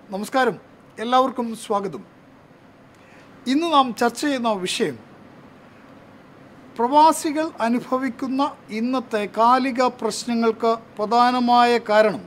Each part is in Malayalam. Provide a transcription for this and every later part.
നമസ്കാരം എല്ലാവർക്കും സ്വാഗതം ഇന്ന് നാം ചർച്ച ചെയ്യുന്ന വിഷയം പ്രവാസികൾ അനുഭവിക്കുന്ന ഇന്നത്തെ കാലിക പ്രശ്നങ്ങൾക്ക് പ്രധാനമായ കാരണം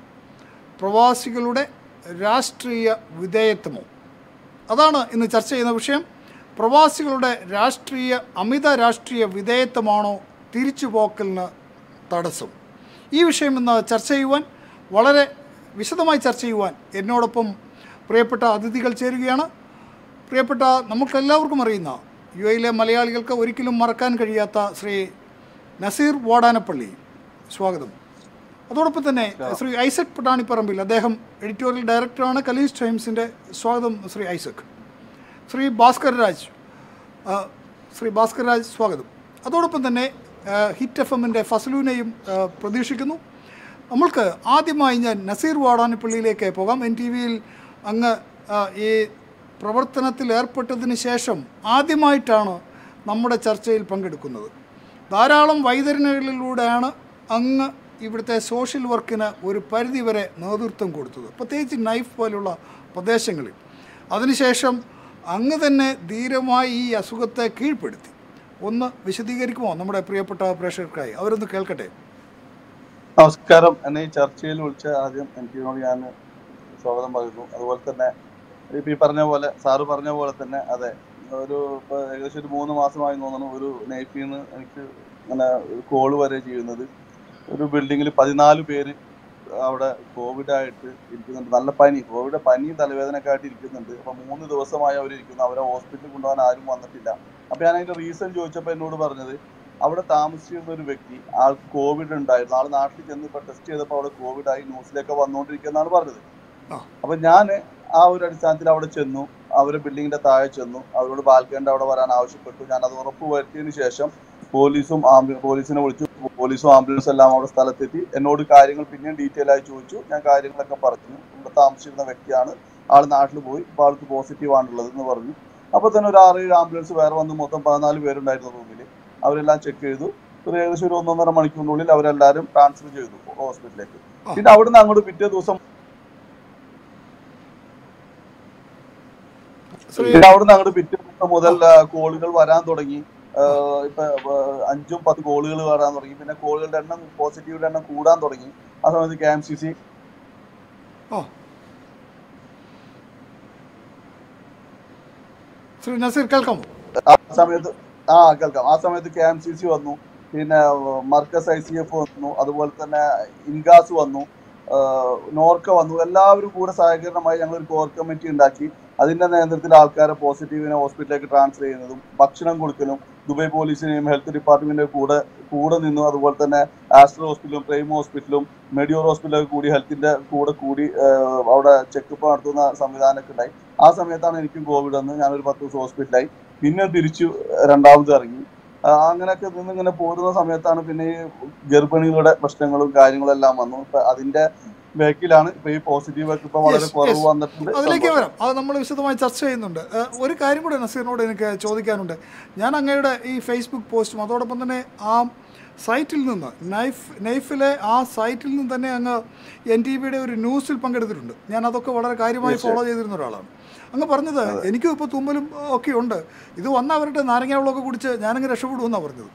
പ്രവാസികളുടെ രാഷ്ട്രീയ വിധേയത്വമോ അതാണ് ഇന്ന് ചർച്ച ചെയ്യുന്ന വിഷയം പ്രവാസികളുടെ രാഷ്ട്രീയ അമിത രാഷ്ട്രീയ വിധേയത്വമാണോ തിരിച്ചുപോക്കലിന് തടസ്സം ഈ വിഷയം ഇന്ന് ചർച്ച ചെയ്യുവാൻ വളരെ വിശദമായി ചർച്ച ചെയ്യുവാൻ എന്നോടൊപ്പം പ്രിയപ്പെട്ട അതിഥികൾ ചേരുകയാണ് പ്രിയപ്പെട്ട നമുക്കെല്ലാവർക്കും അറിയുന്ന യു എയിലെ മലയാളികൾക്ക് ഒരിക്കലും മറക്കാൻ കഴിയാത്ത ശ്രീ നസീർ വാടാനപ്പള്ളി സ്വാഗതം അതോടൊപ്പം തന്നെ ശ്രീ ഐസക് പട്ടാണിപ്പറമ്പിൽ അദ്ദേഹം എഡിറ്റോറിയൽ ഡയറക്ടറാണ് കലീസ് ടൈംസിൻ്റെ സ്വാഗതം ശ്രീ ഐസക് ശ്രീ ഭാസ്കർ രാജ് ആ, ശ്രീ ഭാസ്കർ രാജ് സ്വാഗതം അതോടൊപ്പം തന്നെ ആ, ഹിറ്റ് എഫ് എമ്മിൻ്റെ ഫസലൂനെയും ആ, പ്രതീക്ഷിക്കുന്നു നമ്മൾക്ക് ആദ്യമായി ഞാൻ നസീർ വാടാനപ്പള്ളിയിലേക്ക് പോകാം എൻ ടി വിയിൽ അങ്ങ് ആ, ഈ പ്രവർത്തനത്തിൽ ഏർപ്പെട്ടതിന് ശേഷം ആദ്യമായിട്ടാണ് നമ്മുടെ ചർച്ചയിൽ പങ്കെടുക്കുന്നത് ധാരാളം വൈതരണികളിലൂടെയാണ് അങ്ങ് ഇവിടുത്തെ സോഷ്യൽ വർക്കിന് ഒരു പരിധിവരെ നേതൃത്വം കൊടുത്തത് പ്രത്യേകിച്ച് നൈഫ് പോലുള്ള പ്രദേശങ്ങളിൽ അതിനുശേഷം അങ്ങ് തന്നെ ധീരമായി ഈ അസുഖത്തെ കീഴ്പ്പെടുത്തി ഒന്ന് വിശദീകരിക്കുമോ നമ്മുടെ പ്രിയപ്പെട്ട പ്രേക്ഷകർക്കായി അവരൊന്ന് കേൾക്കട്ടെ നമസ്കാരം എന്നെ ഈ ചർച്ചയിൽ വിളിച്ച ആദ്യം എനിക്കിനോട് ഞാൻ സ്വാഗതം പറയുന്നു അതുപോലെ തന്നെ ഇപ്പൊ ഈ പറഞ്ഞ പോലെ സാറ് പറഞ്ഞ പോലെ തന്നെ അതെ ഒരു ഇപ്പൊ ഏകദേശം ഒരു മൂന്ന് മാസമായി തോന്നുന്നു ഒരു നൈഫിൽ നിന്ന് എനിക്ക് ഇങ്ങനെ കോള് വരെ ചെയ്യുന്നത് ഒരു ബിൽഡിങ്ങിൽ പതിനാല് പേര് അവിടെ കോവിഡ് ആയിട്ട് ഇരിക്കുന്നുണ്ട് നല്ല പനി കോവിഡ് പനിയും തലവേദനയൊക്കെ ആയിട്ട് ഇരിക്കുന്നുണ്ട് അപ്പൊ മൂന്ന് ദിവസമായി അവർ ഇരിക്കുന്നു അവരെ ഹോസ്പിറ്റലിൽ കൊണ്ടുപോകാൻ ആരും വന്നിട്ടില്ല അപ്പൊ ഞാൻ അതിന്റെ റീസൺ ചോദിച്ചപ്പോൾ എന്നോട് പറഞ്ഞത് അവിടെ താമസിച്ചിരുന്ന ഒരു വ്യക്തി ആൾക്ക് കോവിഡ് ഉണ്ടായിരുന്നു ആൾ നാട്ടിൽ ചെന്ന് ഇപ്പൊ ടെസ്റ്റ് ചെയ്തപ്പോൾ അവിടെ കോവിഡ് ആയി ന്യൂസിലൊക്കെ വന്നുകൊണ്ടിരിക്കുന്നതാണ് പറഞ്ഞത് ആ. അപ്പൊ ഞാൻ ആ ഒരു അടിസ്ഥാനത്തിൽ അവിടെ ചെന്നു അവരെ ബിൽഡിങ്ങിന്റെ താഴെ ചെന്നു അവരോട് ബാൽക്കണിന്റെ അവിടെ വരാൻ ആവശ്യപ്പെട്ടു ഞാൻ അത് ഉറപ്പ് വരുത്തിയതിനു ശേഷം പോലീസും ആംബു പോലീസിനെ വിളിച്ചു പോലീസും ആംബുലൻസും എല്ലാം അവിടെ സ്ഥലത്തെത്തി എന്നോട് കാര്യങ്ങൾ പിന്നെയും ഡീറ്റെയിൽ ആയി ചോദിച്ചു ഞാൻ കാര്യങ്ങളൊക്കെ പറഞ്ഞു ഇവിടെ താമസിച്ചിരുന്ന വ്യക്തിയാണ് ആൾ നാട്ടിൽ പോയി ഇപ്പൊ ആൾക്ക് പോസിറ്റീവ് ആണുള്ളത് എന്ന് പറഞ്ഞു അപ്പൊ തന്നെ ഒരു ആറ് ഏഴ് ആംബുലൻസ് വേറെ വന്ന് മൊത്തം പതിനാല് പേരുണ്ടായിരുന്നു റൂമിൽ അവരെല്ലാം ചെക്ക് ചെയ്തു ഒരു ഏകദേശം ഒരു ഒന്നൊന്നര മണിക്കൂറിനുള്ളിൽ അവരെല്ലാരും ട്രാൻസ്ഫർ ചെയ്തു ഹോസ്പിറ്റലിലേക്ക് ആ. പിന്നെ അവിടുന്ന് അങ്ങോട്ട് പിറ്റേ ദിവസം ശ്രീ പിന്നെ അവിടുന്ന് അങ്ങോട്ട് പിറ്റേ ദിവസം മുതൽ ആ, കോളുകൾ വരാൻ തുടങ്ങി ആ, ഇപ്പൊ ആ, അഞ്ചും പത്ത് കോളുകൾ വരാൻ തുടങ്ങി പിന്നെ കോളുകളുടെ എണ്ണം പോസിറ്റീവിന്റെ എണ്ണം കൂടാൻ തുടങ്ങി ആ സമയത്ത് കെ എം സി സി ഓ ശ്രീ നസീർ കേൾക്കാമോ ആ സമയത്ത് ആ കേൾക്കാം ആ സമയത്ത് കെ എം സി സി വന്നു പിന്നെ മർക്കസ് ഐ സി എഫ് വന്നു അതുപോലെ തന്നെ ഇൻഗാസ് വന്നു ആ, നോർക്ക വന്നു എല്ലാവരും കൂടെ സഹകരണമായി ഞങ്ങൾ ഒരു കോർ കമ്മിറ്റി ഉണ്ടാക്കി അതിന്റെ നേതൃത്വത്തിൽ ആൾക്കാരെ പോസിറ്റീവിനെ ഹോസ്പിറ്റലിലേക്ക് ട്രാൻസ്ഫർ ചെയ്യുന്നതും ഭക്ഷണം കൊടുക്കലും ദുബായ് പോലീസിനെയും ഹെൽത്ത് ഡിപ്പാർട്ട്മെന്റിന്റെ കൂടെ കൂടെ നിന്നു അതുപോലെ തന്നെ ആസ്ട്രൽ ഹോസ്പിറ്റലും പ്രൈം ഹോസ്പിറ്റലും മെഡിയോർ ഹോസ്പിറ്റലൊക്കെ കൂടി ഹെൽത്തിന്റെ കൂടെ കൂടി ആ, അവിടെ ചെക്കപ്പ് നടത്തുന്ന സംവിധാനമൊക്കെ ഉണ്ടായി ആ സമയത്താണ് എനിക്കും കോവിഡ് വന്ന് ഞാനൊരു പത്ത് ദിവസം ഹോസ്പിറ്റലായി പിന്നെ തിരിച്ചു രണ്ടാമത് ഇറങ്ങി ആ, അങ്ങനെയൊക്കെ നിന്ന് ഇങ്ങനെ പോരുന്ന സമയത്താണ് പിന്നെ ഈ ഗർഭിണികളുടെ പ്രശ്നങ്ങളും കാര്യങ്ങളും എല്ലാം വന്നു ഇപ്പൊ അതിന്റെ ബാക്കിലാണ് ഇപ്പൊ ഈ പോസിറ്റീവ് ഒക്കെ ഇപ്പൊ വളരെ Yes, കുറവ് yes. വന്നിട്ടുണ്ട് അതിലേക്ക് വരാം അത് നമ്മൾ വിശദമായി ചർച്ച ചെയ്യുന്നുണ്ട് ഏഹ് ഒരു കാര്യം കൂടെ നസീറിനോട് എനിക്ക് ചോദിക്കാനുണ്ട് ഞാൻ അങ്ങയുടെ ഈ ഫേസ്ബുക്ക് പോസ്റ്റും അതോടൊപ്പം തന്നെ ആ സൈറ്റിൽ നിന്ന് നൈഫ് നൈഫിലെ ആ സൈറ്റിൽ നിന്ന് തന്നെ അങ്ങ് എൻ ടി വിയുടെ ഒരു ന്യൂസിൽ പങ്കെടുത്തിട്ടുണ്ട് ഞാൻ അതൊക്കെ വളരെ കാര്യമായി ഫോളോ ചെയ്തിരുന്ന ഒരാളാണ് അങ്ങ് പറഞ്ഞത് എനിക്കും ഇപ്പോൾ തുമ്മലും ഒക്കെ ഉണ്ട് ഇത് വന്ന അവരുടെ നാരങ്ങ വെള്ളമൊക്കെ കുടിച്ച് ഞാനങ്ങ് രക്ഷപ്പെടുമെന്നാണ് പറഞ്ഞത്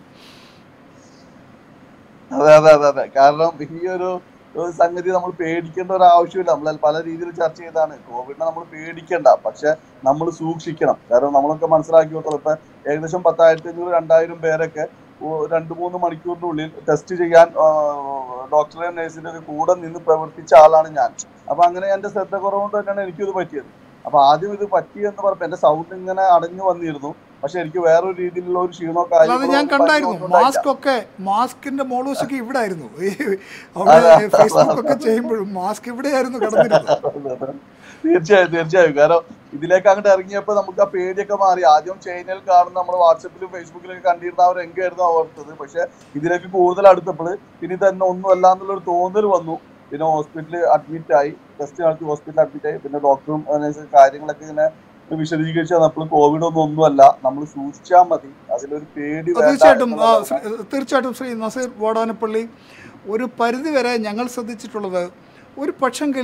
അതെ അതെ അതെ അതെ കാരണം ഈ ഒരു ഒരു സംഗതി നമ്മൾ പേടിക്കേണ്ട ഒരു ആവശ്യമില്ല നമ്മൾ പല രീതിയിൽ ചർച്ച ചെയ്താണ് കോവിഡിനെ നമ്മൾ പേടിക്കേണ്ട പക്ഷെ നമ്മൾ സൂക്ഷിക്കണം കാരണം നമ്മളൊക്കെ മനസ്സിലാക്കി കൊടുത്തോളം ഇപ്പൊ ഏകദേശം പത്തായിരത്തി അഞ്ഞൂറ് രണ്ടായിരം പേരൊക്കെ ഓ- രണ്ട് മൂന്ന് മണിക്കൂറിനുള്ളിൽ ടെസ്റ്റ് ചെയ്യാൻ ഡോക്ടറെ നഴ്സിന്റെ ഒക്കെ കൂടെ നിന്ന് പ്രവർത്തിച്ച ആളാണ് ഞാൻ അപ്പൊ അങ്ങനെ എന്റെ ശ്രദ്ധ കുറവുകൊണ്ട് തന്നെയാണ് എനിക്കിത് പറ്റിയത് അപ്പൊ ആദ്യം ഇത് പറ്റി എന്ന് പറഞ്ഞപ്പോ എന്റെ സൗണ്ട് ഇങ്ങനെ അടഞ്ഞു വന്നിരുന്നു പക്ഷെ എനിക്ക് വേറൊരു രീതിയിലുള്ള ഒരു ക്ഷീണോ അല്ലാതെ ഞാൻ കണ്ടായിരുന്നു മാസ്ക് ഒക്കെ മാസ്കിന്റെ മോളൂസൊക്കെ ഇവിടെ ആയിരുന്നു ഈ അവിടെ ഫേസ്ബുക്ക് ഒക്കെ ചെയ്യുമ്പോഴും മാസ്ക് ഇവിടെയായിരുന്നു കിടന്നിരുന്നത് തീർച്ചയായും തീർച്ചയായും കാരണം ഇതിലേക്ക് അങ്ങോട്ട് ഇറങ്ങിയപ്പോ നമുക്ക് ആ പേടിയൊക്കെ മാറി ആദ്യം ചൈനയിൽ കാണുന്ന നമ്മൾ വാട്സപ്പിലും ഫേസ്ബുക്കിലൊക്കെ കണ്ടിരുന്ന അവർ എങ്കായിരുന്നു ഓർത്തത് പക്ഷെ ഇതിലേക്ക് കൂടുതൽ അടുത്തപ്പോൾ ഇനി തന്നെ ഒന്നും അല്ല എന്നുള്ളൊരു തോന്നൽ വന്നു പിന്നെ ഹോസ്പിറ്റലിൽ അഡ്മിറ്റ് ആയി ടെസ്റ്റ് നടത്തി ഹോസ്പിറ്റലിൽ അഡ്മിറ്റ് ആയി പിന്നെ ഡോക്ടറും അതിനനുസരിച്ച് കാര്യങ്ങളൊക്കെ ഇങ്ങനെ വിശദീകരിച്ച് തന്നപ്പോൾ കോവിഡ് ഒന്നും ഒന്നുമല്ല നമ്മൾ സൂക്ഷിച്ചാൽ മതി അതിലൊരു പേടി വേണ്ട തീർച്ചയായിട്ടും ആ, എന്നുള്ളതാണ്. ശ്രീ- തീർച്ചയായിട്ടും ശ്രീ നസീർ വാടാനപ്പള്ളി ഒരു പരിധിവരെ ഞങ്ങൾ ശ്രദ്ധിച്ചിട്ടുള്ളത് ഒരു പക്ഷെങ്കിൽ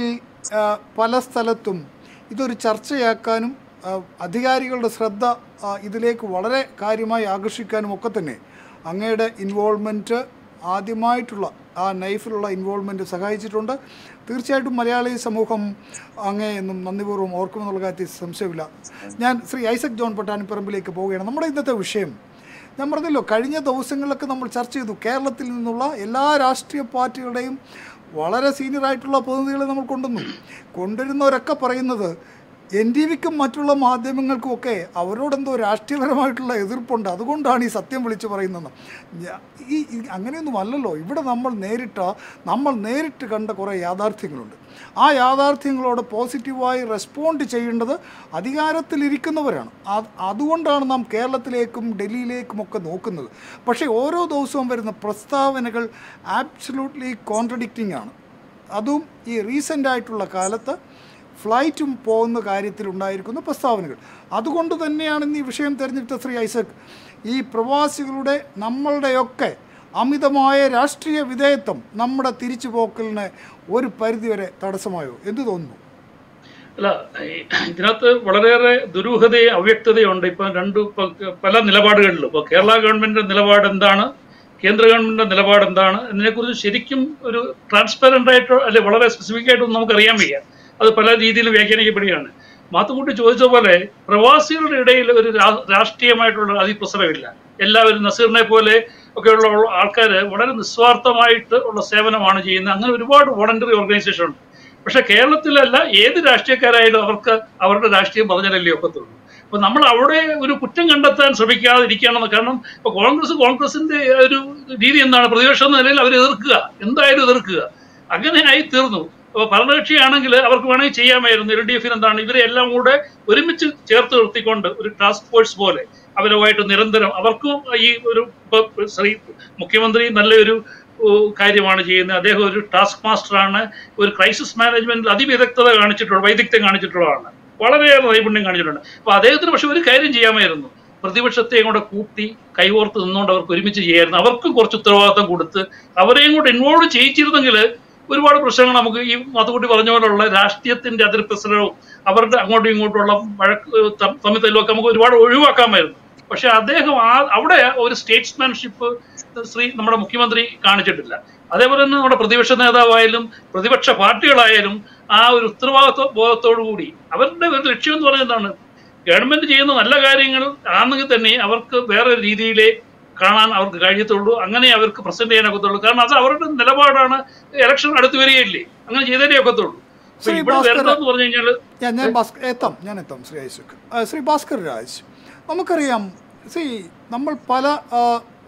ആ, പല സ്ഥലത്തും ഇതൊരു ചർച്ചയാക്കാനും ആ, അധികാരികളുടെ ശ്രദ്ധ ആ, ഇതിലേക്ക് വളരെ കാര്യമായി ആകർഷിക്കാനും ഒക്കെ തന്നെ അങ്ങയുടെ ഇൻവോൾവ്മെൻറ്റ് ആദ്യമായിട്ടുള്ള ആ നൈഫിലുള്ള ഇൻവോൾവ്മെൻറ്റ് സഹായിച്ചിട്ടുണ്ട് തീർച്ചയായിട്ടും മലയാളി സമൂഹം അങ്ങേ എന്നും നന്ദിപൂർവ്വം ഓർക്കുമെന്നുള്ള കാര്യത്തിൽ സംശയമില്ല ഞാൻ ശ്രീ ഐസക് ജോൺ പട്ടാണിപ്പറമ്പിലേക്ക് പോവുകയാണ് നമ്മുടെ ഇന്നത്തെ വിഷയം ഞാൻ പറഞ്ഞല്ലോ കഴിഞ്ഞ ദിവസങ്ങളിലൊക്കെ നമ്മൾ ചർച്ച ചെയ്തു കേരളത്തിൽ നിന്നുള്ള എല്ലാ രാഷ്ട്രീയ പാർട്ടികളുടെയും വളരെ സീനിയറായിട്ടുള്ള പ്രതിനിധികളെ നമ്മൾ കൊണ്ടുവന്നു കൊണ്ടുവരുന്നവരൊക്കെ പറയുന്നത് എൻ ടി വിക്കും മറ്റുള്ള മാധ്യമങ്ങൾക്കും ഒക്കെ അവരോടെന്തോ രാഷ്ട്രീയപരമായിട്ടുള്ള എതിർപ്പുണ്ട് അതുകൊണ്ടാണ് ഈ സത്യം വിളിച്ചു പറയുന്നത് ഞാ- ഈ ഈ അങ്ങനെയൊന്നും അല്ലല്ലോ ഇവിടെ നമ്മൾ നേരിട്ട നമ്മൾ നേരിട്ട് കണ്ട കുറേ യാഥാർത്ഥ്യങ്ങളുണ്ട് ആ യാഥാർത്ഥ്യങ്ങളോട് പോസിറ്റീവായി റെസ്പോണ്ട് ചെയ്യേണ്ടത് അധികാരത്തിലിരിക്കുന്നവരാണ് അത് അതുകൊണ്ടാണ് നാം കേരളത്തിലേക്കും ഡൽഹിയിലേക്കും ഒക്കെ നോക്കുന്നത് പക്ഷേ ഓരോ ദിവസവും വരുന്ന പ്രസ്താവനകൾ ആബ്സലൂട്ട്ലി കോൺട്രഡിക്റ്റിംഗ് ആണ് അതും ഈ റീസെൻ്റ് ആയിട്ടുള്ള കാലത്ത് ഫ്ലൈറ്റും പോകുന്ന കാര്യത്തിൽ ഉണ്ടായിരിക്കുന്ന പ്രസ്താവനകൾ അതുകൊണ്ട് തന്നെയാണ് ഇന്ന് ഈ വിഷയം തിരഞ്ഞെടുത്ത ശ്രീ ഐസക് ഈ പ്രവാസികളുടെ നമ്മളുടെയൊക്കെ അമിതമായ രാഷ്ട്രീയ വിധേയത്വം നമ്മുടെ തിരിച്ചുപോക്കലിന് ഒരു പരിധിവരെ തടസ്സമായോ എന്ത് തോന്നുന്നു അല്ല ഈ ഇതിനകത്ത് വളരെയേറെ ദുരൂഹതയും അവ്യക്തതയുണ്ട് ഇപ്പം രണ്ട് ഇപ്പൊ പല നിലപാടുകളിലും ഇപ്പോൾ കേരള ഗവൺമെന്റിന്റെ നിലപാട് എന്താണ് കേന്ദ്ര ഗവൺമെന്റിന്റെ നിലപാട് എന്താണ് ഇതിനെക്കുറിച്ച് ശരിക്കും ഒരു ട്രാൻസ്പെറന്റ് ആയിട്ടോ അല്ലെ വളരെ സ്പെസിഫിക് ആയിട്ടൊന്നും നമുക്ക് അറിയാൻ വയ്യ അത് പല രീതിയിലും വ്യാഖ്യാനിക്കപ്പെടുകയാണ് മാത്തുക്കുട്ടി ചോദിച്ച പോലെ പ്രവാസികളുടെ ഇടയിൽ ഒരു രാ- രാഷ്ട്രീയമായിട്ടുള്ള അതിപ്രസരമില്ല എല്ലാവരും നസീറിനെ പോലെ ഒക്കെയുള്ള ആൾക്കാർ വളരെ നിസ്വാർത്ഥമായിട്ട് ഉള്ള സേവനമാണ് ചെയ്യുന്നത് അങ്ങനെ ഒരുപാട് വോളണ്ടറി ഓർഗനൈസേഷൻ ഉണ്ട് പക്ഷെ കേരളത്തിലല്ല ഏത് രാഷ്ട്രീയക്കാരായാലും അവർക്ക് അവരുടെ രാഷ്ട്രീയം പറഞ്ഞാലല്ലേ ഒക്കത്തുള്ളൂ അപ്പൊ നമ്മൾ അവിടെ ഒരു കുറ്റം കണ്ടെത്താൻ ശ്രമിക്കാതിരിക്കുകയാണെന്ന് കാരണം ഇപ്പൊ കോൺഗ്രസ് കോൺഗ്രസിന്റെ ഒരു രീതി എന്താണ് പ്രതിപക്ഷം എന്ന നിലയിൽ അവർ എതിർക്കുക എന്തായാലും എതിർക്കുക അങ്ങനെ ആയി തീർന്നു അപ്പൊ ഭരണകക്ഷിയാണെങ്കിൽ അവർക്ക് വേണമെങ്കിൽ ചെയ്യാമായിരുന്നു എൽ ഡി എഫിന് എന്താണ് ഇവരെ എല്ലാം കൂടെ ഒരുമിച്ച് ചേർത്ത് നിർത്തിക്കൊണ്ട് ഒരു ടാസ്ക് ഫോഴ്സ് പോലെ അവരുമായിട്ട് നിരന്തരം അവർക്കും ഈ ഒരു ഇപ്പൊ ശ്രീ മുഖ്യമന്ത്രി നല്ലൊരു ഓ, കാര്യമാണ് ചെയ്യുന്നത് അദ്ദേഹം ഒരു ടാസ്ക് മാസ്റ്ററാണ് ഒരു ക്രൈസിസ് മാനേജ്മെന്റിൽ അതിവിദഗ്ധത കാണിച്ചിട്ടുള്ള വൈദഗ്ധ്യം കാണിച്ചിട്ടുള്ളതാണ് വളരെയേറെ നൈപുണ്യം കാണിച്ചിട്ടുണ്ട് അപ്പൊ അദ്ദേഹത്തിന് പക്ഷെ ഒരു കാര്യം ചെയ്യാമായിരുന്നു പ്രതിപക്ഷത്തെയും കൂടെ കൂട്ടി കൈകോർത്ത് നിന്നുകൊണ്ട് അവർക്ക് ഒരുമിച്ച് ചെയ്യായിരുന്നു അവർക്കും കുറച്ച് ഉത്തരവാദിത്തം കൊടുത്ത് അവരെയും കൂടെ ഇൻവോൾവ് ചെയ്യിച്ചിരുന്നെങ്കിൽ ഒരുപാട് പ്രശ്നങ്ങൾ നമുക്ക് ഈ മതകുട്ടി പറഞ്ഞ പോലുള്ള രാഷ്ട്രീയത്തിന്റെ അതിർപ്രസരവും അവരുടെ അങ്ങോട്ടും ഇങ്ങോട്ടുള്ള വഴക്ക് തം- തമ്മിൽ തല്ലൊക്കെ നമുക്ക് ഒരുപാട് ഒഴിവാക്കാമായിരുന്നു പക്ഷെ അദ്ദേഹം ആ അവിടെ ഒരു സ്റ്റേറ്റ്സ്മാൻഷിപ്പ് ശ്രീ നമ്മുടെ മുഖ്യമന്ത്രി കാണിച്ചിട്ടില്ല അതേപോലെ തന്നെ നമ്മുടെ പ്രതിപക്ഷ നേതാവായാലും പ്രതിപക്ഷ പാർട്ടികളായാലും ആ ഒരു ഉത്തരവാദിത്വ ബോധത്തോടു കൂടി അവരുടെ ഒരു ലക്ഷ്യം എന്ന് പറയുന്നത് എന്താണ് ഗവൺമെന്റ് ചെയ്യുന്ന നല്ല കാര്യങ്ങൾ ആണെങ്കിൽ തന്നെ അവർക്ക് വേറെ രീതിയിലേ കാണാൻ അവർക്ക് കഴിയത്തുള്ളൂ അങ്ങനെ അവർക്ക് പ്രസന്റ് ചെയ്യാനൊക്കത്തുള്ളൂ കാരണം അത് അവരുടെ നിലപാടാണ് ഇലക്ഷൻ അടുത്ത് വരികയില്ലേ അങ്ങനെ ചെയ്തേ ഒക്കത്തുള്ളൂ അപ്പൊ ശ്രീ ഇവിടെ ഭാസ്കരൻ- വരണമെന്ന് പറഞ്ഞു കഴിഞ്ഞാൽ ഞാൻ ഞാൻ ഭാസ്കർ എത്താം ഞാൻ എത്താം ശ്രീ ഐസക് ആ, ശ്രീ ഭാസ്കർ രാജ് നമുക്കറിയാം ശ്രീ നമ്മൾ പല ആ,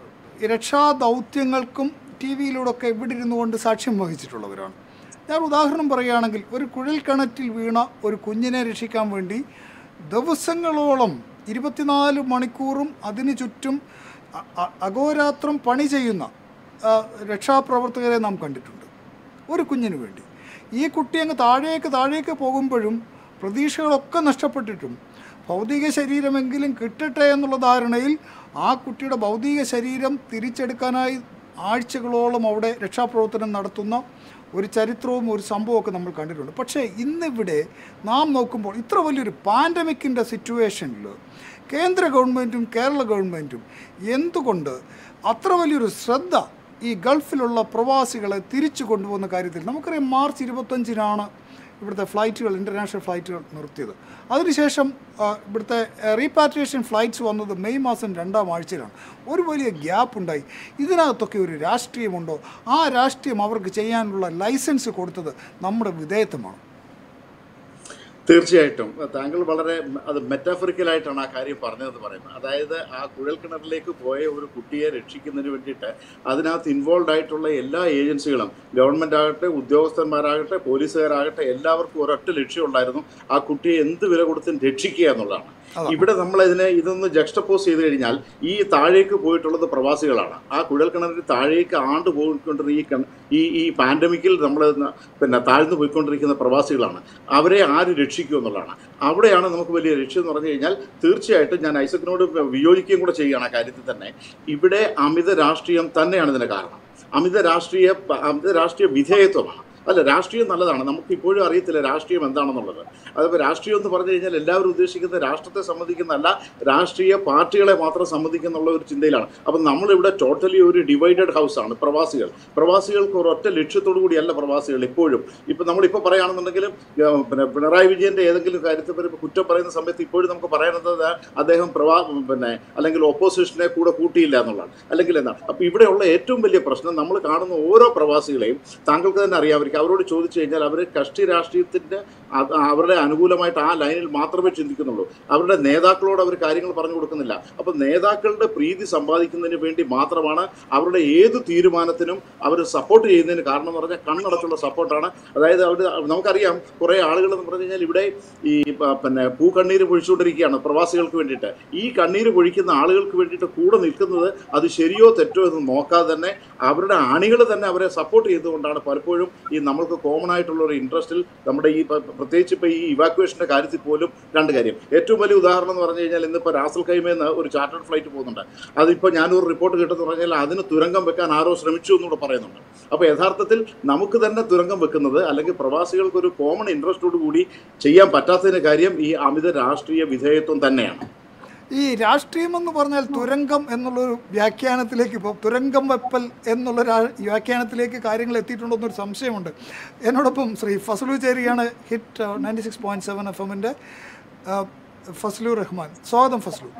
രക്ഷാ ദൗത്യങ്ങൾക്കും ടി വിയിലൂടെയൊക്കെ ഇവിടെ ഇരുന്നു കൊണ്ട് സാക്ഷ്യം വഹിച്ചിട്ടുള്ളവരാണ് ഞാൻ ഉദാഹരണം പറയുകയാണെങ്കിൽ ഒരു കുഴൽ കിണറ്റിൽ വീണ ഒരു കുഞ്ഞിനെ രക്ഷിക്കാൻ വേണ്ടി ദിവസങ്ങളോളം ഇരുപത്തിനാല് മണിക്കൂറും അതിനു ചുറ്റും അ- അ- അഹോരാത്രം പണി ചെയ്യുന്ന ആ, രക്ഷാപ്രവർത്തകരെ നാം കണ്ടിട്ടുണ്ട് ഒരു കുഞ്ഞിന് വേണ്ടി ഈ കുട്ടി അങ്ങ് താഴേക്ക് താഴേക്ക് പോകുമ്പോഴും പ്രതീക്ഷകളൊക്കെ നഷ്ടപ്പെട്ടിട്ടും ഭൗതിക ശരീരമെങ്കിലും കിട്ടട്ടെ എന്നുള്ള ധാരണയിൽ ആ കുട്ടിയുടെ ഭൗതിക ശരീരം തിരിച്ചെടുക്കാനായി ആഴ്ചകളോളം അവിടെ രക്ഷാപ്രവർത്തനം നടത്തുന്ന ഒരു ചരിത്രവും ഒരു സംഭവമൊക്കെ നമ്മൾ കണ്ടിട്ടുണ്ട് പക്ഷേ ഇന്നിവിടെ നാം നോക്കുമ്പോൾ ഇത്ര വലിയൊരു പാൻഡമിക്കിൻ്റെ സിറ്റുവേഷനിൽ കേന്ദ്ര ഗവൺമെൻറ്റും കേരള ഗവൺമെൻറ്റും എന്തുകൊണ്ട് അത്ര വലിയൊരു ശ്രദ്ധ ഈ ഗൾഫിലുള്ള പ്രവാസികളെ തിരിച്ചു കൊണ്ടുപോകുന്ന കാര്യത്തിൽ നമുക്കറിയാം മാർച്ച് ഇരുപത്തഞ്ചിനാണ് ഇവിടുത്തെ ഫ്ലൈറ്റുകൾ ഇൻ്റർനാഷണൽ ഫ്ലൈറ്റുകൾ നിർത്തിയത് അതിനുശേഷം ആ, ഇവിടുത്തെ റീപാട്രിയേഷൻ ഫ്ലൈറ്റ്സ് വന്നത് മെയ് മാസം രണ്ടാം ആഴ്ചയിലാണ് ഒരു വലിയ ഗ്യാപ്പ് ഉണ്ടായി ഇതിനകത്തൊക്കെ ഒരു രാഷ്ട്രീയമുണ്ടോ ആ രാഷ്ട്രീയം അവർക്ക് ചെയ്യാനുള്ള ലൈസൻസ് കൊടുത്തത് നമ്മുടെ വിധേയത്വമാണ് തീർച്ചയായിട്ടും താങ്കൾ വളരെ അത് മെറ്റാഫറിക്കലായിട്ടാണ് ആ കാര്യം പറഞ്ഞതെന്ന് പറയുന്നത് അതായത് ആ കുഴൽക്കിണറിലേക്ക് പോയ ഒരു കുട്ടിയെ രക്ഷിക്കുന്നതിന് വേണ്ടിയിട്ട് അതിനകത്ത് ഇൻവോൾവ് ആയിട്ടുള്ള എല്ലാ ഏജൻസികളും ഗവൺമെന്റ് ആകട്ടെ ഉദ്യോഗസ്ഥന്മാരാകട്ടെ പോലീസുകാരാകട്ടെ എല്ലാവർക്കും ഒരൊറ്റ ലക്ഷ്യമുണ്ടായിരുന്നു ആ കുട്ടിയെ എന്ത് വില കൊടുത്തും രക്ഷിക്കുക എന്നുള്ളതാണ് അതാണ്. ഇവിടെ നമ്മൾ ഇതിനെ ഇതൊന്ന് ജക്സ്റ്റപ്പോസ് ചെയ്ത് കഴിഞ്ഞാൽ ഈ താഴേക്ക് പോയിട്ടുള്ളത് പ്രവാസികളാണ് ആ കുഴൽക്കിണറിന് താഴേക്ക് ആണ്ട് പോയിക്കൊണ്ടിരുന്ന ഈ കൺ- ഈ ഈ പാൻഡമിക്കിൽ നമ്മൾ പിന്നെ താഴ്ന്നു പോയിക്കൊണ്ടിരിക്കുന്ന പ്രവാസികളാണ് അവരെ ആര് രക്ഷിക്കും എന്നുള്ളതാണ് അവിടെയാണ് നമുക്ക് വലിയ ലക്ഷ്യം എന്ന് പറഞ്ഞു കഴിഞ്ഞാൽ തീർച്ചയായിട്ടും ഞാൻ ഐസക്കിനോട് വിയോജിക്കുകയും കൂടെ ചെയ്യുകയാണ് ആ കാര്യത്തിൽ തന്നെ ഇവിടെ അമിത രാഷ്ട്രീയം തന്നെയാണ് ഇതിന് കാരണം അമിത രാഷ്ട്രീയ അമിത രാഷ്ട്രീയ വിധേയത്വമാണ് അല്ല രാഷ്ട്രീയം നല്ലതാണ് നമുക്ക് ഇപ്പോഴും അറിയത്തില്ല രാഷ്ട്രീയം എന്താണെന്നുള്ളത് അതിപ്പോൾ രാഷ്ട്രീയം എന്ന് പറഞ്ഞു കഴിഞ്ഞാൽ എല്ലാവരും ഉദ്ദേശിക്കുന്നത് രാഷ്ട്രത്തെ സംബന്ധിക്കുന്നല്ല രാഷ്ട്രീയ പാർട്ടികളെ മാത്രം സംബന്ധിക്കുന്നുള്ള ഒരു ചിന്തയിലാണ് അപ്പം നമ്മളിവിടെ ടോട്ടലി ഒരു ഡിവൈഡഡ് ഹൗസ് ആണ് പ്രവാസികൾ പ്രവാസികൾക്ക് ഒരൊറ്റ ലക്ഷ്യത്തോടു കൂടിയല്ല പ്രവാസികൾ ഇപ്പോഴും ഇപ്പം നമ്മളിപ്പോൾ പറയുകയാണെന്നുണ്ടെങ്കിലും ഏഹ്, പിന്നെ പിണറായി വിജയന്റെ ഏതെങ്കിലും കാര്യത്തെ പറ്റി ഇപ്പം കുറ്റം പറയുന്ന സമയത്ത് ഇപ്പോഴും നമുക്ക് പറയുന്നത് അദ്ദേഹം പ്രവാ പിന്നെ അല്ലെങ്കിൽ ഓപ്പോസിഷനെ കൂടെ കൂട്ടിയില്ല എന്നുള്ളതാണ് അല്ലെങ്കിൽ എന്താണ് അപ്പം ഇവിടെയുള്ള ഏറ്റവും വലിയ പ്രശ്നം നമ്മൾ കാണുന്ന ഓരോ പ്രവാസികളെയും താങ്കൾക്ക് തന്നെ അറിയാമായിരിക്കും അവരോട് ചോദിച്ചു കഴിഞ്ഞാൽ അവർ കക്ഷി രാഷ്ട്രീയത്തിന്റെ അത് അവരുടെ അനുകൂലമായിട്ട് ആ ലൈനിൽ മാത്രമേ ചിന്തിക്കുന്നുള്ളൂ അവരുടെ നേതാക്കളോട് അവർ കാര്യങ്ങൾ പറഞ്ഞു കൊടുക്കുന്നില്ല അപ്പം നേതാക്കളുടെ പ്രീതി സമ്പാദിക്കുന്നതിന് വേണ്ടി മാത്രമാണ് അവരുടെ ഏത് തീരുമാനത്തിനും അവർ സപ്പോർട്ട് ചെയ്യുന്നതിന് കാരണം എന്ന് പറഞ്ഞാൽ കണ്ണടച്ചുള്ള സപ്പോർട്ടാണ് അതായത് അവർ നമുക്കറിയാം കുറേ ആളുകൾ എന്ന് പറഞ്ഞു കഴിഞ്ഞാൽ ഇവിടെ ഈ പ- പിന്നെ പൂക്കണ്ണീര് പൊഴിച്ചുകൊണ്ടിരിക്കുകയാണ് പ്രവാസികൾക്ക് വേണ്ടിയിട്ട് ഈ കണ്ണീര് പൊഴിക്കുന്ന ആളുകൾക്ക് വേണ്ടിയിട്ട് കൂടെ നിൽക്കുന്നത് അത് ശരിയോ തെറ്റോ എന്ന് നോക്കാതെ തന്നെ അവരുടെ അണികൾ തന്നെ അവരെ സപ്പോർട്ട് ചെയ്തുകൊണ്ടാണ് പലപ്പോഴും ഈ നമ്മൾക്ക് കോമൺ ആയിട്ടുള്ള ഒരു ഇൻട്രസ്റ്റിൽ നമ്മുടെ ഈ പ- പ്രത്യേകിച്ച് ഇപ്പോൾ ഈ ഇവാക്വേഷൻ്റെ കാര്യത്തിൽ പോലും രണ്ട് കാര്യം ഏറ്റവും വലിയ ഉദാഹരണം എന്ന് പറഞ്ഞു കഴിഞ്ഞാൽ ഇന്നിപ്പോൾ റാസൽ കൈമേന്ന് ഒരു ചാർട്ടേഡ് ഫ്ലൈറ്റ് പോകുന്നുണ്ട് അതിപ്പോൾ ഞാനൊരു റിപ്പോർട്ട് കിട്ടുമെന്ന് പറഞ്ഞാൽ അതിന് തുരങ്കം വെക്കാൻ ആരോ ശ്രമിച്ചു എന്നൂടെ പറയുന്നുണ്ട് അപ്പോൾ യഥാർത്ഥത്തിൽ നമുക്ക് തന്നെ തുരങ്കം വെക്കുന്നത് അല്ലെങ്കിൽ പ്രവാസികൾക്ക് ഒരു കോമൺ ഇൻട്രസ്റ്റോട് കൂടി ചെയ്യാൻ പറ്റാത്തതിന് കാര്യം ഈ അമിത രാഷ്ട്രീയ വിധേയത്വം തന്നെയാണ് ഈ രാഷ്ട്രീയം എന്ന് പറഞ്ഞാൽ തുരങ്കം എന്നുള്ളൊരു വ്യാഖ്യാനത്തിലേക്ക് ഇപ്പോൾ തുരങ്കം വെപ്പൽ എന്നുള്ളൊരു ആ- വ്യാഖ്യാനത്തിലേക്ക് കാര്യങ്ങൾ എത്തിയിട്ടുണ്ടോ എന്നൊരു സംശയമുണ്ട് എന്നോടൊപ്പം ശ്രീ ഫസലു ചേരിയാണ് Hit ninety six point seven F എമ്മിൻ്റെ ഫസ്ലു റഹ്മാൻ സ്വാഗതം ഫസ്ലു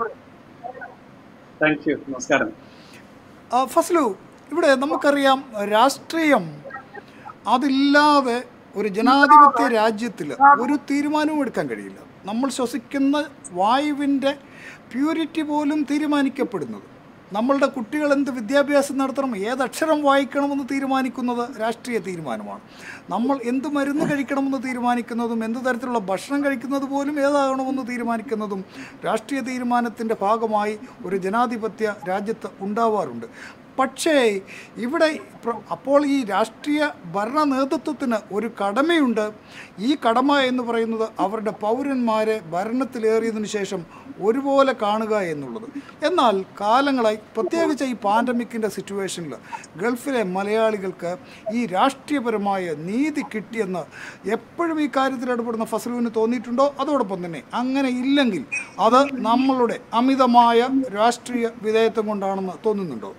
താങ്ക് യു നമസ്കാരം ആ, ഫസ്ലു ഇവിടെ നമുക്കറിയാം രാഷ്ട്രീയം അതില്ലാതെ ഒരു ജനാധിപത്യ രാജ്യത്തിൽ ഒരു തീരുമാനവും എടുക്കാൻ കഴിയില്ല നമ്മൾ ശ്വസിക്കുന്ന വായുവിൻ്റെ പ്യൂരിറ്റി പോലും തീരുമാനിക്കപ്പെടുന്നത് നമ്മളുടെ കുട്ടികൾ എന്ത് വിദ്യാഭ്യാസം നടത്തണം ഏതക്ഷരം വായിക്കണമെന്ന് തീരുമാനിക്കുന്നത് രാഷ്ട്രീയ തീരുമാനമാണ് നമ്മൾ എന്ത് മരുന്ന് കഴിക്കണമെന്ന് തീരുമാനിക്കുന്നതും എന്ത് തരത്തിലുള്ള ഭക്ഷണം കഴിക്കുന്നത് പോലും ഏതാകണമെന്ന് തീരുമാനിക്കുന്നതും രാഷ്ട്രീയ തീരുമാനത്തിൻ്റെ ഭാഗമായി ഒരു ജനാധിപത്യ രാജ്യത്ത് ഉണ്ടാവാറുണ്ട് പക്ഷേ ഇവിടെ പ്ര- അപ്പോൾ ഈ രാഷ്ട്രീയ ഭരണ നേതൃത്വത്തിന് ഒരു കടമയുണ്ട് ഈ കടമ എന്ന് പറയുന്നത് അവരുടെ പൗരന്മാരെ ഭരണത്തിലേറിയതിനു ശേഷം ഒരുപോലെ കാണുക എന്നുള്ളത് എന്നാൽ കാലങ്ങളായി പ്രത്യേകിച്ച് ഈ പാൻഡമിക്കിൻ്റെ സിറ്റുവേഷനിൽ ഗൾഫിലെ മലയാളികൾക്ക് ഈ രാഷ്ട്രീയപരമായ നീതി കിട്ടിയെന്ന് എപ്പോഴും ഈ കാര്യത്തിൽ ഇടപെടുന്ന ഫസലുവിന് തോന്നിയിട്ടുണ്ടോ അതോടൊപ്പം തന്നെ അങ്ങനെ ഇല്ലെങ്കിൽ അത് നമ്മളുടെ അമിതമായ രാഷ്ട്രീയ വിധേയത്വം കൊണ്ടാണെന്ന് തോന്നുന്നുണ്ടോ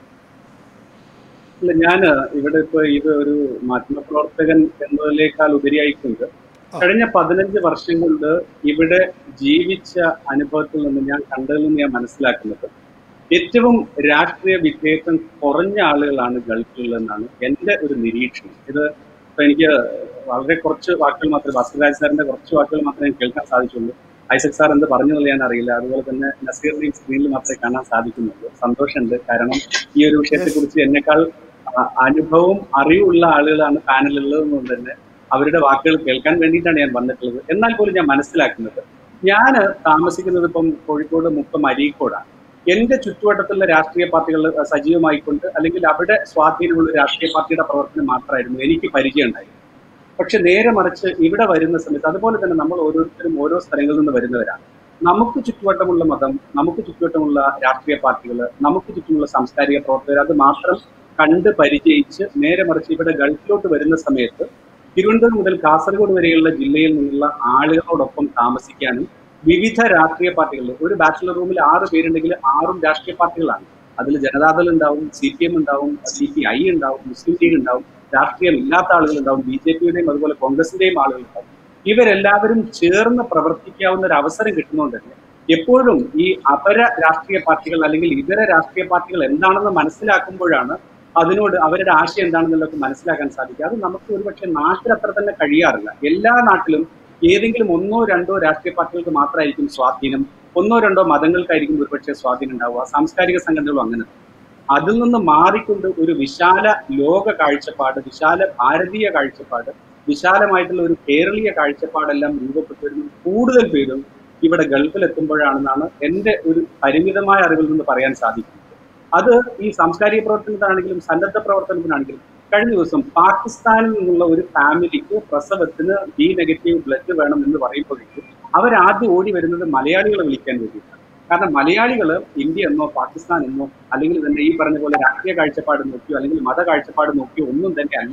ഇല്ല ഞാൻ ഇവിടെ ഇപ്പൊ ഇത് ഒരു മാധ്യമപ്രവർത്തകൻ എന്നതിനേക്കാൾ ഉപരിയായിക്കൊണ്ട് കഴിഞ്ഞ പതിനഞ്ച് വർഷം കൊണ്ട് ഇവിടെ ജീവിച്ച അനുഭവത്തിൽ നിന്ന് ഞാൻ കണ്ടതിൽ നിന്ന് ഞാൻ മനസ്സിലാക്കുന്നത് ഏറ്റവും രാഷ്ട്രീയ വിധേയത്വം കുറഞ്ഞ ആളുകളാണ് ഗൾഫിലുള്ളതെന്നാണ് എൻ്റെ ഒരു നിരീക്ഷണം ഇത് ഇപ്പൊ എനിക്ക് വളരെ കുറച്ച് വാക്കുകൾ മാത്രമേ ഭാസ്കരാജ് സാറിന്റെ കുറച്ച് വാക്കുകൾ മാത്രമേ എനിക്ക് കേൾക്കാൻ സാധിച്ചുള്ളൂ ഐസക് സാർ എന്ത് പറഞ്ഞതെന്ന് ഞാൻ അറിയില്ല അതുപോലെ തന്നെ നസീറിനെയും സ്ക്രീനിൽ മാത്രമേ കാണാൻ സാധിക്കുന്നുള്ളൂ സന്തോഷമുണ്ട് കാരണം ഈ ഒരു വിഷയത്തെക്കുറിച്ച് എന്നെക്കാൾ ആ, അനുഭവവും അറിവുള്ള ആളുകളാണ് പാനലുള്ളതെന്നുകൊണ്ട് തന്നെ അവരുടെ വാക്കുകൾ കേൾക്കാൻ വേണ്ടിയിട്ടാണ് ഞാൻ വന്നിട്ടുള്ളത് എന്നാൽ പോലും ഞാൻ മനസ്സിലാക്കുന്നത് ഞാൻ താമസിക്കുന്നത് ഇപ്പം കോഴിക്കോട് മുക്കം അരീക്കോടാണ് എന്റെ ചുറ്റുവട്ടത്തുള്ള രാഷ്ട്രീയ പാർട്ടികൾ സജീവമായിക്കൊണ്ട് അല്ലെങ്കിൽ അവിടെ സ്വാധീനമുള്ള രാഷ്ട്രീയ പാർട്ടിയുടെ പ്രവർത്തനം മാത്രമായിരുന്നു എനിക്ക് പരിചയം ഉണ്ടായിരുന്നത് പക്ഷെ നേരെ മറിച്ച് ഇവിടെ വരുന്ന സമയത്ത് അതുപോലെ തന്നെ നമ്മൾ ഓരോരുത്തരും ഓരോ സ്ഥലങ്ങളിൽ നിന്ന് വരുന്നവരാണ് നമുക്ക് ചുറ്റുവട്ടമുള്ള മതം നമുക്ക് ചുറ്റുവട്ടമുള്ള രാഷ്ട്രീയ പാർട്ടികൾ നമുക്ക് ചുറ്റുമുള്ള സാംസ്കാരിക പ്രവർത്തകർ അത് മാത്രം കണ്ട് പരിചയിച്ച് നേരെ മറിച്ച് ഇവിടെ ഗൾഫിലോട്ട് വരുന്ന സമയത്ത് തിരുവനന്തപുരം മുതൽ കാസർഗോഡ് വരെയുള്ള ജില്ലയിൽ നിന്നുള്ള ആളുകളോടൊപ്പം താമസിക്കാനും വിവിധ രാഷ്ട്രീയ പാർട്ടികൾ ഒരു ബാച്ചിലർ റൂമിൽ ആറ് പേരുണ്ടെങ്കിൽ ആറും രാഷ്ട്രീയ പാർട്ടികളാണ് അതിൽ ജനതാദൾ ഉണ്ടാവും സി പി എം ഉണ്ടാവും സി പി ഐ ഉണ്ടാവും മുസ്ലിം ലീഗ് ഉണ്ടാവും രാഷ്ട്രീയം ഇല്ലാത്ത ആളുകൾ ഉണ്ടാവും ബി ജെ പിയുടെയും അതുപോലെ കോൺഗ്രസിന്റെയും ആളുകൾ ഉണ്ടാവും ഇവരെല്ലാവരും ചേർന്ന് പ്രവർത്തിക്കാവുന്ന ഒരു അവസരം കിട്ടുന്നതുകൊണ്ട് തന്നെ എപ്പോഴും ഈ അപര രാഷ്ട്രീയ പാർട്ടികൾ അല്ലെങ്കിൽ ഇതര രാഷ്ട്രീയ പാർട്ടികൾ എന്താണെന്ന് മനസ്സിലാക്കുമ്പോഴാണ് അതിനോട് അവരുടെ ആശയം എന്താണെന്നുള്ളത് മനസ്സിലാക്കാൻ സാധിക്കുക അത് നമുക്ക് ഒരുപക്ഷെ നാട്ടിൽ അത്ര തന്നെ കഴിയാറില്ല എല്ലാ നാട്ടിലും ഏതെങ്കിലും ഒന്നോ രണ്ടോ രാഷ്ട്രീയ പാർട്ടികൾക്ക് മാത്രമായിരിക്കും സ്വാധീനം ഒന്നോ രണ്ടോ മതങ്ങൾക്കായിരിക്കും ഒരുപക്ഷെ സ്വാധീനം ഉണ്ടാവുക സാംസ്കാരിക സംഘടനകളും അങ്ങനെ അതിൽ നിന്ന് മാറിക്കൊണ്ട് ഒരു വിശാല ലോക കാഴ്ചപ്പാട് വിശാല ഭാരതീയ കാഴ്ചപ്പാട് വിശാലമായിട്ടുള്ള ഒരു കേരളീയ കാഴ്ചപ്പാടെല്ലാം രൂപപ്പെട്ടു വരുന്നത് കൂടുതൽ പേരും ഇവിടെ ഗൾഫിൽ എത്തുമ്പോഴാണെന്നാണ് എൻ്റെ ഒരു പരിമിതമായ അറിവിൽ നിന്ന് പറയാൻ സാധിക്കുന്നത് അത് ഈ സാംസ്കാരിക പ്രവർത്തനത്തിനാണെങ്കിലും സന്നദ്ധ പ്രവർത്തനത്തിനാണെങ്കിലും കഴിഞ്ഞ ദിവസം പാകിസ്ഥാനിൽ നിന്നുള്ള ഒരു ഫാമിലിക്ക് പ്രസവത്തിന് ബി നെഗറ്റീവ് ബ്ലഡ് വേണം എന്ന് പറയുമ്പോഴേക്കും അവരാദ്യം ഓടി വരുന്നത് മലയാളികളെ വിളിക്കാൻ വേണ്ടിയിട്ടാണ് കാരണം മലയാളികൾ ഇന്ത്യ എന്നോ പാകിസ്ഥാൻ എന്നോ അല്ലെങ്കിൽ തന്നെ ഈ പറഞ്ഞ പോലെ രാഷ്ട്രീയ കാഴ്ചപ്പാട് നോക്കിയോ അല്ലെങ്കിൽ മത കാഴ്ചപ്പാട് നോക്കിയോ ഒന്നും തന്നെ അല്ല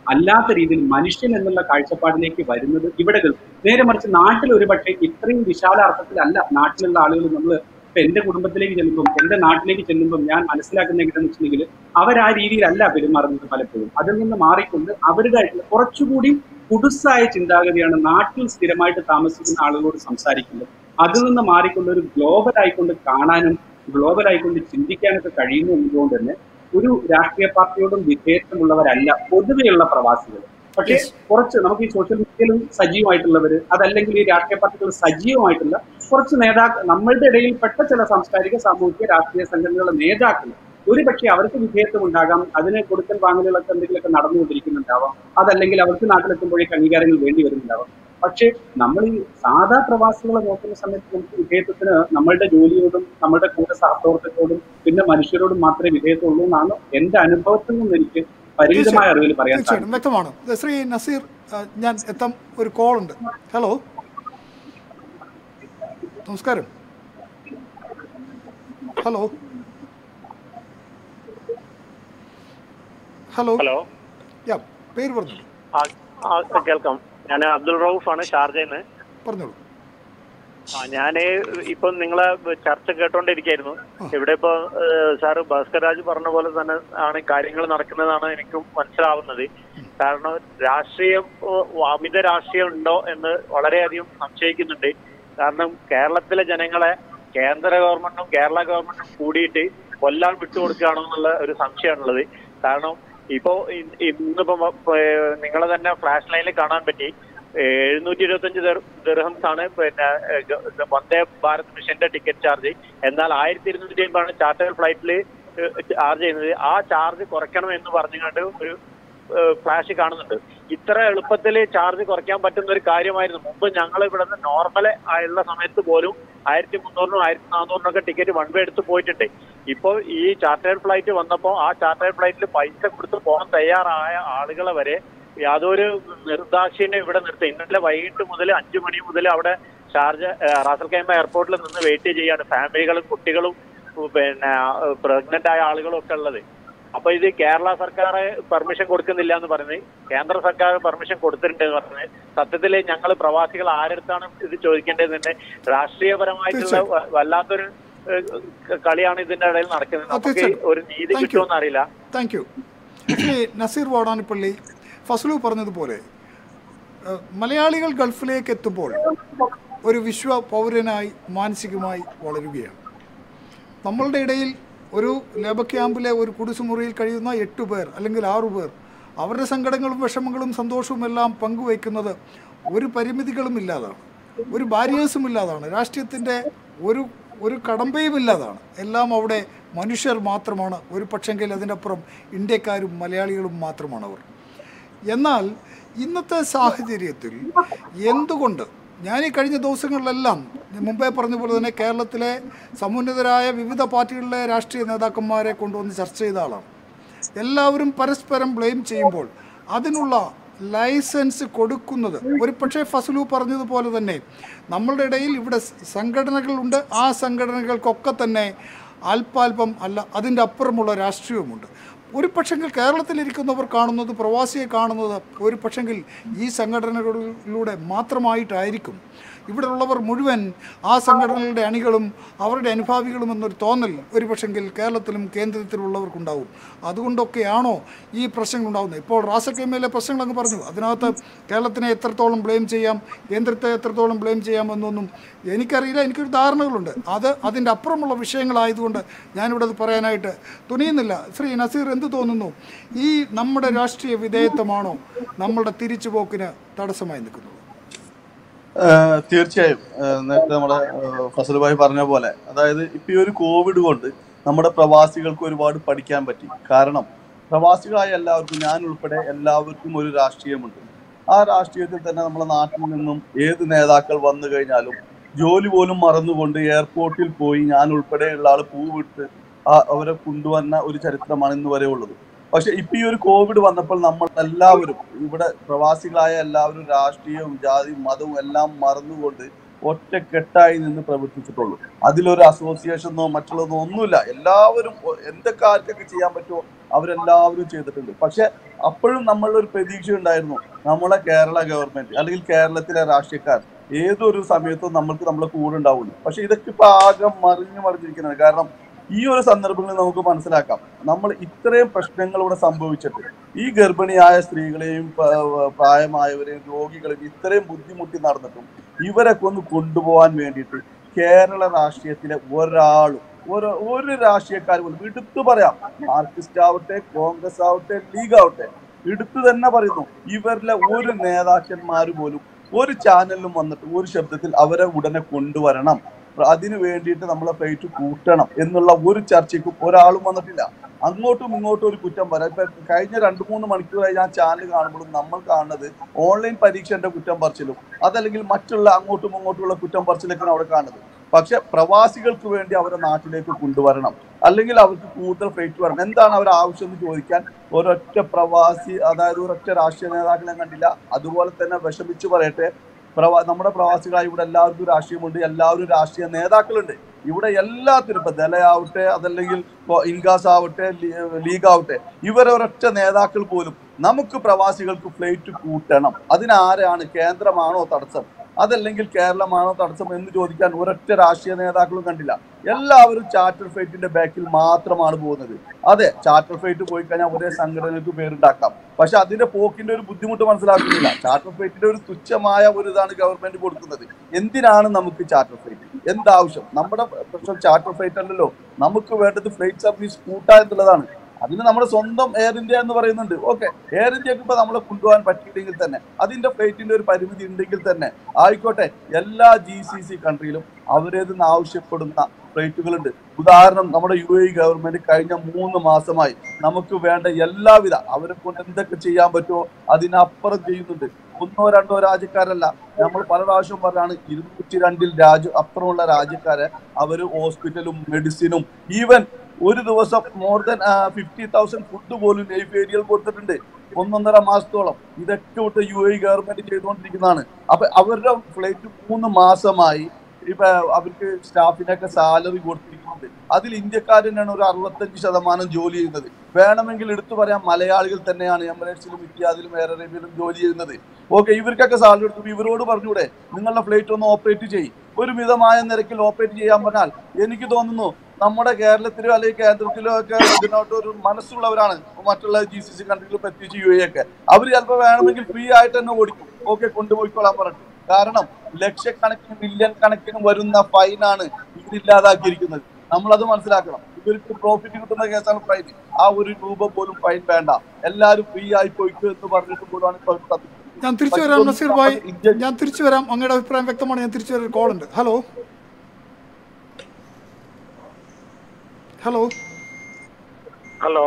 അല്ലാത്ത രീതിയിൽ മനുഷ്യൻ എന്നുള്ള കാഴ്ചപ്പാടിലേക്ക് വരുന്നത് ഇവിടെ ഗൾഫ് നേരെ മറിച്ച് നാട്ടിൽ ഒരു പക്ഷേ ഇത്രയും വിശാല അർത്ഥത്തിലല്ല നാട്ടിലുള്ള ആളുകൾ നമ്മൾ ഇപ്പൊ എന്റെ കുടുംബത്തിലേക്ക് ചെല്ലുമ്പോൾ എന്റെ നാട്ടിലേക്ക് ചെല്ലുമ്പോൾ ഞാൻ മനസ്സിലാക്കുന്ന എങ്ങനെയാണെന്ന് വെച്ചിട്ടുണ്ടെങ്കിൽ അവർ ആ രീതിയിലല്ല പെരുമാറുന്നത് പലപ്പോഴും അതിൽ നിന്ന് മാറിക്കൊണ്ട് അവരുടേതായിട്ടുള്ള കുറച്ചുകൂടി കുടുസായ ചിന്താഗതിയാണ് നാട്ടിൽ സ്ഥിരമായിട്ട് താമസിക്കുന്ന ആളുകളോട് സംസാരിക്കുന്നത് അതിൽ നിന്ന് മാറിക്കൊണ്ട് ഒരു ഗ്ലോബൽ ആയിക്കൊണ്ട് കാണാനും ഗ്ലോബൽ ആയിക്കൊണ്ട് ചിന്തിക്കാനൊക്കെ കഴിയുന്നു എന്നതുകൊണ്ട് തന്നെ ഒരു രാഷ്ട്രീയ പാർട്ടിയോടും വിധേയത്വമുള്ളവരല്ല പൊതുവെയുള്ള പ്രവാസികൾ പക്ഷേ കുറച്ച് നമുക്ക് ഈ സോഷ്യൽ മീഡിയയിലും സജീവമായിട്ടുള്ളവര് അതല്ലെങ്കിൽ ഈ രാഷ്ട്രീയ പാർട്ടികൾ സജീവമായിട്ടുള്ള കുറച്ച് നേതാക്കൾ നമ്മളുടെ ഇടയിൽപ്പെട്ട ചില സാംസ്കാരിക സാമൂഹിക രാഷ്ട്രീയ സംഘടനകളുടെ നേതാക്കൾ ഒരു പക്ഷേ അവർക്ക് വിധേയത്വം ഉണ്ടാകാം അതിന് കൊടുക്കൽ വാങ്ങലുകളൊക്കെ എന്തെങ്കിലുമൊക്കെ നടന്നുകൊണ്ടിരിക്കുന്നുണ്ടാവാം അതല്ലെങ്കിൽ അവർക്ക് നാട്ടിലെത്തുമ്പോഴേക്ക് അംഗീകാരങ്ങൾ വേണ്ടി വരുന്നുണ്ടാവാം പക്ഷേ നമ്മൾ ഈ സാധാ പ്രവാസികളെ നോക്കുന്ന സമയത്ത് നമുക്ക് വിധേയത്വത്തിന് നമ്മളുടെ ജോലിയോടും നമ്മളുടെ കൂടെ സഹപ്രവർത്തകരോടും പിന്നെ മനുഷ്യരോടും മാത്രമേ വിധേയത്വം ഉള്ളൂ എന്നാണ് എന്റെ അനുഭവത്തിൽ നിന്ന് എനിക്ക് പരിമിതമായ അറിവിൽ പറയാൻ സാധിക്കും തീർച്ചയായിട്ടും വ്യക്തമാണ് ഇത് ശ്രീ നസീർ ആ, ഞാൻ എത്താം ഒരു കോൾ ഉണ്ട് ഹലോ നമസ്കാരം ഹലോ ഹലോ ഹലോ യാ പേര് പറഞ്ഞോളൂ ആ, ആ, കേൾക്കാം ഞാൻ അബ്ദുൾ റൌഫാണ് ഷാർജയിൽ നിന്ന് പറഞ്ഞോളൂ ആ ഞാന് ഇപ്പം നിങ്ങളെ ചർച്ച കേട്ടോണ്ടിരിക്കായിരുന്നു ഇവിടെ ഇപ്പൊ ഏഹ്, സാറ് ഭാസ്കർ രാജ് പറഞ്ഞ പോലെ തന്നെ ആണ് കാര്യങ്ങൾ നടക്കുന്നതാണ് എനിക്കും മനസ്സിലാവുന്നത് കാരണം രാഷ്ട്രീയം ഓ, അമിത രാഷ്ട്രീയം ഉണ്ടോ എന്ന് വളരെയധികം സംശയിക്കുന്നുണ്ട് കാരണം കേരളത്തിലെ ജനങ്ങളെ കേന്ദ്ര ഗവൺമെന്റും കേരള ഗവൺമെന്റും കൂടിയിട്ട് കൊല്ലാൻ വിട്ടുകൊടുക്കുകയാണോ എന്നുള്ള ഒരു സംശയമാണുള്ളത് കാരണം ഇപ്പോ ഇ- ഇന്നിപ്പോ ഏഹ്, നിങ്ങളെ തന്നെ ഫ്ലാഷ് ലൈനിൽ കാണാൻ പറ്റി എഴുന്നൂറ്റി ഇരുപത്തഞ്ച് ദിർഹംസ് ആണ് പിന്നെ ഏഹ്, ഗ- വന്ദേ ഭാരത് മിഷന്റെ ടിക്കറ്റ് ചാർജ് എന്നാൽ ആയിരത്തി ഇരുന്നൂറ്റി അമ്പതാണ് ചാർട്ടർ ഫ്ലൈറ്റിൽ ചാർജ് ചെയ്യുന്നത് ആ ചാർജ് കുറയ്ക്കണം എന്ന് പറഞ്ഞുകൊണ്ട് ഒരു ഫ്ലാഷ് കാണുന്നുണ്ട് ഇത്ര എളുപ്പത്തിൽ ചാർജ് കുറയ്ക്കാൻ പറ്റുന്ന ഒരു കാര്യമായിരുന്നു മുമ്പ് ഞങ്ങൾ ഇവിടെ നിന്ന് നോർമൽ ആയുള്ള സമയത്ത് പോലും ആയിരത്തി മുന്നൂറിനും ആയിരത്തി നാനൂറിനും ഒക്കെ ടിക്കറ്റ് വൺ വേ എടുത്ത് പോയിട്ടുണ്ട് ഇപ്പോൾ ഈ ചാർട്ടേഡ് ഫ്ലൈറ്റ് വന്നപ്പോൾ ആ ചാർട്ടേഡ് ഫ്ലൈറ്റിൽ പൈസ കൊടുത്ത് പോകാൻ തയ്യാറായ ആളുകളെ വരെ യാതൊരു നിർദാക്ഷിണ്യം ഇവിടെ നിർത്തി ഇന്നലെ വൈകിട്ട് മുതൽ അഞ്ചു മണി മുതൽ അവിടെ ഷാർജ ഏഹ്, റാസൽ കൈമ എയർപോർട്ടിൽ നിന്ന് വെയിറ്റ് ചെയ്യാണ് ഫാമിലികളും കുട്ടികളും ഉം, പിന്നെ പ്രഗ്നന്റ് ആയ ആളുകളും ഒക്കെ ഉള്ളത് അപ്പൊ ഇത് കേരള സർക്കാർ പെർമിഷൻ കൊടുക്കുന്നില്ല എന്ന് പറഞ്ഞ് കേന്ദ്ര സർക്കാർ പെർമിഷൻ കൊടുത്തിട്ടുണ്ട് എന്ന് പറഞ്ഞ് സത്യത്തിൽ ഞങ്ങൾ പ്രവാസികൾ ആരടുത്താണ് ഇത് ചോദിക്കേണ്ടത് രാഷ്ട്രീയപരമായിട്ടുള്ള തീർച്ചയായും. വ- വല്ലാത്തൊരു ഏഹ്, കളിയാണ് ഇതിന്റെ ഇടയിൽ നടക്കുന്നത് നമുക്ക് തീർച്ചയായും. ഒരു നീതി Thank you. കിട്ടുമെന്ന് അറിയില്ല താങ്ക് യു ശ്രീ നസീർ വാടാനിപ്പള്ളി ഫസലു പറഞ്ഞതുപോലെ ഏഹ്, മലയാളികൾ ഗൾഫിലേക്ക് എത്തുമ്പോൾ ഒരു വിശ്വ പൗരനായി മാനസികമായി വളരുകയാണ് നമ്മളുടെ ഇടയിൽ ഒരു ലേബർ ക്യാമ്പിലെ ഒരു കുടിസുമുറിയിൽ കഴിയുന്ന എട്ട് പേർ അല്ലെങ്കിൽ ആറു പേർ അവരുടെ സങ്കടങ്ങളും വിഷമങ്ങളും സന്തോഷവും എല്ലാം പങ്കുവയ്ക്കുന്നത് ഒരു പരിമിതികളും ഇല്ലാതാണ് ഒരു ബാരിയേഴ്സും ഇല്ലാതാണ് രാഷ്ട്രീയത്തിൻ്റെ ഒരു ഒരു കടമ്പയും ഇല്ലാതാണ് എല്ലാം അവിടെ മനുഷ്യർ മാത്രമാണ് ഒരു പക്ഷെങ്കിൽ അതിൻ്റെ അപ്പുറം ഇന്ത്യക്കാരും മലയാളികളും മാത്രമാണ് അവർ എന്നാൽ ഇന്നത്തെ സാഹചര്യത്തിൽ എന്തുകൊണ്ട് ഞാൻ ഈ കഴിഞ്ഞ ദിവസങ്ങളിലെല്ലാം ഞാൻ മുമ്പേ പറഞ്ഞ പോലെ തന്നെ കേരളത്തിലെ സമുന്നതരായ വിവിധ പാർട്ടികളിലെ രാഷ്ട്രീയ നേതാക്കന്മാരെ കൊണ്ടുവന്ന് ചർച്ച ചെയ്ത ആളാണ് എല്ലാവരും പരസ്പരം ബ്ലെയിം ചെയ്യുമ്പോൾ അതിനുള്ള ലൈസൻസ് കൊടുക്കുന്നത് ഒരു പക്ഷേ ഫസലു പറഞ്ഞതുപോലെ തന്നെ നമ്മളുടെ ഇടയിൽ ഇവിടെ സ് സംഘടനകളുണ്ട് ആ സംഘടനകൾക്കൊക്കെ തന്നെ അല്പാൽപം അല്ല അതിൻ്റെ അപ്പുറമുള്ള രാഷ്ട്രീയവുമുണ്ട് ഒരു പക്ഷെങ്കിൽ കേരളത്തിലിരിക്കുന്നവർ കാണുന്നത് പ്രവാസിയെ കാണുന്നത് ഒരു പക്ഷെങ്കിൽ ഈ സംഘടനകളിലൂടെ മാത്രമായിട്ടായിരിക്കും ഇവിടെ ഉള്ളവർ മുഴുവൻ ആ സംഘടനകളുടെ അണികളും അവരുടെ അനുഭാവികളും എന്നൊരു തോന്നൽ ഒരു പക്ഷെങ്കിൽ കേരളത്തിലും കേന്ദ്രത്തിലുള്ളവർക്കുണ്ടാവും അതുകൊണ്ടൊക്കെയാണോ ഈ പ്രശ്നങ്ങൾ ഉണ്ടാകുന്നത് ഇപ്പോൾ റാസക്കൈമയിലെ പ്രശ്നങ്ങൾ അങ്ങ് പറഞ്ഞു അതിനകത്ത് കേരളത്തിനെ എത്രത്തോളം ബ്ലെയിം ചെയ്യാം കേന്ദ്രത്തെ എത്രത്തോളം ബ്ലെയിം ചെയ്യാം എന്നൊന്നും എനിക്കറിയില്ല എനിക്കൊരു ധാരണകളുണ്ട് അത് അതിൻ്റെ അപ്പുറമുള്ള വിഷയങ്ങളായതുകൊണ്ട് ഞാനിവിടെ അത് പറയാനായിട്ട് തുനിയുന്നില്ല ശ്രീ നസീർ എന്ത് തോന്നുന്നു ഈ നമ്മുടെ രാഷ്ട്രീയ വിധേയത്വമാണോ നമ്മളുടെ തിരിച്ചുപോക്കിന് തടസ്സമായി നിൽക്കുന്നത് ഏഹ് തീർച്ചയായും ഏഹ് നേരത്തെ നമ്മുടെ ഏഹ് ഫസൽ ഭായി പറഞ്ഞ പോലെ അതായത് ഇപ്പൊ ഈ ഒരു കോവിഡ് കൊണ്ട് നമ്മുടെ പ്രവാസികൾക്ക് ഒരുപാട് പഠിക്കാൻ പറ്റി കാരണം പ്രവാസികളായ എല്ലാവർക്കും ഞാൻ ഉൾപ്പെടെ എല്ലാവർക്കും ഒരു രാഷ്ട്രീയമുണ്ട് ആ രാഷ്ട്രീയത്തിൽ തന്നെ നമ്മുടെ നാട്ടിൽ നിന്നും ഏത് നേതാക്കൾ വന്നു കഴിഞ്ഞാലും ജോലി പോലും മറന്നുകൊണ്ട് എയർപോർട്ടിൽ പോയി ഞാൻ ഉൾപ്പെടെയുള്ള ആൾ പൂവിട്ട് ആ അവരെ കൊണ്ടുവന്ന ഒരു ചരിത്രമാണ് ഇന്ന് വരെ ഉള്ളത് പക്ഷെ ഇപ്പൊ ഈ ഒരു കോവിഡ് വന്നപ്പോൾ നമ്മൾ എല്ലാവരും ഇവിടെ പ്രവാസികളായ എല്ലാവരും രാഷ്ട്രീയവും ജാതിയും മതവും എല്ലാം മറന്നുകൊണ്ട് ഒറ്റക്കെട്ടായി നിന്ന് പ്രവർത്തിച്ചിട്ടുള്ളൂ അതിലൊരു അസോസിയേഷനോ മറ്റുള്ളതോ ഒന്നുമില്ല എല്ലാവരും ഒ- എന്തൊക്കെ ആർക്കൊക്കെ ചെയ്യാൻ പറ്റുമോ അവരെല്ലാവരും ചെയ്തിട്ടുണ്ട് പക്ഷെ അപ്പോഴും നമ്മളൊരു പ്രതീക്ഷ ഉണ്ടായിരുന്നു നമ്മളെ കേരള ഗവൺമെന്റ് അല്ലെങ്കിൽ കേരളത്തിലെ രാഷ്ട്രീയക്കാർ ഏതൊരു സമയത്തും നമ്മൾക്ക് നമ്മളെ കൂടെ ഉണ്ടാവുള്ളൂ പക്ഷെ ഇതൊക്കെ ഇപ്പൊ ആകെ മറിഞ്ഞു മറിഞ്ഞിരിക്കുന്നത് കാരണം ഈ ഒരു സന്ദർഭങ്ങളിൽ നമുക്ക് മനസ്സിലാക്കാം നമ്മൾ ഇത്രയും പ്രശ്നങ്ങൾ ഇവിടെ സംഭവിച്ചിട്ട് ഈ ഗർഭിണിയായ സ്ത്രീകളെയും പ- പ്രായമായവരെയും രോഗികളെയും ഇത്രയും ബുദ്ധിമുട്ടി നടന്നിട്ടും ഇവരൊക്കെ ഒന്ന് കൊണ്ടുപോകാൻ വേണ്ടിയിട്ട് കേരള രാഷ്ട്രീയത്തിലെ ഒരാളും ഒരു ഒരു രാഷ്ട്രീയക്കാർ പോലും എടുത്തു പറയാം മാർക്സിസ്റ്റ് ആവട്ടെ കോൺഗ്രസ് ആവട്ടെ ലീഗ് ആവട്ടെ എടുത്തു തന്നെ പറയുന്നു ഇവരിലെ ഒരു നേതാക്കന്മാർ പോലും ഒരു ചാനലിലും വന്നിട്ട് ഒരു ശബ്ദത്തിൽ അവരെ ഉടനെ കൊണ്ടുവരണം അതിന് വേണ്ടിയിട്ട് നമ്മളെ ഫ്ലൈറ്റ് കൂട്ടണം എന്നുള്ള ഒരു ചർച്ചയ്ക്കും ഒരാളും വന്നിട്ടില്ല അങ്ങോട്ടും ഇങ്ങോട്ടും ഒരു കുറ്റം പറയാം ഇപ്പൊ കഴിഞ്ഞ രണ്ട് മൂന്ന് മണിക്കൂറായി ഞാൻ ചാനൽ കാണുമ്പോഴും നമ്മൾ കാണുന്നത് ഓൺലൈൻ പരീക്ഷന്റെ കുറ്റം പറച്ചിലും അതല്ലെങ്കിൽ മറ്റുള്ള അങ്ങോട്ടും ഇങ്ങോട്ടുമുള്ള കുറ്റം പറച്ചിലൊക്കെയാണ് അവിടെ കാണുന്നത് പക്ഷെ പ്രവാസികൾക്ക് വേണ്ടി അവരെ നാട്ടിലേക്ക് കൊണ്ടുവരണം അല്ലെങ്കിൽ അവർക്ക് കൂടുതൽ ഫ്ലൈറ്റ് വരണം എന്താണ് അവർ ആവശ്യം എന്ന് ചോദിക്കാൻ ഒരൊറ്റ പ്രവാസി അതായത് ഒരൊറ്റ രാഷ്ട്രീയ നേതാക്കളെ കണ്ടില്ല അതുപോലെ തന്നെ വിഷമിച്ച് പറയട്ടെ പ്രവാ നമ്മുടെ പ്രവാസികളായി ഇവിടെ എല്ലാവർക്കും രാഷ്ട്രീയമുണ്ട് എല്ലാവരും രാഷ്ട്രീയ നേതാക്കളുണ്ട് ഇവിടെ എല്ലാത്തിനും ഇപ്പൊ ദലയാവട്ടെ അതല്ലെങ്കിൽ ഇപ്പൊ ഇൻഗാസ് ആവട്ടെ ലീ- ലീഗ് ആവട്ടെ ഇവരൊരൊറ്റ നേതാക്കൾ പോലും നമുക്ക് പ്രവാസികൾക്ക് ഫ്ലൈറ്റ് കൂട്ടണം അതിനാരാണ് കേന്ദ്രമാണോ തടസ്സം അതല്ലെങ്കിൽ കേരളമാണോ തടസ്സം എന്ന് ചോദിക്കാൻ ഒരൊറ്റ രാഷ്ട്രീയ നേതാക്കളും കണ്ടില്ല എല്ലാവരും ചാർട്ടർ ഫ്ലൈറ്റിന്റെ ബാക്കിൽ മാത്രമാണ് പോകുന്നത് അതെ ചാർട്ടർ ഫ്ലൈറ്റ് പോയി കഴിഞ്ഞാൽ ഒരേ സംഘടനകൾക്ക് പേരുണ്ടാക്കാം പക്ഷെ അതിന്റെ പോക്കിന്റെ ഒരു ബുദ്ധിമുട്ട് മനസ്സിലാക്കുന്നില്ല ചാർട്ടർ ഫ്ലൈറ്റിന്റെ ഒരു തുച്ഛമായ ഒരു ഇതാണ് ഗവൺമെന്റ് കൊടുക്കുന്നത് എന്തിനാണ് നമുക്ക് ചാർട്ടർ ഫ്ലൈറ്റ് എന്താവശ്യം നമ്മുടെ പ്രശ്നം ചാർട്ടർ ഫ്ലൈറ്റ് അല്ലല്ലോ നമുക്ക് വേണ്ടത് ഫ്ലൈറ്റ് സർവീസ് കൂട്ടുക എന്നുള്ളതാണ് അതിന് നമ്മുടെ സ്വന്തം എയർ ഇന്ത്യ എന്ന് പറയുന്നുണ്ട് ഓക്കെ എയർ ഇന്ത്യക്ക് ഇപ്പൊ നമ്മളെ കൊണ്ടുപോകാൻ പറ്റിയില്ലെങ്കിൽ തന്നെ അതിന്റെ ഫ്ലൈറ്റിന്റെ ഒരു പരിമിതി ഉണ്ടെങ്കിൽ തന്നെ ആയിക്കോട്ടെ എല്ലാ ജി സി സി കൺട്രിയിലും അവരേതെന്ന് ആവശ്യപ്പെടുന്ന ഫ്ലൈറ്റുകളുണ്ട് ഉദാഹരണം നമ്മുടെ യു എ ഗവൺമെന്റ് കഴിഞ്ഞ മൂന്ന് മാസമായി നമുക്ക് വേണ്ട എല്ലാവിധ അവരെ കൊണ്ട് എന്തൊക്കെ ചെയ്യാൻ പറ്റുമോ അതിനപ്പുറം ചെയ്യുന്നുണ്ട് ഒന്നോ രണ്ടോ രാജ്യക്കാരല്ല നമ്മൾ പല പ്രാവശ്യം പറഞ്ഞാണ് ഇരുന്നൂറ്റി രണ്ടിൽ രാജ്യ അപ്പുറമുള്ള രാജ്യക്കാരെ അവർ ഹോസ്പിറ്റലും മെഡിസിനും ഈവൻ ഒരു ദിവസം more than fifty thousand food പോലും ലൈഫ് ഏരിയയിൽ കൊടുത്തിട്ടുണ്ട് ഒന്നൊന്നര മാസത്തോളം ഇതൊക്കെ വിട്ട് യു എ ഗവൺമെന്റ് ചെയ്തുകൊണ്ടിരിക്കുന്നതാണ് അപ്പൊ അവരുടെ ഫ്ലൈറ്റ് മൂന്ന് മാസമായി ഇപ്പൊ അവർക്ക് സ്റ്റാഫിനൊക്കെ സാലറി കൊടുത്തിരിക്കുന്നുണ്ട് അതിൽ ഇന്ത്യക്കാർ തന്നെയാണ് ഒരു അറുപത്തഞ്ച് ശതമാനം ജോലി ചെയ്യുന്നത് വേണമെങ്കിൽ എടുത്തു പറയാം മലയാളികൾ തന്നെയാണ് എമിറേറ്റ്സിലും ഇത്യാദിലും എയർ അറേബ്യയിലും ജോലി ചെയ്യുന്നത് ഓക്കെ ഇവർക്കൊക്കെ സാലറി എടുത്തു ഇവരോട് പറഞ്ഞൂടെ നിങ്ങളുടെ ഫ്ലൈറ്റ് ഒന്ന് ഓപ്പറേറ്റ് ചെയ്യും ഒരു മിതമായ നിരക്കിൽ ഓപ്പറേറ്റ് ചെയ്യാൻ പറഞ്ഞാൽ എനിക്ക് തോന്നുന്നു നമ്മുടെ കേരളത്തിലോ അല്ലെങ്കിൽ കേന്ദ്രത്തിലോ ഒക്കെ ഇതിനോട്ട് ഒരു മനസ്സുള്ളവരാണ് മറ്റുള്ള ജി സി സി കൺട്രികളും പ്രത്യേകിച്ച് യു എ ഒക്കെ അവർ ചിലപ്പോൾ വേണമെങ്കിൽ ഫ്രീ ആയിട്ട് തന്നെ ഓടിക്കും ഓക്കെ കൊണ്ടുപോയിക്കോളാൻ പറഞ്ഞു കാരണം ലക്ഷക്കണക്കിന് മില്യൺ കണക്കിന് വരുന്ന ഫൈനാണ് ഇവരില്ലാതാക്കിയിരിക്കുന്നത് നമ്മളത് മനസ്സിലാക്കണം ഇവർക്ക് പ്രോഫിറ്റ് കിട്ടുന്ന കേസാണ് ഫൈൻ ആ ഒരു രൂപ പോലും ഫൈൻ വേണ്ട എല്ലാവരും ഫ്രീ ആയി പോയിക്കോ എന്ന് പറഞ്ഞിട്ട് പോലാണ് ഇപ്പൊ സത്യം. ഞാൻ തിരിച്ചു വരാം നസീർ ഭായ് ഞാൻ തിരിച്ചു വരാം അങ്ങയുടെ അഭിപ്രായം വ്യക്തമാണ് ഞാൻ തിരിച്ചു വരാൻ കോൾ ഉണ്ട് ഹലോ ഹലോ ഹലോ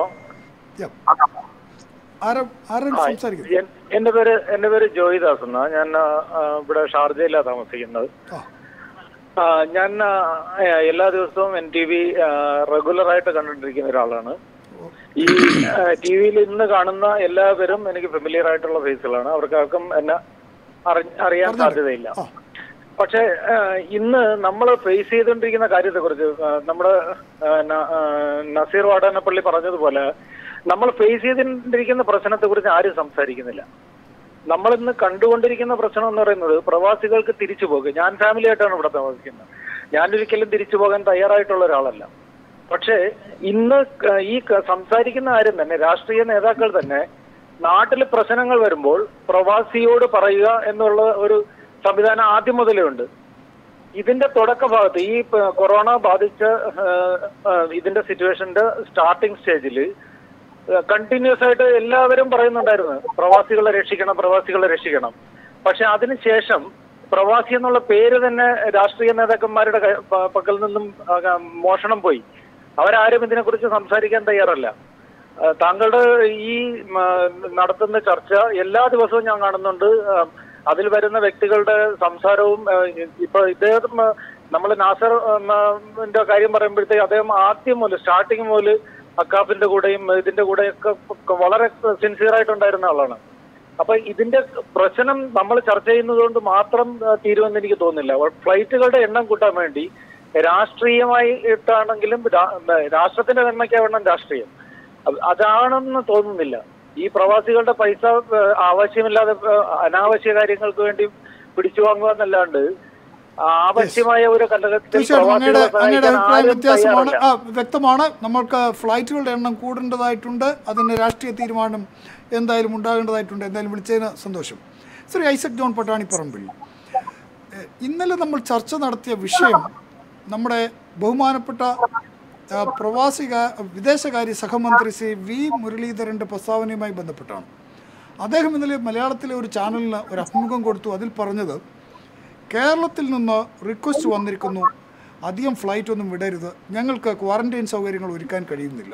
ആരാ ആരാണ് ഹായ്. സംസാരിക്കുന്നത് എൻ- എന്റെ പേര് എന്റെ പേര് ജോയിദാസ് എന്നാ ഞാൻ ആ, ആ, ഇവിടെ ഷാർജയിലാണ് താമസിക്കുന്നത് ആ. ആ, ഞാൻ ആ, എല്ലാ ദിവസവും എൻ ടി വി റെഗുലർ ആയിട്ട് കണ്ടുകൊണ്ടിരിക്കുന്ന ഒരാളാണ് ഈ ടി വിയിൽ ഇന്ന് കാണുന്ന എല്ലാവരും എനിക്ക് ഫെമിലിയർ ആയിട്ടുള്ള ഫേസുകളാണ് അവർക്കാർക്കും എന്നെ അറി- അറിയാൻ പറഞ്ഞോളൂ. സാധ്യതയില്ല ആ. പക്ഷേ ആ, ഇന്ന് നമ്മൾ ഫേസ് ചെയ്തുകൊണ്ടിരിക്കുന്ന കാര്യത്തെക്കുറിച്ച് ആ, നമ്മുടെ ആ, ന- ആ, നസീർ വാടാനപ്പള്ളി പറഞ്ഞതുപോലെ നമ്മൾ ഫേസ് ചെയ്തിരിക്കുന്ന പ്രശ്നത്തെക്കുറിച്ച് ആരും സംസാരിക്കുന്നില്ല നമ്മൾ ഇന്ന് കണ്ടുകൊണ്ടിരിക്കുന്ന പ്രശ്നം എന്ന് പറയുന്നത് പ്രവാസികൾക്ക് തിരിച്ചു പോകുക ഞാൻ ഫാമിലി ആയിട്ടാണ് ഇവിടെ താമസിക്കുന്നത് ഞാനൊരിക്കലും തിരിച്ചു പോകാൻ തയ്യാറായിട്ടുള്ള ഒരാളല്ല പക്ഷേ ഇന്ന് ക- ഈ ക- സംസാരിക്കുന്ന ആരും തന്നെ രാഷ്ട്രീയ നേതാക്കൾ തന്നെ നാട്ടിൽ പ്രശ്നങ്ങൾ വരുമ്പോൾ പ്രവാസിയോട് പറയുക എന്നുള്ള ഒരു സംവിധാനം ആദ്യം മുതലേ ഉണ്ട് ഇതിന്റെ തുടക്ക ഭാഗത്ത് ഈ പ- കൊറോണ ബാധിച്ച ആ, ആ, ഇതിന്റെ സിറ്റുവേഷന്റെ സ്റ്റാർട്ടിംഗ് സ്റ്റേജിൽ കണ്ടിന്യൂസ് ആയിട്ട് എല്ലാവരും പറയുന്നുണ്ടായിരുന്നു പ്രവാസികളെ രക്ഷിക്കണം പ്രവാസികളെ രക്ഷിക്കണം പക്ഷെ അതിനുശേഷം പ്രവാസി എന്നുള്ള പേര് തന്നെ രാഷ്ട്രീയ നേതാക്കന്മാരുടെ കൈ- പ- പക്കൽ നിന്നും ആ, മോഷണം പോയി അവരാരും ഇതിനെക്കുറിച്ച് സംസാരിക്കാൻ തയ്യാറല്ല ആ, താങ്കളുടെ ഈ മ, നടത്തുന്ന ചർച്ച എല്ലാ ദിവസവും ഞാൻ കാണുന്നുണ്ട് ആ, അതിൽ വരുന്ന വ്യക്തികളുടെ സംസാരവും ആ, ഇപ്പൊ ഇദ്ദേഹം നമ്മൾ നാസർ ന്റെ കാര്യം പറയുമ്പോഴത്തേക്ക് അദ്ദേഹം ആദ്യം മുതൽ സ്റ്റാർട്ടിങ് മുതൽ അക്കാഫിന്റെ കൂടെയും ഇതിന്റെ കൂടെയൊക്കെ വളരെ സിൻസിയർ ആയിട്ടുണ്ടായിരുന്ന ആളാണ് അപ്പൊ ഇതിന്റെ പ്രശ്നം നമ്മൾ ചർച്ച ചെയ്യുന്നത് കൊണ്ട് മാത്രം ആ, തീരുമെന്ന് എനിക്ക് തോന്നുന്നില്ല അപ്പോൾ ഫ്ലൈറ്റുകളുടെ എണ്ണം കൂട്ടാൻ വേണ്ടി രാഷ്ട്രീയമായി ഇട്ടാണെങ്കിലും രാ- രാഷ്ട്രത്തിന്റെ നന്മയ്ക്കാവണം രാഷ്ട്രീയം അത് അതാണെന്ന് തോന്നുന്നില്ല ഈ പ്രവാസികളുടെ പൈസ ആ, ആവശ്യമില്ലാതെ ആ, അനാവശ്യ കാര്യങ്ങൾക്ക് വേണ്ടി പിടിച്ചു വാങ്ങുക എന്നല്ലാണ്ട് ആവശ്യമായ ഒരു കലകത്തിൽ തീർച്ചയായിട്ടും അങ്ങയുടെ പ്രവാസികളെ അങ്ങയുടെ സഹായിക്കാൻ അഭിപ്രായം ആരും വ്യത്യാസമാണ് തയ്യാറല്ല. ആ വ്യക്തമാണ് നമ്മൾക്ക് ഫ്ലൈറ്റുകളുടെ എണ്ണം കൂടേണ്ടതായിട്ടുണ്ട് അതിന് രാഷ്ട്രീയ തീരുമാനം എന്തായാലും ഉണ്ടാകേണ്ടതായിട്ടുണ്ട് എന്തായാലും വിളിച്ചതിന് സന്തോഷം ശ്രീ ഐസക് ജോൺ പട്ടാണിപ്പറമ്പിൽ ഏഹ്, ഇന്നലെ നമ്മൾ ചർച്ച നടത്തിയ വിഷയം നമ്മുടെ ബഹുമാനപ്പെട്ട ആ, പ്രവാസി കാ- വിദേശകാര്യ സഹമന്ത്രി ശ്രീ വി മുരളീധരൻ്റെ പ്രസ്താവനയുമായി ബന്ധപ്പെട്ടാണ് അദ്ദേഹം ഇന്നലെ മലയാളത്തിലെ ഒരു ചാനലിന് ഒരു അഭിമുഖം കൊടുത്തു അതിൽ പറഞ്ഞത് കേരളത്തിൽ നിന്ന് റിക്വസ്റ്റ് വന്നിരിക്കുന്നു അധികം ഫ്ലൈറ്റ് ഒന്നും വിടരുത് ഞങ്ങൾക്ക് ക്വാറന്റൈൻ സൗകര്യങ്ങൾ ഒരുക്കാൻ കഴിയുന്നില്ല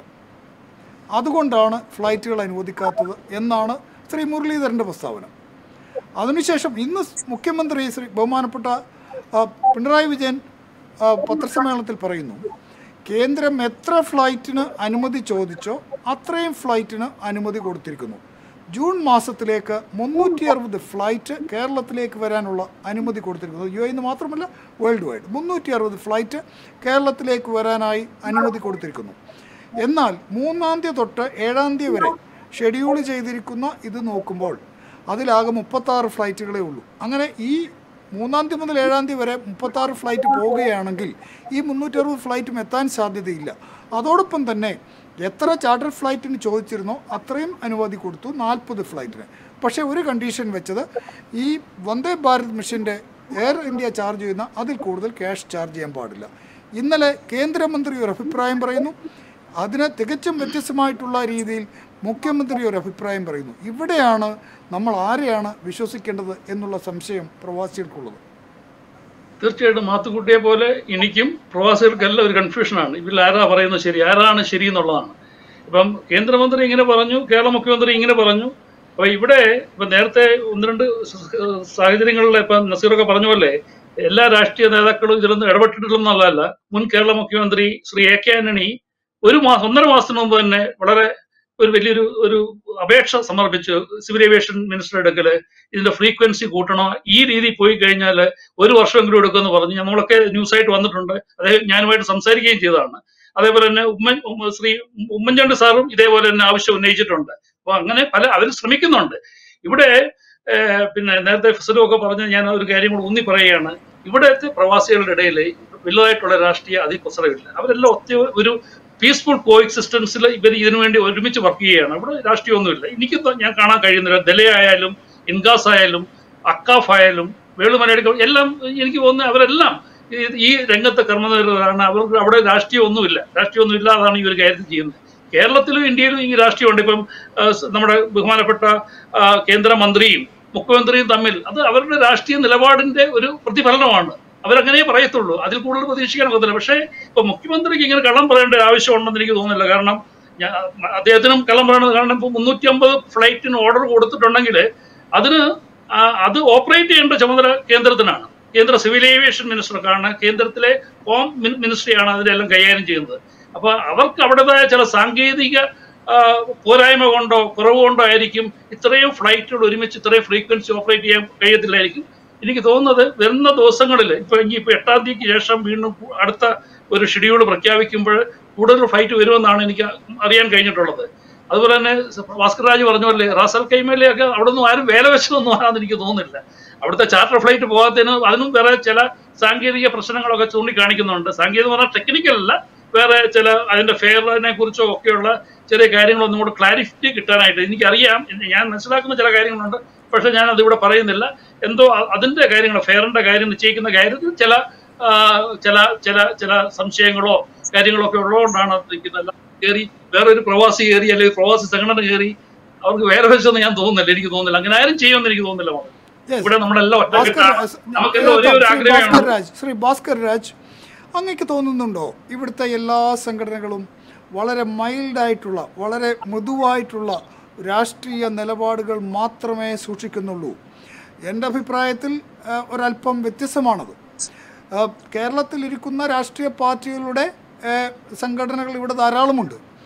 അതുകൊണ്ടാണ് ഫ്ലൈറ്റുകൾ അനുവദിക്കാത്തത് എന്നാണ് ശ്രീ മുരളീധരൻ്റെ പ്രസ്താവന അതിനുശേഷം ഇന്ന് മുഖ്യമന്ത്രി ശ്രീ ബഹുമാനപ്പെട്ട ആ, പിണറായി വിജയൻ ആ, പത്രസമ്മേളനത്തിൽ പറയുന്നു കേന്ദ്രം എത്ര ഫ്ലൈറ്റിന് അനുമതി ചോദിച്ചോ അത്രയും ഫ്ലൈറ്റിന് അനുമതി കൊടുത്തിരിക്കുന്നു ജൂൺ മാസത്തിലേക്ക് മുന്നൂറ്റി അറുപത് ഫ്ലൈറ്റ് കേരളത്തിലേക്ക് വരാനുള്ള അനുമതി കൊടുത്തിരിക്കുന്നു യു എന്ന് മാത്രമല്ല വേൾഡ് വൈഡ് മുന്നൂറ്റി അറുപത് ഫ്ലൈറ്റ് കേരളത്തിലേക്ക് വരാനായി അനുമതി കൊടുത്തിരിക്കുന്നു എന്നാൽ മൂന്നാം തീയതി തൊട്ട് ഏഴാം തീയതി വരെ ഷെഡ്യൂൾ ചെയ്തിരിക്കുന്ന ഇത് നോക്കുമ്പോൾ അതിലാകെ മുപ്പത്താറ് ഫ്ലൈറ്റുകളേ ഉള്ളൂ അങ്ങനെ ഈ മൂന്നാം തീയതി മുതൽ ഏഴാം തീയതി വരെ മുപ്പത്താറ് ഫ്ലൈറ്റ് പോവുകയാണെങ്കിൽ ഈ മുന്നൂറ്ററുപത് ഫ്ലൈറ്റും എത്താൻ സാധ്യതയില്ല അതോടൊപ്പം തന്നെ എത്ര ചാർട്ടർ ഫ്ലൈറ്റിന് ചോദിച്ചിരുന്നോ അത്രയും അനുമതി കൊടുത്തു നാൽപ്പത് ഫ്ലൈറ്റിന് പക്ഷേ ഒരു കണ്ടീഷൻ വെച്ചത് ഈ വന്ദേ ഭാരത് മിഷൻ്റെ എയർ ഇന്ത്യ ചാർജ് ചെയ്യുന്ന അതിൽ കൂടുതൽ ക്യാഷ് ചാർജ് ചെയ്യാൻ പാടില്ല ഇന്നലെ കേന്ദ്രമന്ത്രി ഒരു അഭിപ്രായം പറയുന്നു അതിന് തികച്ചും വ്യത്യസ്തമായിട്ടുള്ള രീതിയിൽ മുഖ്യമന്ത്രി ഒരു അഭിപ്രായം പറയുന്നു ഇവിടെയാണ് നമ്മൾ ആരെയാണ് വിശ്വസിക്കേണ്ടത് എന്നുള്ള സംശയം പ്രവാസികൾക്കുള്ളത് തീർച്ചയായിട്ടും മാത്തുക്കുട്ടിയെ പോലെ എനിക്കും പ്രവാസികൾക്കെല്ലാം ഒരു കൺഫ്യൂഷനാണ് ഇതിൽ ആരാ പറയുന്നത് ശരി ആരാണ് ശരി എന്നുള്ളതാണ് ഇപ്പം കേന്ദ്രമന്ത്രി ഇങ്ങനെ പറഞ്ഞു കേരള മുഖ്യമന്ത്രി ഇങ്ങനെ പറഞ്ഞു അപ്പൊ ഇവിടെ ഇപ്പൊ നേരത്തെ ഒന്ന് രണ്ട് സ- സാഹചര്യങ്ങളിൽ ഇപ്പം നസീറൊക്കെ പറഞ്ഞ പോലെ എല്ലാ രാഷ്ട്രീയ നേതാക്കളും ഇതിലൊന്നും ഇടപെട്ടിട്ടില്ലെന്നുള്ളതല്ല മുൻ കേരള മുഖ്യമന്ത്രി ശ്രീ എ കെ ആന്റണി ഒരു മാസം ഒന്നര മാസത്തിന് മുമ്പ് തന്നെ വളരെ ഒരു വലിയൊരു ഒരു അപേക്ഷ സമർപ്പിച്ചു സിവിൽ ഏവിയേഷൻ മിനിസ്റ്റർ അടുക്കല് ഇതിന്റെ ഫ്രീക്വൻസി കൂട്ടണോ ഈ രീതിയിൽ പോയി കഴിഞ്ഞാൽ ഒരു വർഷമെങ്കിലും എടുക്കുമെന്ന് പറഞ്ഞ് നമ്മളൊക്കെ ന്യൂസായിട്ട് വന്നിട്ടുണ്ട് അദ്ദേഹം ഞാനുമായിട്ട് സംസാരിക്കുകയും ചെയ്തതാണ് അതേപോലെ തന്നെ ഉമ്മൻ ഉമ്മ- ശ്രീ ഉമ്മൻചാണ്ടി സാറും ഇതേപോലെ തന്നെ ആവശ്യം ഉന്നയിച്ചിട്ടുണ്ട് അപ്പൊ അങ്ങനെ പല അവർ ശ്രമിക്കുന്നുണ്ട് ഇവിടെ ഏഹ്, പിന്നെ നേരത്തെ ഫസലും ഒക്കെ പറഞ്ഞ ഞാൻ ഒരു കാര്യം കൂടി ഊന്നി പറയുകയാണ് ഇവിടുത്തെ പ്രവാസികളുടെ ഇടയിൽ വലുതായിട്ടുള്ള രാഷ്ട്രീയ അതിപ്രസരമില്ല അവരെല്ലാം ഒറ്റ ഒരു പീസ്ഫുൾ കോ എക്സിസ്റ്റൻസിൽ ഇവർ ഇതിനു വേണ്ടി ഒരുമിച്ച് വർക്ക് ചെയ്യുകയാണ് ഇവിടെ രാഷ്ട്രീയമൊന്നുമില്ല എനിക്ക് ത- ഞാൻ കാണാൻ കഴിയുന്നില്ല ദല ആയാലും ഇൻഗാസ് ആയാലും അക്കാഫ് ആയാലും വേളുമലയുടെ എല്ലാം എനിക്ക് തോന്നുന്നത് അവരെല്ലാം ഈ- ഈ രംഗത്തെ കർമ്മനിരതരാണ് അവർക്ക് അവിടെ രാഷ്ട്രീയം ഒന്നുമില്ല രാഷ്ട്രീയം ഒന്നും ഇല്ലാതാണ് ഈ ഒരു കാര്യത്തിൽ ചെയ്യുന്നത് കേരളത്തിലും ഇന്ത്യയിലും ഈ രാഷ്ട്രീയമുണ്ട് ഇപ്പം ആ, സ് നമ്മുടെ ബഹുമാനപ്പെട്ട ആ, കേന്ദ്രമന്ത്രിയും മുഖ്യമന്ത്രിയും തമ്മിൽ അത് അവരുടെ രാഷ്ട്രീയ നിലപാടിന്റെ ഒരു പ്രതിഫലനമാണ് അവരങ്ങനെ പറയത്തുള്ളൂ അതിൽ കൂടുതൽ പ്രതീക്ഷിക്കാൻ പറ്റില്ല പക്ഷേ ഇപ്പൊ മുഖ്യമന്ത്രിക്ക് ഇങ്ങനെ കള്ളം പറയേണ്ട ഒരു ആവശ്യമുണ്ടെന്ന് എനിക്ക് തോന്നുന്നില്ല കാരണം ഞാൻ അദ്ദേഹത്തിനും കള്ളം പറയണത് കാരണം ഇപ്പൊ മുന്നൂറ്റി അമ്പത് ഫ്ലൈറ്റിന് ഓർഡർ കൊടുത്തിട്ടുണ്ടെങ്കിൽ അതിന് ആ, അത് ഓപ്പറേറ്റ് ചെയ്യേണ്ട ചുമതല കേന്ദ്രത്തിനാണ് കേന്ദ്ര സിവിൽ ഏവിയേഷൻ മിനിസ്റ്റർക്കാണ് കേന്ദ്രത്തിലെ ഹോം മിൻ- മിനിസ്ട്രിയാണ് അതിനെല്ലാം കൈകാര്യം ചെയ്യുന്നത് അപ്പൊ അവർക്ക് അവിടേതായ ചില സാങ്കേതിക ആ, പോരായ്മ കൊണ്ടോ കുറവ് കൊണ്ടോ ആയിരിക്കും ഇത്രയും ഫ്ലൈറ്റുകൾ ഒരുമിച്ച് ഇത്രയും ഫ്രീക്വൻസി ഓപ്പറേറ്റ് ചെയ്യാൻ കഴിയത്തില്ലായിരിക്കും എനിക്ക് തോന്നുന്നത് വരുന്ന ദിവസങ്ങളിൽ ഇപ്പൊ ഇനി ഇപ്പൊ എട്ടാം തീയതിക്ക് ശേഷം വീണ്ടും കു- അടുത്ത ഒരു ഷെഡ്യൂൾ പ്രഖ്യാപിക്കുമ്പോൾ കൂടുതൽ ഫ്ലൈറ്റ് വരുമെന്നാണ് എനിക്ക് അറിയാൻ കഴിഞ്ഞിട്ടുള്ളത് അതുപോലെ തന്നെ ഭാസ്കർ രാജ് പറഞ്ഞ പോലെ റാസൽ കൈമയിലൊക്കെ അവിടെ ഒന്നും ആരും വേല വെച്ചതൊന്നും ആണെന്ന് എനിക്ക് തോന്നുന്നില്ല അവിടുത്തെ ചാർട്ടർ ഫ്ലൈറ്റ് പോകാത്തതിന് അതിനും വേറെ ചില സാങ്കേതിക പ്രശ്നങ്ങളൊക്കെ ചൂണ്ടിക്കാണിക്കുന്നുണ്ട് സാങ്കേതിക പറഞ്ഞാൽ ടെക്നിക്കൽ അല്ല വേറെ ചില അതിന്റെ ഫെയറിനെ കുറിച്ചോ ഒക്കെയുള്ള ചെറിയ കാര്യങ്ങളൊന്നും കൂടെ ക്ലാരിറ്റി കിട്ടാനായിട്ട് എനിക്കറിയാം എന്ന് ഞാൻ മനസ്സിലാക്കുന്ന ചില കാര്യങ്ങളുണ്ട് പക്ഷെ ഞാൻ അതിവിടെ പറയുന്നില്ല എന്തോ അ- അതിന്റെ കാര്യങ്ങൾ ഫെയറിന്റെ കാര്യം നിശ്ചയിക്കുന്ന കാര്യത്തിൽ ചില ആ, ചില ചില ചില സംശയങ്ങളോ കാര്യങ്ങളോ ഒക്കെ ഉള്ളതുകൊണ്ടാണ് അത് നിൽക്കുന്നത് അല്ല കയറി വേറെ ഒരു പ്രവാസി കയറി അല്ലെങ്കിൽ പ്രവാസി സംഘടന കയറി അവർക്ക് വേറെ വെച്ചൊന്നും ഞാൻ തോന്നുന്നില്ല എനിക്ക് തോന്നുന്നില്ല അങ്ങനെ ആരും ചെയ്യുമെന്ന് എനിക്ക് തോന്നുന്നില്ല മോനെ. Yes. ഇവിടെ നമ്മളെല്ലാം ഭാസ്കർ ഒറ്റക്കെട്ടാണ് രാജ്, നമുക്കെല്ലാം ഒരേ ഒരു ശ്രീ ആഗ്രഹമാണ് ഭാസ്കർ രാജ് ശ്രീ ഭാസ്കർ രാജ് അങ്ങക്ക് തോന്നുന്നുണ്ടോ ഇവിടുത്തെ എല്ലാ സംഘടനകളും വളരെ മൈൽഡായിട്ടുള്ള വളരെ മൃദുവായിട്ടുള്ള രാഷ്ട്രീയ നിലപാടുകൾ മാത്രമേ സൂക്ഷിക്കുന്നുള്ളൂ എൻ്റെ അഭിപ്രായത്തിൽ ആ, ഒരല്പം വ്യത്യസ്തമാണത് ആ, കേരളത്തിലിരിക്കുന്ന രാഷ്ട്രീയ പാർട്ടികളുടെ ആ, സംഘടനകൾ ഇവിടെ ധാരാളമുണ്ട്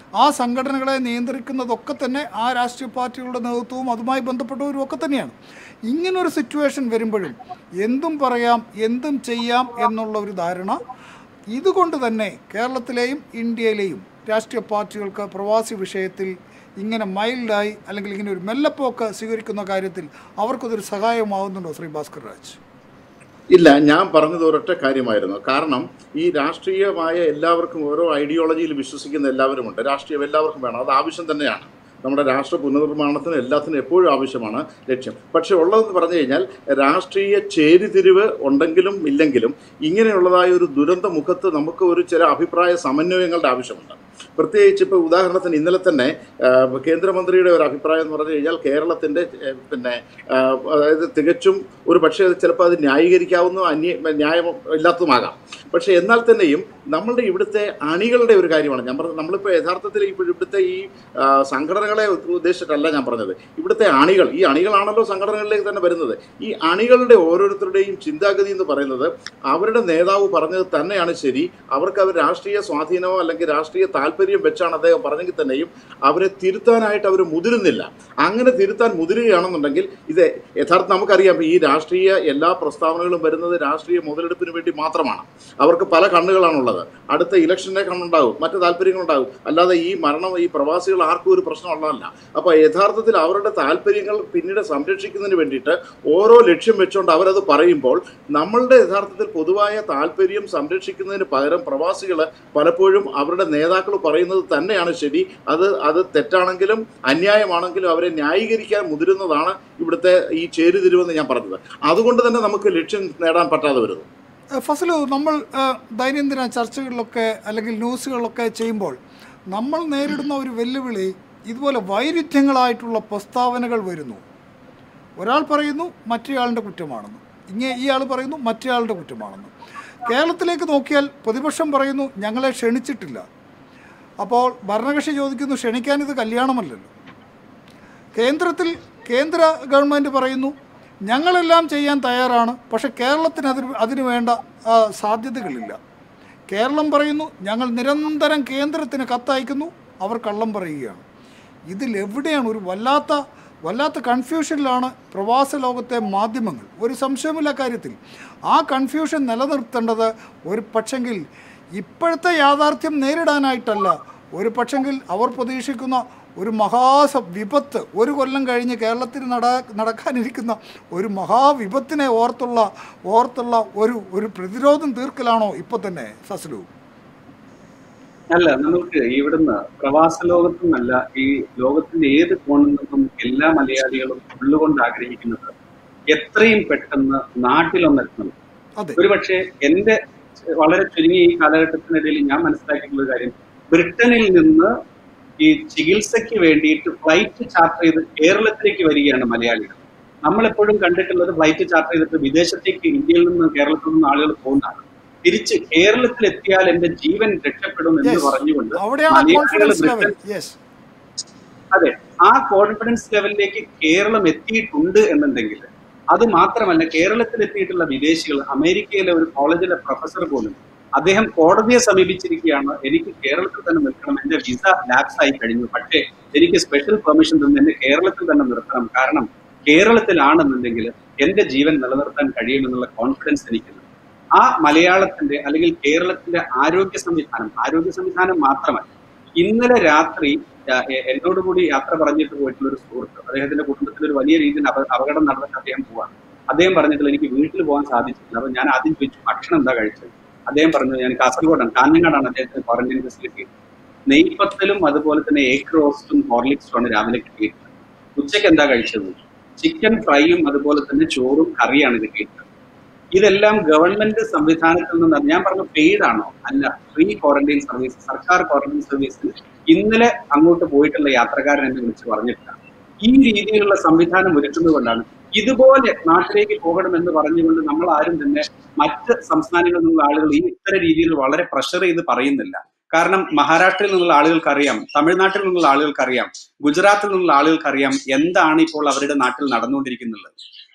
ആ സംഘടനകളെ നിയന്ത്രിക്കുന്നതൊക്കെ തന്നെ ആ രാഷ്ട്രീയ പാർട്ടികളുടെ നേതൃത്വവും അതുമായി ബന്ധപ്പെട്ടവരും ഒക്കെ തന്നെയാണ് ഇങ്ങനൊരു സിറ്റുവേഷൻ വരുമ്പോഴും എന്തും പറയാം എന്തും ചെയ്യാം എന്നുള്ള ഒരു ധാരണ ഇതുകൊണ്ട് തന്നെ കേരളത്തിലെയും ഇന്ത്യയിലെയും രാഷ്ട്രീയ പാർട്ടികൾക്ക് പ്രവാസി വിഷയത്തിൽ ഇങ്ങനെ മൈൽഡായി അല്ലെങ്കിൽ ഇങ്ങനെ ഒരു മെല്ലപ്പോക്ക് സ്വീകരിക്കുന്ന കാര്യത്തിൽ അവർക്കതൊരു സഹായമാവുന്നുണ്ടോ ശ്രീ ഭാസ്കർ രാജ് ഇല്ല ഞാൻ പറഞ്ഞത് ഒരൊറ്റ കാര്യമായിരുന്നു കാരണം ഈ രാഷ്ട്രീയമായ എല്ലാവർക്കും ഓരോ ഐഡിയോളജിയിൽ വിശ്വസിക്കുന്ന എല്ലാവരുമുണ്ട് രാഷ്ട്രീയം എല്ലാവർക്കും വേണം അത് ആവശ്യം തന്നെയാണ് നമ്മുടെ രാഷ്ട്ര പുനർനിർമ്മാണത്തിന് എല്ലാത്തിനും എപ്പോഴും ആവശ്യമാണ് ലക്ഷ്യം പക്ഷേ ഉള്ളതെന്ന് പറഞ്ഞു കഴിഞ്ഞാൽ രാഷ്ട്രീയ ചേരിതിരിവ് ഉണ്ടെങ്കിലും ഇല്ലെങ്കിലും ഇങ്ങനെയുള്ളതായ ഒരു ദുരന്ത മുഖത്ത് നമുക്ക് ഒരു ചില അഭിപ്രായ സമന്വയങ്ങളുടെ ആവശ്യമുണ്ട് പ്രത്യേകിച്ച് ഇപ്പോൾ ഉദാഹരണത്തിന് ഇന്നലെ തന്നെ ആ, കേന്ദ്രമന്ത്രിയുടെ ഒരു അഭിപ്രായം എന്ന് പറഞ്ഞു കഴിഞ്ഞാൽ കേരളത്തിൻ്റെ ഏ, പിന്നെ ആ, അതായത് തികച്ചും ഒരു പക്ഷേ അത് ചിലപ്പോൾ അത് ന്യായീകരിക്കാവുന്ന അന്യ ന്യായം ഇല്ലാത്തതുമാകാം പക്ഷേ എന്നാൽ തന്നെയും നമ്മളുടെ ഇവിടുത്തെ അണികളുടെ ഒരു കാര്യമാണ് ഞാൻ പറഞ്ഞത് നമ്മളിപ്പോൾ യഥാർത്ഥത്തിൽ ഇപ്പോൾ ഇവിടുത്തെ ഈ ആ, സംഘടനകളെ ഉദ്ദേശിച്ചിട്ടല്ല ഞാൻ പറഞ്ഞത് ഇവിടുത്തെ അണികൾ ഈ അണികളാണല്ലോ സംഘടനകളിലേക്ക് തന്നെ വരുന്നത് ഈ അണികളുടെ ഓരോരുത്തരുടെയും ചിന്താഗതി എന്ന് പറയുന്നത് അവരുടെ നേതാവ് പറഞ്ഞത് തന്നെയാണ് ശരി അവർക്ക് അവർ രാഷ്ട്രീയ സ്വാധീനമോ അല്ലെങ്കിൽ രാഷ്ട്രീയ താല്പര്യം വെച്ചാണ് അദ്ദേഹം പറഞ്ഞെങ്കിൽ തന്നെയും അവരെ തിരുത്താനായിട്ട് അവർ മുതിരുന്നില്ല അങ്ങനെ തിരുത്താൻ മുതിരുകയാണെന്നുണ്ടെങ്കിൽ ഇത് യഥാർത്ഥം നമുക്കറിയാം ഈ രാഷ്ട്രീയ എല്ലാ പ്രസ്താവനകളും വരുന്നത് രാഷ്ട്രീയ മുതലെടുപ്പിന് വേണ്ടി മാത്രമാണ് അവർക്ക് പല കണ്ണുകളാണുള്ളത് അടുത്ത ഇലക്ഷനെ കണ്ണുണ്ടാകും മറ്റ് താല്പര്യങ്ങളുണ്ടാകും അല്ലാതെ ഈ മരണം ഈ പ്രവാസികൾ ആർക്കും ഒരു പ്രശ്നമുള്ളതല്ല അപ്പോൾ യഥാർത്ഥത്തിൽ അവരുടെ താല്പര്യങ്ങൾ പിന്നീട് സംരക്ഷിക്കുന്നതിന് വേണ്ടിയിട്ട് ഓരോ ലക്ഷ്യം വെച്ചുകൊണ്ട് അവരത് പറയുമ്പോൾ നമ്മളുടെ യഥാർത്ഥത്തിൽ പൊതുവായ താല്പര്യം സംരക്ഷിക്കുന്നതിന് പകരം പ്രവാസികൾ പലപ്പോഴും അവരുടെ നേതാക്കൾ പറയുന്നത് തന്നെയാണ് ശരി അത് അത് തെറ്റാണെങ്കിലും അന്യായമാണെങ്കിലും അവരെ ന്യായീകരിക്കാൻ മുതിരുന്നതാണ് ഇവിടുത്തെ ഈ ചേരുതിരിവെന്ന് ഞാൻ പറഞ്ഞത് അതുകൊണ്ട് തന്നെ നമുക്ക് ലക്ഷ്യം നേടാൻ പറ്റാതെ വരുന്നു ഏഹ് ഫസലു നമ്മൾ ഏഹ്, ദൈനംദിന ചർച്ചകളിലൊക്കെ അല്ലെങ്കിൽ ന്യൂസുകളിലൊക്കെ ചെയ്യുമ്പോൾ നമ്മൾ നേരിടുന്ന ഒരു വെല്ലുവിളി ഇതുപോലെ വൈരുദ്ധ്യങ്ങളായിട്ടുള്ള പ്രസ്താവനകൾ വരുന്നു ഒരാൾ പറയുന്നു മറ്റേയാളുടെ കുറ്റമാണെന്ന് ഇങ്ങനെ ഈ ആൾ പറയുന്നു മറ്റേയാളുടെ കുറ്റമാണെന്ന് കേരളത്തിലേക്ക് നോക്കിയാൽ പ്രതിപക്ഷം പറയുന്നു ഞങ്ങളെ ക്ഷണിച്ചിട്ടില്ല അപ്പോൾ ഭരണകക്ഷി ചോദിക്കുന്നു ക്ഷണിക്കാൻ ഇത് കല്യാണമല്ലല്ലോ കേന്ദ്രത്തിൽ കേന്ദ്ര ഗവൺമെൻറ് പറയുന്നു ഞങ്ങളെല്ലാം ചെയ്യാൻ തയ്യാറാണ് പക്ഷേ കേരളത്തിന് അതിന് അതിന് വേണ്ട ആ, സാധ്യതകളില്ല കേരളം പറയുന്നു ഞങ്ങൾ നിരന്തരം കേന്ദ്രത്തിന് കത്തയക്കുന്നു അവർ കള്ളം പറയുകയാണ് ഇതിലെവിടെയാണ് ഒരു വല്ലാത്ത വല്ലാത്ത കൺഫ്യൂഷനിലാണ് പ്രവാസ ലോകത്തെ മാധ്യമങ്ങൾ ഒരു സംശയമില്ല കാര്യത്തിൽ ആ കൺഫ്യൂഷൻ നിലനിർത്തേണ്ടത് ഒരു പക്ഷെങ്കിൽ ഇപ്പോഴത്തെ യാഥാർത്ഥ്യം നേരിടാനായിട്ടല്ല ഒരു പക്ഷെങ്കിൽ അവർ പ്രതീക്ഷിക്കുന്ന ഒരു മഹാസ വിപത്ത് ഒരു കൊല്ലം കഴിഞ്ഞ് കേരളത്തിൽ നട നടക്കാനിരിക്കുന്ന ഒരു മഹാവിപത്തിനെ ഓർത്തുള്ള ഓർത്തുള്ള ഒരു ഒരു പ്രതിരോധം തീർക്കലാണോ ഇപ്പോൾ തന്നെ ഫസലു അല്ല നമുക്ക് ഇവിടുന്ന് പ്രവാസ ലോകത്തു നിന്നല്ല ഈ ലോകത്തിന്റെ ഏത് കോണിൽ നിന്നും എല്ലാ മലയാളികളും ഉള്ളുകൊണ്ട് ആഗ്രഹിക്കുന്നത് എത്രയും പെട്ടെന്ന് നാട്ടിലൊന്നെത്തണം അതെ ഒരുപക്ഷെ എന്റെ വളരെ ചുരുങ്ങിയ ഈ കാലഘട്ടത്തിനിടയിൽ ഞാൻ മനസ്സിലാക്കിയിട്ടുള്ള ഒരു കാര്യം ബ്രിട്ടനിൽ നിന്ന് ഈ ചികിത്സയ്ക്ക് വേണ്ടിയിട്ട് ഫ്ലൈറ്റ് ചാർട്ടർ ചെയ്ത് കേരളത്തിലേക്ക് വരികയാണ് മലയാളികൾ നമ്മളെപ്പോഴും കണ്ടിട്ടുള്ളത് ഫ്ലൈറ്റ് ചാർട്ടർ ചെയ്തിട്ട് വിദേശത്തേക്ക് ഇന്ത്യയിൽ നിന്ന് കേരളത്തിൽ നിന്ന് ആളുകൾ പോകുന്നതാണ് തിരിച്ച് കേരളത്തിൽ എത്തിയാൽ എന്റെ ജീവൻ രക്ഷപ്പെടും എന്ന് Yes. പറഞ്ഞുകൊണ്ട് അവിടെയാണ് മലയാളികൾ കോൺഫിഡൻസ് ലെവൽ ബ്രിട്ടൻ യെസ് അതെ ആ കോൺഫിഡൻസ് ലെവലിലേക്ക് കേരളം എത്തിയിട്ടുണ്ട് എന്നുണ്ടെങ്കിൽ അത് മാത്രമല്ല കേരളത്തിൽ എത്തിയിട്ടുള്ള വിദേശികൾ അമേരിക്കയിലെ ഒരു കോളേജിലെ പ്രൊഫസർ പോലും അദ്ദേഹം കോടതിയെ സമീപിച്ചിരിക്കുകയാണ് എനിക്ക് കേരളത്തിൽ തന്നെ നിൽക്കണം എന്റെ വിസ ലാപ്സ് ആയി കഴിഞ്ഞു പക്ഷേ എനിക്ക് സ്പെഷ്യൽ പെർമിഷൻ തന്ന് എന്നെ കേരളത്തിൽ തന്നെ നിർത്തണം കാരണം കേരളത്തിലാണെന്നുണ്ടെങ്കിൽ എന്റെ ജീവൻ നിലനിർത്താൻ കഴിയുമെന്നുള്ള കോൺഫിഡൻസ് എനിക്കുണ്ട് ആ മലയാളത്തിന്റെ അല്ലെങ്കിൽ കേരളത്തിന്റെ ആരോഗ്യ സംവിധാനം ആരോഗ്യ സംവിധാനം മാത്രമല്ല ഇന്നലെ രാത്രി ആ, എ- എന്നോട് കൂടി യാത്ര പറഞ്ഞിട്ട് പോയിട്ടുള്ള ഒരു സുഹൃത്ത് അദ്ദേഹത്തിന്റെ കുടുംബത്തിൽ ഒരു വലിയ രീതിയിൽ അപ- അപകടം നടന്നിട്ട് അദ്ദേഹം പോവാണ് അദ്ദേഹം പറഞ്ഞിട്ടുള്ള എനിക്ക് വീട്ടിൽ പോകാൻ സാധിച്ചിട്ടില്ല അപ്പൊ ഞാൻ ആദ്യം ചോദിച്ചു ഭക്ഷണം എന്താ കഴിച്ചത് അദ്ദേഹം പറഞ്ഞു ഞാൻ കാസർഗോഡാണ് കാഞ്ഞങ്ങാടാണ് അദ്ദേഹത്തിന് ക്വാറന്റൈൻ ഫെസിലിറ്റി നെയ്പത്തലും അതുപോലെ തന്നെ എഗ് റോസ്റ്റും ഹോർലിക്സും ആണ് രാവിലെ കിട്ടിയിട്ടുള്ളത് ഉച്ചയ്ക്ക് എന്താ കഴിച്ചത് ചിക്കൻ ഫ്രൈയും അതുപോലെ തന്നെ ചോറും കറിയാണ് ഇത് കിട്ടുന്നത് ഇതെല്ലാം ഗവൺമെന്റ് സംവിധാനത്തിൽ നിന്ന് ഞാൻ പറഞ്ഞ പെയ്ഡ് ആണോ അല്ല ഫ്രീ ക്വാറന്റൈൻ സർവീസ് സർക്കാർ ക്വാറന്റൈൻ സർവീസിൽ ഇന്നലെ അങ്ങോട്ട് പോയിട്ടുള്ള യാത്രക്കാരൻ എന്നെ വിളിച്ച് പറഞ്ഞിട്ടില്ല ഈ രീതിയിലുള്ള സംവിധാനം ഒരുക്കുന്നതുകൊണ്ടാണ് ഇതുപോലെ നാട്ടിലേക്ക് പോകണമെന്ന് പറഞ്ഞുകൊണ്ട് നമ്മൾ ആരും തന്നെ മറ്റ് സംസ്ഥാനങ്ങളിൽ നിന്നുള്ള ആളുകൾ ഈ ഇത്തരം രീതിയിൽ വളരെ പ്രഷർ ചെയ്ത് പറയുന്നില്ല കാരണം മഹാരാഷ്ട്രയിൽ നിന്നുള്ള ആളുകൾക്ക് അറിയാം തമിഴ്നാട്ടിൽ നിന്നുള്ള ആളുകൾക്ക് അറിയാം ഗുജറാത്തിൽ നിന്നുള്ള ആളുകൾക്ക് അറിയാം എന്താണ് ഇപ്പോൾ അവരുടെ നാട്ടിൽ നടന്നുകൊണ്ടിരിക്കുന്നത്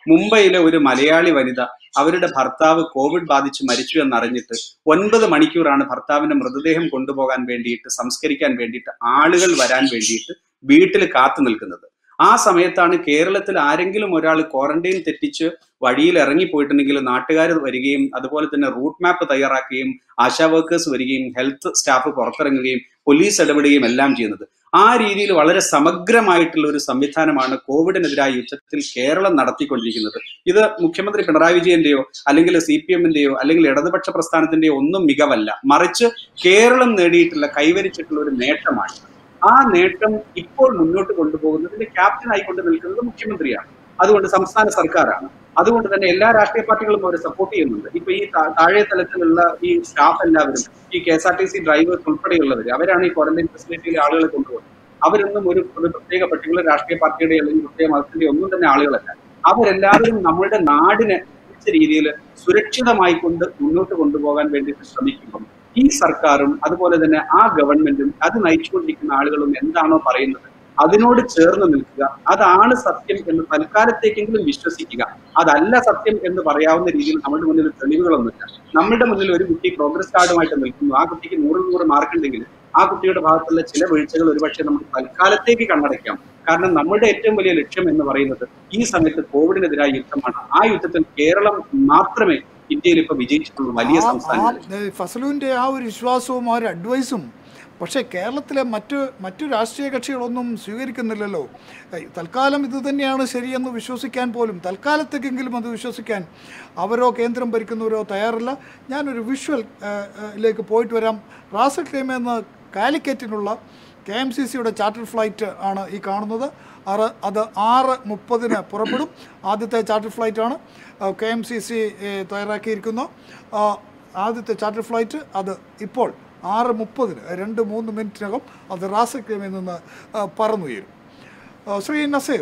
മുംബൈയിലെ ഒരു മലയാളി വനിത അവരുടെ ഭർത്താവ് കോവിഡ് ബാധിച്ച് മരിച്ചു എന്നറിഞ്ഞിട്ട് ഒൻപത് മണിക്കൂറാണ് ഭർത്താവിന്റെ മൃതദേഹം കൊണ്ടുപോകാൻ വേണ്ടിയിട്ട് സംസ്കരിക്കാൻ വേണ്ടിയിട്ട് ആളുകൾ വരാൻ വേണ്ടിയിട്ട് വീട്ടിൽ കാത്തു നിൽക്കുന്നത് ആ സമയത്താണ് കേരളത്തിൽ ആരെങ്കിലും ഒരാൾ ക്വാറന്റൈൻ തെറ്റിച്ച് വഴിയിൽ ഇറങ്ങിപ്പോയിട്ടുണ്ടെങ്കിൽ നാട്ടുകാർ വരികയും അതുപോലെ തന്നെ റൂട്ട് മാപ്പ് തയ്യാറാക്കുകയും ആശാ വർക്കേഴ്സ് വരികയും ഹെൽത്ത് സ്റ്റാഫ് പുറത്തിറങ്ങുകയും പോലീസ് ഇടപെടുകയും എല്ലാം ചെയ്യുന്നത് ആ രീതിയിൽ വളരെ സമഗ്രമായിട്ടുള്ള ഒരു സംവിധാനമാണ് കോവിഡിനെതിരായ യുദ്ധത്തിൽ കേരളം നടത്തിക്കൊണ്ടിരിക്കുന്നത് ഇത് മുഖ്യമന്ത്രി പിണറായി വിജയന്റെയോ അല്ലെങ്കിൽ സി പി എമ്മിന്റെയോ അല്ലെങ്കിൽ ഇടതുപക്ഷ പ്രസ്ഥാനത്തിന്റെയോ ഒന്നും മികവല്ല മറിച്ച് കേരളം നേടിയിട്ടുള്ള കൈവരിച്ചിട്ടുള്ള ഒരു നേട്ടമാണ് ആ നേട്ടം ഇപ്പോൾ മുന്നോട്ട് കൊണ്ടുപോകുന്നതിന്റെ ക്യാപ്റ്റൻ ആയിക്കൊണ്ട് നിൽക്കുന്നത് മുഖ്യമന്ത്രിയാണ് അതുകൊണ്ട് സംസ്ഥാന സർക്കാരാണ് അതുകൊണ്ട് തന്നെ എല്ലാ രാഷ്ട്രീയ പാർട്ടികളും അവരെ സപ്പോർട്ട് ചെയ്യുന്നുണ്ട് ഇപ്പൊ ഈ താ- താഴെ തലത്തിലുള്ള ഈ സ്റ്റാഫ് എല്ലാവരും ഈ K S R T C drivers ഉൾപ്പെടെയുള്ളവർ അവരാണ് ഈ ക്വാറന്റൈൻ ഫെസിലിറ്റിയിൽ ആളുകളെ കൊണ്ടുപോകുന്നത് അവരൊന്നും ഒരു ഒരു പ്രത്യേക പർട്ടിക്കുലർ രാഷ്ട്രീയ പാർട്ടിയുടെ അല്ലെങ്കിൽ പ്രത്യേക മതത്തിന്റെ ഒന്നും തന്നെ ആളുകളല്ല അവരെല്ലാവരും നമ്മളുടെ നാടിനെ മികച്ച രീതിയിൽ സുരക്ഷിതമായി കൊണ്ട് മുന്നോട്ട് കൊണ്ടുപോകാൻ വേണ്ടിയിട്ട് ശ്രമിക്കുമ്പം ഈ സർക്കാരും അതുപോലെ തന്നെ ആ ഗവൺമെന്റും അത് നയിച്ചുകൊണ്ടിരിക്കുന്ന ആളുകളും എന്താണോ പറയുന്നത് അതിനോട് ചേർന്ന് നിൽക്കുക അതാണ് സത്യം എന്ന് തൽക്കാലത്തേക്കെങ്കിലും വിശ്വസിക്കുക അതല്ല സത്യം എന്ന് പറയാവുന്ന രീതിയിൽ നമ്മുടെ മുന്നിൽ തെളിവുകളൊന്നുമില്ല നമ്മുടെ മുന്നിൽ ഒരു കുട്ടി പ്രോഗ്രസ് കാർഡുമായിട്ട് നിൽക്കുന്നു ആ കുട്ടിക്ക് നൂറ് നൂറ് മാർക്ക് ഉണ്ടെങ്കിൽ ആ കുട്ടിയുടെ ഭാഗത്തുള്ള ചില വീഴ്ചകൾ ഒരുപക്ഷെ നമുക്ക് തൽക്കാലത്തേക്ക് കണ്ണടയ്ക്കാം കാരണം നമ്മുടെ ഏറ്റവും വലിയ ലക്ഷ്യം എന്ന് പറയുന്നത് ഈ സമയത്ത് കോവിഡിനെതിരായ യുദ്ധമാണ് ആ യുദ്ധത്തിൽ കേരളം മാത്രമേ ഇന്ത്യയിൽ ഇപ്പൊ വിജയിച്ചിട്ടുള്ളൂ വലിയ ആ- സംസ്ഥാനങ്ങളിൽ ആ, ഏ, ഫസലുവിൻ്റെ ആ ഒരു വിശ്വാസവും ആ ഒരു അഡ്വൈസും പക്ഷേ കേരളത്തിലെ മറ്റ് മറ്റു രാഷ്ട്രീയ കക്ഷികളൊന്നും സ്വീകരിക്കുന്നില്ലല്ലോ ഏ, തൽക്കാലം ഇത് തന്നെയാണ് ശരിയെന്ന് വിശ്വസിക്കാൻ പോലും തൽക്കാലത്തേക്കെങ്കിലും അത് വിശ്വസിക്കാൻ അവരോ കേന്ദ്രം ഭരിക്കുന്നവരോ തയ്യാറല്ല ഞാനൊരു വിഷ്വൽ ഏ, ഏ, ലേക്ക് പോയിട്ട് വരാം റാസൽ ക്ലെയിം എന്ന കാലിക്കറ്റിനുള്ള കെ എം സി സിയുടെ ചാർട്ടർ ഫ്ലൈറ്റ് ആണ് ഈ കാണുന്നത് ആറ് അത് ആറ് മുപ്പതിന് പുറപ്പെടും ആദ്യത്തെ ചാർട്ടർ ഫ്ലൈറ്റാണ് കെ എം സി സി തയ്യാറാക്കിയിരിക്കുന്ന ആ, ആദ്യത്തെ ചാർട്ടർ ഫ്ലൈറ്റ് അത് ഇപ്പോൾ ആറ് മുപ്പതിന് രണ്ട് മൂന്ന് മിനിറ്റിനകം അത് റാസക്രമിൽ നിന്ന് ആ, പറന്നുയരും ആ, ശ്രീ നസീർ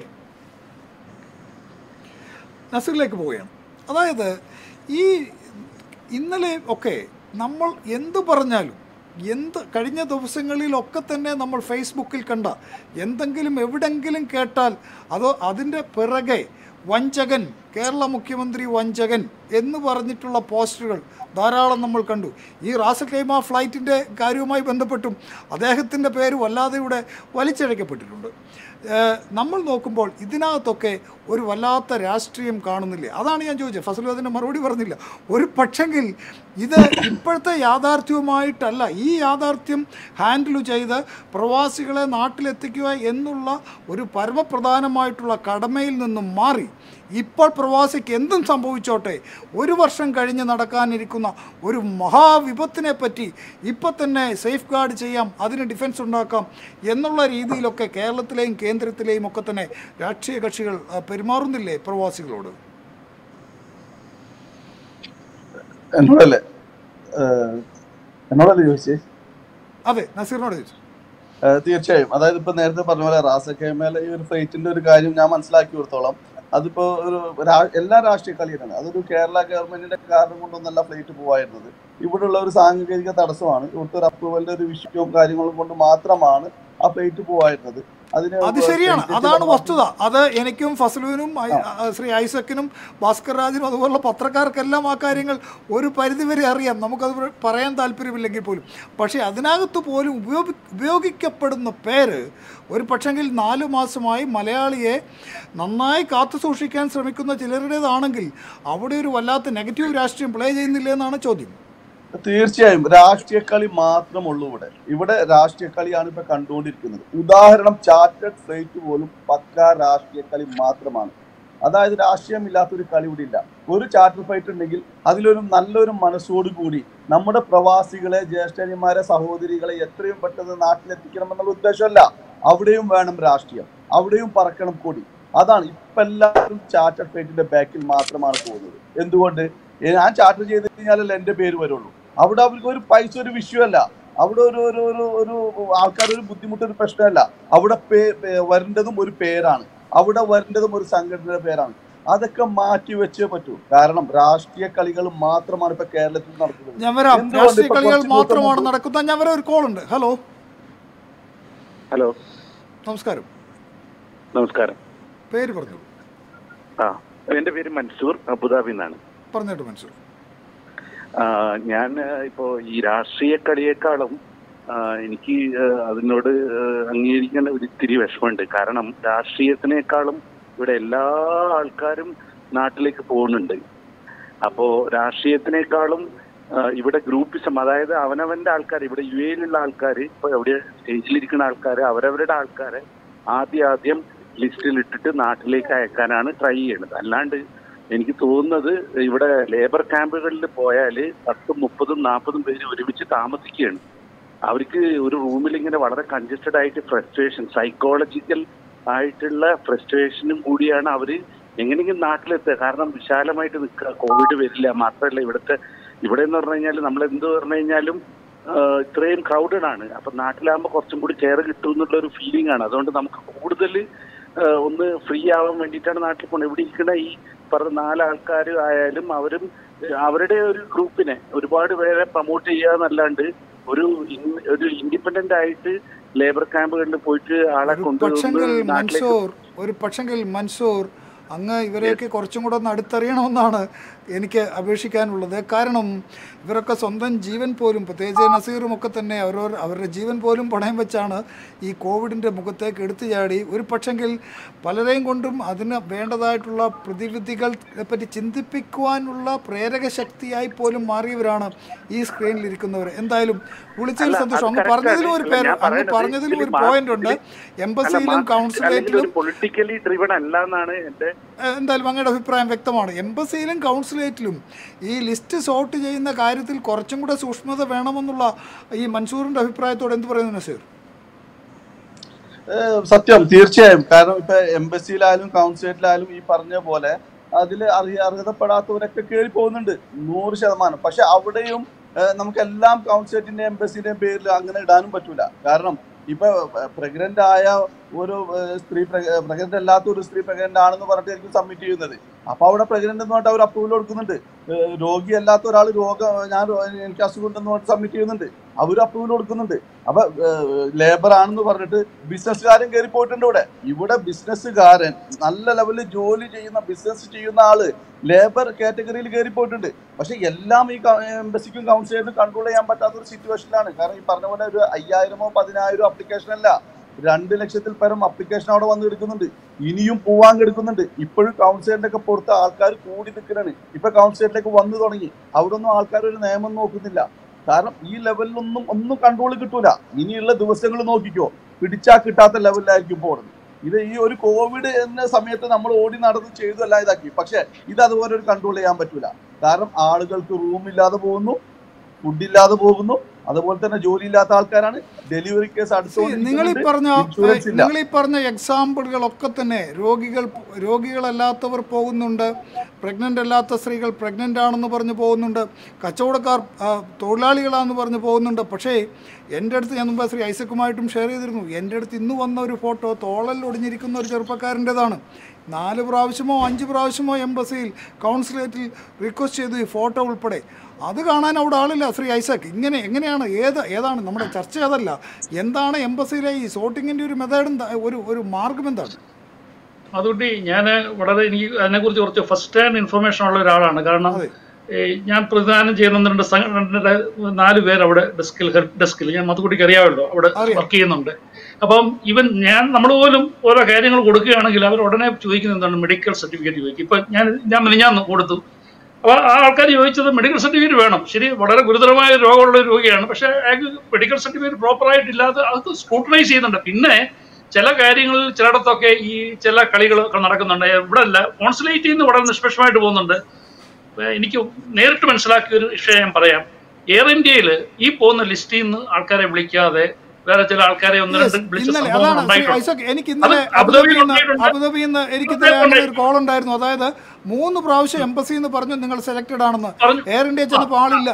നസീറിലേക്ക് പോവുകയാണ് അതായത് ഈ ഇന്നലെ ഒക്കെ നമ്മൾ എന്ത് പറഞ്ഞാലും എന്ത് കഴിഞ്ഞ ദിവസങ്ങളിലൊക്കെ തന്നെ നമ്മൾ ഫേസ്ബുക്കിൽ കണ്ട എന്തെങ്കിലും എവിടെങ്കിലും കേട്ടാൽ അതോ അതിൻ്റെ പിറകെ വഞ്ചകൻ കേരള മുഖ്യമന്ത്രി വഞ്ചകൻ എന്ന് പറഞ്ഞിട്ടുള്ള പോസ്റ്ററുകൾ ധാരാളം നമ്മൾ കണ്ടു ഈ റാസൽ കൈമ ഫ്ലൈറ്റിൻ്റെ കാര്യവുമായി ബന്ധപ്പെട്ടും അദ്ദേഹത്തിൻ്റെ പേര് വല്ലാതെ ഇവിടെ വലിച്ചഴക്കപ്പെട്ടിട്ടുണ്ട് ഏഹ് നമ്മൾ നോക്കുമ്പോൾ ഇതിനകത്തൊക്കെ ഒരു വല്ലാത്ത രാഷ്ട്രീയം കാണുന്നില്ലേ അതാണ് ഞാൻ ചോദിച്ചത് ഫസലു അതിന് മറുപടി പറഞ്ഞില്ല ഒരു പക്ഷെങ്കിൽ ഇത് ഇപ്പോഴത്തെ യാഥാർത്ഥ്യവുമായിട്ടല്ല ഈ യാഥാർത്ഥ്യം ഹാൻഡിൽ ചെയ്ത് പ്രവാസികളെ നാട്ടിലെത്തിക്കുക എന്നുള്ള ഒരു പരമപ്രധാനമായിട്ടുള്ള കടമയിൽ നിന്നും മാറി ഇപ്പോൾ പ്രവാസിക്ക് എന്തും സംഭവിച്ചോട്ടെ ഒരു വർഷം കഴിഞ്ഞ് നടക്കാനിരിക്കുന്ന ഒരു മഹാവിപത്തിനെ പറ്റി ഇപ്പം തന്നെ സേഫ് ഗാർഡ് ചെയ്യാം അതിന് ഡിഫൻസ് ഉണ്ടാക്കാം എന്നുള്ള രീതിയിലൊക്കെ കേരളത്തിലെയും കേന്ദ്രത്തിലെയും ഒക്കെ തന്നെ രാഷ്ട്രീയ കക്ഷികൾ ആ, പെരുമാറുന്നില്ലേ പ്രവാസികളോട് എന്നോടല്ലേ ഏഹ് എന്നോടല്ലേ ചോദിച്ചേ അതെ നസീറിനോട് ചോദിച്ചു ഏഹ് തീർച്ചയായും അതായത് ഇപ്പൊ നേരത്തെ പറഞ്ഞ പോലെ റാസക്കേമേലെ ഈ ഒരു ഫ്ലൈറ്റിന്റെ ഒരു കാര്യം ഞാൻ മനസ്സിലാക്കി കൊടുത്തോളം അതിപ്പോ ഒരു രാ- എല്ലാ രാഷ്ട്രീയ കളിയാണ് അതൊരു കേരള ഗവൺമെന്റിന്റെ കാരണം കൊണ്ടൊന്നല്ല ഫ്ലൈറ്റ് പോവായിരുന്നത് ഇവിടെയുള്ള ഒരു സാങ്കേതിക തടസ്സമാണ് ഇവിടുത്തെ ഒരു അപ്രൂവലിന്റെ ഒരു വിഷയവും കാര്യങ്ങളും കൊണ്ട് മാത്രമാണ് ആ ഫ്ലൈറ്റ് പോവായിരുന്നത് അതിന് അത് ശരിയാണ് ഫ്ലൈറ്റ് അതാണ് ചില- വസ്തുത അത് എനിക്കും ഫസലുവിനും ഐ- ആ, ശ്രീ ഐസക്കിനും ഭാസ്കർ രാജിനും അതുപോലുള്ള പത്രക്കാർക്കെല്ലാം ആ കാര്യങ്ങൾ ഒരു പരിധിവരെ അറിയാം നമുക്കത് പറ- പറയാൻ താല്പര്യമില്ലെങ്കിൽ പോലും പക്ഷേ അതിനകത്ത് പോലും ഉപയോഗി ഉപയോഗിക്കപ്പെടുന്ന പേര് ഒരു പക്ഷെങ്കിൽ നാല് മാസമായി മലയാളിയെ നന്നായി കാത്തു സൂക്ഷിക്കാൻ ശ്രമിക്കുന്ന ചിലരുടേതാണെങ്കിൽ അവിടെ ഒരു വല്ലാത്ത നെഗറ്റീവ് രാഷ്ട്രീയം പ്ലേ ചെയ്യുന്നില്ല എന്നാണ് ചോദ്യം തീർച്ചയായും രാഷ്ട്രീയ കളി മാത്രമുള്ളൂ ഇവിടെ ഇവിടെ രാഷ്ട്രീയ കളിയാണ് ഇപ്പൊ കണ്ടുകൊണ്ടിരിക്കുന്നത് ഉദാഹരണം ചാർട്ടേഡ് ഫ്ലൈറ്റ് പോലും പക്ക രാഷ്ട്രീയ കളി മാത്രമാണ് അതായത് രാഷ്ട്രീയമില്ലാത്തൊരു കളി ഇവിടെ ഇല്ല ഒരു ചാർട്ടർ ഫ്ലൈറ്റ് ഉണ്ടെങ്കിൽ അതിലൊരു നല്ലൊരു മനസ്സോടു കൂടി നമ്മുടെ പ്രവാസികളെ ജ്യേഷ്ഠന്മാരെ സഹോദരികളെ എത്രയും പെട്ടെന്ന് നാട്ടിലെത്തിക്കണം എന്നുള്ള ഉദ്ദേശമല്ല അവിടെയും വേണം രാഷ്ട്രീയം അവിടെയും പറക്കണം കൊടി അതാണ് ഇപ്പൊ എല്ലാവരും ചാർട്ടർ ഫ്ലൈറ്റിന്റെ ബാക്കിൽ മാത്രമാണ് പോകുന്നത് എന്തുകൊണ്ട് ഏ, ഞാൻ ചാർട്ടർ ചെയ്ത് കഴിഞ്ഞാലല്ലേ എന്റെ പേര് വരുള്ളൂ അവിടെ അവർക്ക് ഒരു പൈസ ഒരു വിഷയമല്ല അവിടെ ഒരു ഒരു ഒരു ഒരു ആൾക്കാർ ഒരു ബുദ്ധിമുട്ട് ഒരു പ്രശ്നമല്ല അവിടെ പേ പേ- വരേണ്ടതും ഒരു പേരാണ് അവിടെ വരേണ്ടതും ഒരു സംഘടനയുടെ പേരാണ് അതൊക്കെ മാറ്റി വെച്ചേ പറ്റൂ കാരണം രാഷ്ട്രീയ കളികൾ മാത്രമാണ് ഇപ്പൊ കേരളത്തിൽ നടക്കുന്നത് ഞാൻ വരാം എന്തുകൊണ്ട് രാഷ്ട്രീയ ഇപ്പൊ കളികൾ കുറച്ച് ദിവസം മാത്രമാണ് മുമ്പ് നടക്കുന്നത് ഞാൻ വരാം ഒരു കോൾ ഉണ്ട് ഹലോ ഹലോ നമസ്കാരം നമസ്കാരം പേര് പറഞ്ഞു ആ എന്റെ പേര് മൻസൂർ അബുദാബി എന്നാണ് പറഞ്ഞിട്ട് മനസ്സിൽ ആ, ഞാൻ ആ, ഇപ്പോ ഈ രാഷ്ട്രീയ കളിയേക്കാളും ആ, എനിക്ക് ആ, അതിനോട് ആ, അംഗീകരിക്കാൻ ഒരു ഇത്തിരി വിഷമമുണ്ട് കാരണം രാഷ്ട്രീയത്തിനേക്കാളും ഇവിടെ എല്ലാ ആൾക്കാരും നാട്ടിലേക്ക് പോകുന്നുണ്ട് അപ്പോ രാഷ്ട്രീയത്തിനേക്കാളും ആ, ഇവിടെ ഗ്രൂപ്പിസം അതായത് അവനവന്റെ ആൾക്കാർ ഇവിടെ യു എയിലുള്ള ആൾക്കാർ ഇപ്പൊ എവിടെ സ്റ്റേജിലിരിക്കുന്ന ആൾക്കാർ അവരവരുടെ ആൾക്കാരെ ആദ്യം ആദ്യം ലിസ്റ്റിൽ ഇട്ടിട്ട് നാട്ടിലേക്ക് അയക്കാനാണ് ട്രൈ ചെയ്യുന്നത് അല്ലാണ്ട് എനിക്ക് തോന്നുന്നത് ഇവിടെ ലേബർ ക്യാമ്പുകളിൽ പോയാൽ പത്തും മുപ്പതും നാൽപ്പതും പേര് ഒരുമിച്ച് താമസിക്കുകയാണ് അവർക്ക് ഒരു റൂമിൽ ഇങ്ങനെ വളരെ കൺജസ്റ്റഡ് ആയിട്ട് ഫ്രസ്ട്രേഷൻ സൈക്കോളജിക്കൽ ആയിട്ടുള്ള ഫ്രസ്ട്രേഷനും കൂടിയാണ് അവര് എങ്ങനെയെങ്കിലും നാട്ടിലെത്തുക കാരണം വിശാലമായിട്ട് നിൽക്കുക കോവിഡ് വരില്ല മാത്രമല്ല ഇവിടുത്തെ ഇവിടെ എന്ന് പറഞ്ഞു കഴിഞ്ഞാൽ നമ്മൾ എന്ത് പറഞ്ഞു കഴിഞ്ഞാലും ആ, ഇത്രയും ക്രൗഡഡ് ആണ് അപ്പൊ നാട്ടിലാകുമ്പോൾ കുറച്ചും കൂടി കെയർ കിട്ടും എന്നുള്ള ഒരു ഫീലിംഗ് ആണ് അതുകൊണ്ട് നമുക്ക് കൂടുതൽ ആ, ഒന്ന് ഫ്രീ ആവാൻ വേണ്ടിയിട്ടാണ് നാട്ടിൽ പോകുന്നത് ഇവിടെ ഇരിക്കുന്ന ഈ പറഞ്ഞ നാല് ആൾക്കാർ ആയാലും അവരും ഏഹ്, അവരുടെ ഒരു ഗ്രൂപ്പിനെ ഒരുപാട് പേരെ പ്രൊമോട്ട് ചെയ്യാന്നല്ലാണ്ട് ഒരു ഇൻ- ഒരു ഇൻഡിപെൻഡന്റ് ആയിട്ട് ലേബർ ക്യാമ്പുകളിൽ പോയിട്ട് ആളെ ഒരു കൊണ്ടുവന്ന് പക്ഷെങ്കിൽ നാട്ടിലേക്ക് മൻസൂർ ഒരു പക്ഷെങ്കിൽ മൻസൂർ അങ്ങ് ഇവരെയൊക്കെ കുറച്ചും കൂടെ ഒന്ന് അടുത്തറിയണമെന്നാണ് എനിക്ക് അപേക്ഷിക്കാനുള്ളത് കാരണം ഇവരൊക്കെ സ്വന്തം ജീവൻ പോലും പ്രത്യേകിച്ച് നസീറും ഒക്കെ തന്നെ അവരോ അവരുടെ ജീവൻ പോലും പണയം വെച്ചാണ് ഈ കോവിഡിൻ്റെ മുഖത്തേക്ക് എടുത്തു ചാടി ഒരു പക്ഷെങ്കിൽ പലരെയും കൊണ്ടും അതിന് വേണ്ടതായിട്ടുള്ള പ്രതിവിധികളെ പറ്റി ചിന്തിപ്പിക്കുവാനുള്ള പ്രേരക ശക്തിയായി പോലും മാറിയവരാണ് ഈ സ്ക്രീനിൽ ഇരിക്കുന്നവർ എന്തായാലും വിളിച്ചതിൽ അല്ല, സന്തോഷം അത് അങ്ങ് correct പറഞ്ഞതിലും ആണ്. ഒരു അല്ല, പേര് ഞാൻ അങ്ങ് പറയുന്നത് പറഞ്ഞതിലും ഇതില് ഒരു മാ- പോയിന്റ് ഉണ്ട് ഇതില് അല്ല, എംബസിയിലും മാ- അല്ലെങ്കിൽ കൗൺസിലേറ്റിലും ഒരു പൊളിറ്റിക്കലി ഡ്രിവൺ അല്ല എന്നാണ് എന്റെ ഏഹ് എന്തായാലും അങ്ങയുടെ അഭിപ്രായം വ്യക്തമാണ് എംബസിയിലും കൗൺസിലേറ്റിലും ഈ ലിസ്റ്റ് സോർട്ട് ചെയ്യുന്ന കാര്യത്തിൽ കുറച്ചും കൂടെ സൂക്ഷ്മത വേണമെന്നുള്ള ഈ മൻസൂറിന്റെ അഭിപ്രായത്തോട് എന്ത് പറയുന്നു നസീർ ഏഹ് സത്യം തീർച്ചയായും കാരണം ഇപ്പൊ എംബസിയിലായാലും കൗൺസിലേറ്റിലായാലും ഈ പറഞ്ഞ പോലെ അതിൽ അറിയ അർഹതപ്പെടാത്തവരൊക്കെ കയറി പോകുന്നുണ്ട് നൂറ് ശതമാനം പക്ഷെ അവിടെയും ഏഹ് നമുക്കെല്ലാം കൗൺസിലേറ്റിന്റെ എംബസിന്റെയും പേരിൽ അങ്ങനെ ഇടാനും പറ്റൂല കാരണം ഇപ്പൊ പ്രഗ്നന്റ് ആയ ഒരു ഏഹ് സ്ത്രീ പ്രഗ്നന്റ് അല്ലാത്ത ഒരു സ്ത്രീ പ്രഗ്നന്റ് ആണെന്ന് പറഞ്ഞിട്ടായിരിക്കും സബ്മിറ്റ് ചെയ്യുന്നത് അപ്പൊ അവിടെ പ്രഗ്നന്റ് എന്ന് പറഞ്ഞിട്ട് അവർ അപ്രൂവൽ കൊടുക്കുന്നുണ്ട് ഏഹ് രോഗിയല്ലാത്ത ഒരാൾ രോഗം ഞാൻ രോ- എനിക്ക് അസുഖം ഉണ്ടെന്ന് പറഞ്ഞിട്ട് സബ്മിറ്റ് ചെയ്യുന്നുണ്ട് അവർ അപ്രൂവൽ കൊടുക്കുന്നുണ്ട് അപ്പൊ ലേബർ ആണെന്ന് പറഞ്ഞിട്ട് ബിസിനസ്സുകാരൻ കയറി പോയിട്ടുണ്ട് ഇവിടെ ഇവിടെ ബിസിനസ്സുകാരൻ നല്ല ലെവലിൽ ജോലി ചെയ്യുന്ന ബിസിനസ് ചെയ്യുന്ന ആള് ലേബർ കാറ്റഗറിയിൽ കയറി പോയിട്ടുണ്ട് പക്ഷെ എല്ലാം ഈ എംബസിക്കും കൗൺസിലിനും കൺട്രോൾ ചെയ്യാൻ പറ്റാത്ത ഒരു സിറ്റുവേഷനിലാണ് കാരണം ഈ പറഞ്ഞ പോലെ ഒരു അയ്യായിരമോ പതിനായിരമോ അപ്ലിക്കേഷൻ അല്ല രണ്ട് ലക്ഷത്തിൽ പരം അപ്ലിക്കേഷൻ അവിടെ വന്ന് എടുക്കുന്നുണ്ട് ഇനിയും പോവാൻ എടുക്കുന്നുണ്ട് ഇപ്പോഴും കൗൺസിലിന്റെ ഒക്കെ പുറത്ത് ആൾക്കാർ കൂടി നിൽക്കുകയാണ് ഇപ്പൊ കൗൺസിലിലേക്ക് വന്നു തുടങ്ങി അവിടെ ഒന്നും ആൾക്കാർ ഒരു നിയമം നോക്കുന്നില്ല കാരണം ഈ ലെവലിലൊന്നും ഒന്നും കൺട്രോൾ കിട്ടൂല ഇനിയുള്ള ദിവസങ്ങൾ നോക്കിക്കോ പിടിച്ചാ കിട്ടാത്ത ലെവലിലായിരിക്കും പോകുന്നത് ഇത് ഈ ഒരു കോവിഡ് എന്ന സമയത്ത് നമ്മൾ ഓടി നടന്ന് ചെയ്തല്ല ഇതാക്കി പക്ഷെ ഇത് അതുപോലെ ഒരു കൺട്രോൾ ചെയ്യാൻ പറ്റൂല കാരണം ആളുകൾക്ക് റൂം ഇല്ലാതെ പോകുന്നു ഫുഡ് ഇല്ലാതെ പോകുന്നു അതുപോലെ തന്നെ ജോലി ഇല്ലാത്ത ആൾക്കാരാണ് ഡെലിവറി കേസ് നിങ്ങൾ ഈ പറഞ്ഞ ഇൻഷുറൻസ് ഇല്ല നിങ്ങൾ ഈ പറഞ്ഞ എക്സാമ്പിളുകളൊക്കെ തന്നെ രോഗികൾ രോഗികളല്ലാത്തവർ പോകുന്നുണ്ട് പ്രഗ്നൻ്റ് അല്ലാത്ത സ്ത്രീകൾ പ്രഗ്നൻ്റ് ആണെന്ന് പറഞ്ഞ് പോകുന്നുണ്ട് കച്ചവടക്കാർ ആ, തൊഴിലാളികളാണെന്ന് പറഞ്ഞ് പോകുന്നുണ്ട് പക്ഷേ എൻ്റെ അടുത്ത് ഞാൻ മുമ്പ് ശ്രീ ഐസക്കുമായിട്ടും ഷെയർ ചെയ്തിരുന്നു എൻ്റെ അടുത്ത് ഇന്ന് വന്ന ഒരു ഫോട്ടോ തോളൽ ഒടിഞ്ഞിരിക്കുന്ന ഒരു ചെറുപ്പക്കാരൻ്റെതാണ് നാല് പ്രാവശ്യമോ അഞ്ച് പ്രാവശ്യമോ എംബസിയിൽ കൗൺസിലേറ്റിൽ റിക്വസ്റ്റ് ചെയ്തു ഈ ഫോട്ടോ ഉൾപ്പെടെ അത് കാണാൻ അവിടെ ആളില്ല ശ്രീ ഐസക് ഇങ്ങനെ എങ്ങനെയാണ് ഏത് ഏതാണ് നമ്മുടെ ചർച്ച അതല്ല എന്താണ് എംബസിയിലെ ഈ സോർട്ടിങ്ങിൻ്റെ ഒരു മെത്തേഡും ഒരു ഒരു മാർഗം എന്താണ് അതുകൊണ്ട് ഞാൻ വളരെ എനിക്ക് അതിനെക്കുറിച്ച് കുറച്ച് ഫസ്റ്റ് ഹാൻഡ് ഇൻഫർമേഷൻ ഉള്ള ഒരാളാണ് കാരണം അതെ. ഏ, ഞാൻ പ്രതിദാനം ചെയ്യുന്ന രണ്ട് സംഘടനയുടെ നാല് പേര് അവിടെ ഡെസ്കിൽ ഹെൽപ്പ് ഡെസ്കിൽ ഞാൻ മതുകുട്ടിക്ക് അറിയാമല്ലോ അവിടെ അറിയാം. വർക്ക് ചെയ്യുന്നുണ്ട് അപ്പം ഇവൻ ഞാൻ നമ്മൾ പോലും ഓരോ കാര്യങ്ങൾ കൊടുക്കുകയാണെങ്കിൽ അവർ ഉടനെ ചോദിക്കുന്നത് എന്താണ് മെഡിക്കൽ സർട്ടിഫിക്കറ്റ് ചോദിക്കും ഇപ്പൊ ഞാൻ ഞാൻ മിനിഞ്ഞാന്ന് കൊടുത്തു അപ്പോൾ ആ ആൾക്കാർ ചോദിച്ചത് മെഡിക്കൽ സർട്ടിഫിക്കറ്റ് വേണം ശരി വളരെ ഗുരുതരമായ രോഗമുള്ള ഒരു രോഗിയാണ് പക്ഷേ അയാൾക്ക് മെഡിക്കൽ സർട്ടിഫിക്കറ്റ് പ്രോപ്പറായിട്ടില്ലാതെ അത് സ്ക്രൂട്ടനൈസ് ചെയ്യുന്നുണ്ട് പിന്നെ ചില കാര്യങ്ങളിൽ ചിലയിടത്തൊക്കെ ഈ ചില കളികളൊക്കെ നടക്കുന്നുണ്ട് ഇവിടെ അല്ല കോൺസുലേറ്റിൽ നിന്ന് വളരെ നിഷ്പക്ഷമായിട്ട് പോകുന്നുണ്ട് ഇപ്പൊ എനിക്ക് നേരിട്ട് മനസ്സിലാക്കിയ ഒരു വിഷയം ഞാൻ പറയാം എയർ ഇന്ത്യയിൽ ഈ പോകുന്ന ലിസ്റ്റിൽ നിന്ന് ആൾക്കാരെ വിളിക്കാതെ വേറെ ചില ആൾക്കാരെ ഒന്ന് Yes, രണ്ട് വിളിച്ച ഇന്നലെ സംഭവങ്ങൾ അതാണ് ശ്രീ ഉണ്ടായിട്ടുണ്ട് ഐസക് എനിക്ക് ഇന്നലെ അത് അബുദാബിയിൽ അബുദാബിയിൽ നിന്ന് ഉണ്ടായിട്ടുണ്ട്. അബുദാബിയിൽ നിന്ന് എനിക്ക് ഇന്നലെ അങ്ങനെ ഒരു കോൾ ഉണ്ടായിരുന്നു അതായത് മൂന്ന് പ്രാവശ്യം എംബസി എന്ന് പറഞ്ഞു നിങ്ങൾ സെലക്ടഡ് ആണെന്ന് പറഞ്ഞു. എയർ ഇന്ത്യ ചെന്നപ്പോൾ ആളില്ല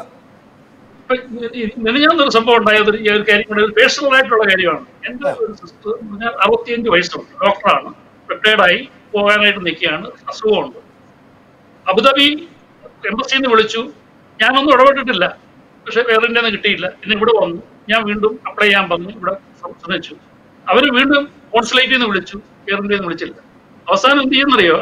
മെനഞ്ഞാന്നൊരു സംഭവം ഉണ്ടായത് ഈ ഒരു കാര്യം കൂടെ ഒരു പേഴ്സണൽ ആയിട്ടുള്ള കാര്യമാണ് എന്റെ ഒരു സിസ്റ്റർ ഞാൻ അറുപത്തിയഞ്ച് വയസ്സുണ്ട് ഡോക്ടറാണ് റിട്ടയർഡായി പോകാനായിട്ട് നിൽക്കുകയാണ് അസുഖമുണ്ട് അബുദാബി എംബസിയിൽ നിന്ന് വിളിച്ചു ഞാനൊന്നും ഇടപെട്ടിട്ടില്ല പക്ഷെ വേറെ ഇന്ത്യന്ന് കിട്ടിയില്ല പിന്നെ ഇവിടെ വന്നു ഞാൻ വീണ്ടും അപ്ലൈ ചെയ്യാൻ പറഞ്ഞു ഇവിടെ ശ്രമിച്ചു അവർ വീണ്ടും കോൺസുലേറ്റിൽ നിന്ന് വിളിച്ചു എയർ ഇന്ത്യയിൽ നിന്ന് വിളിച്ചില്ല അവസാനം എന്ത് ചെയ്യുന്നറിയോ അപ്പൊ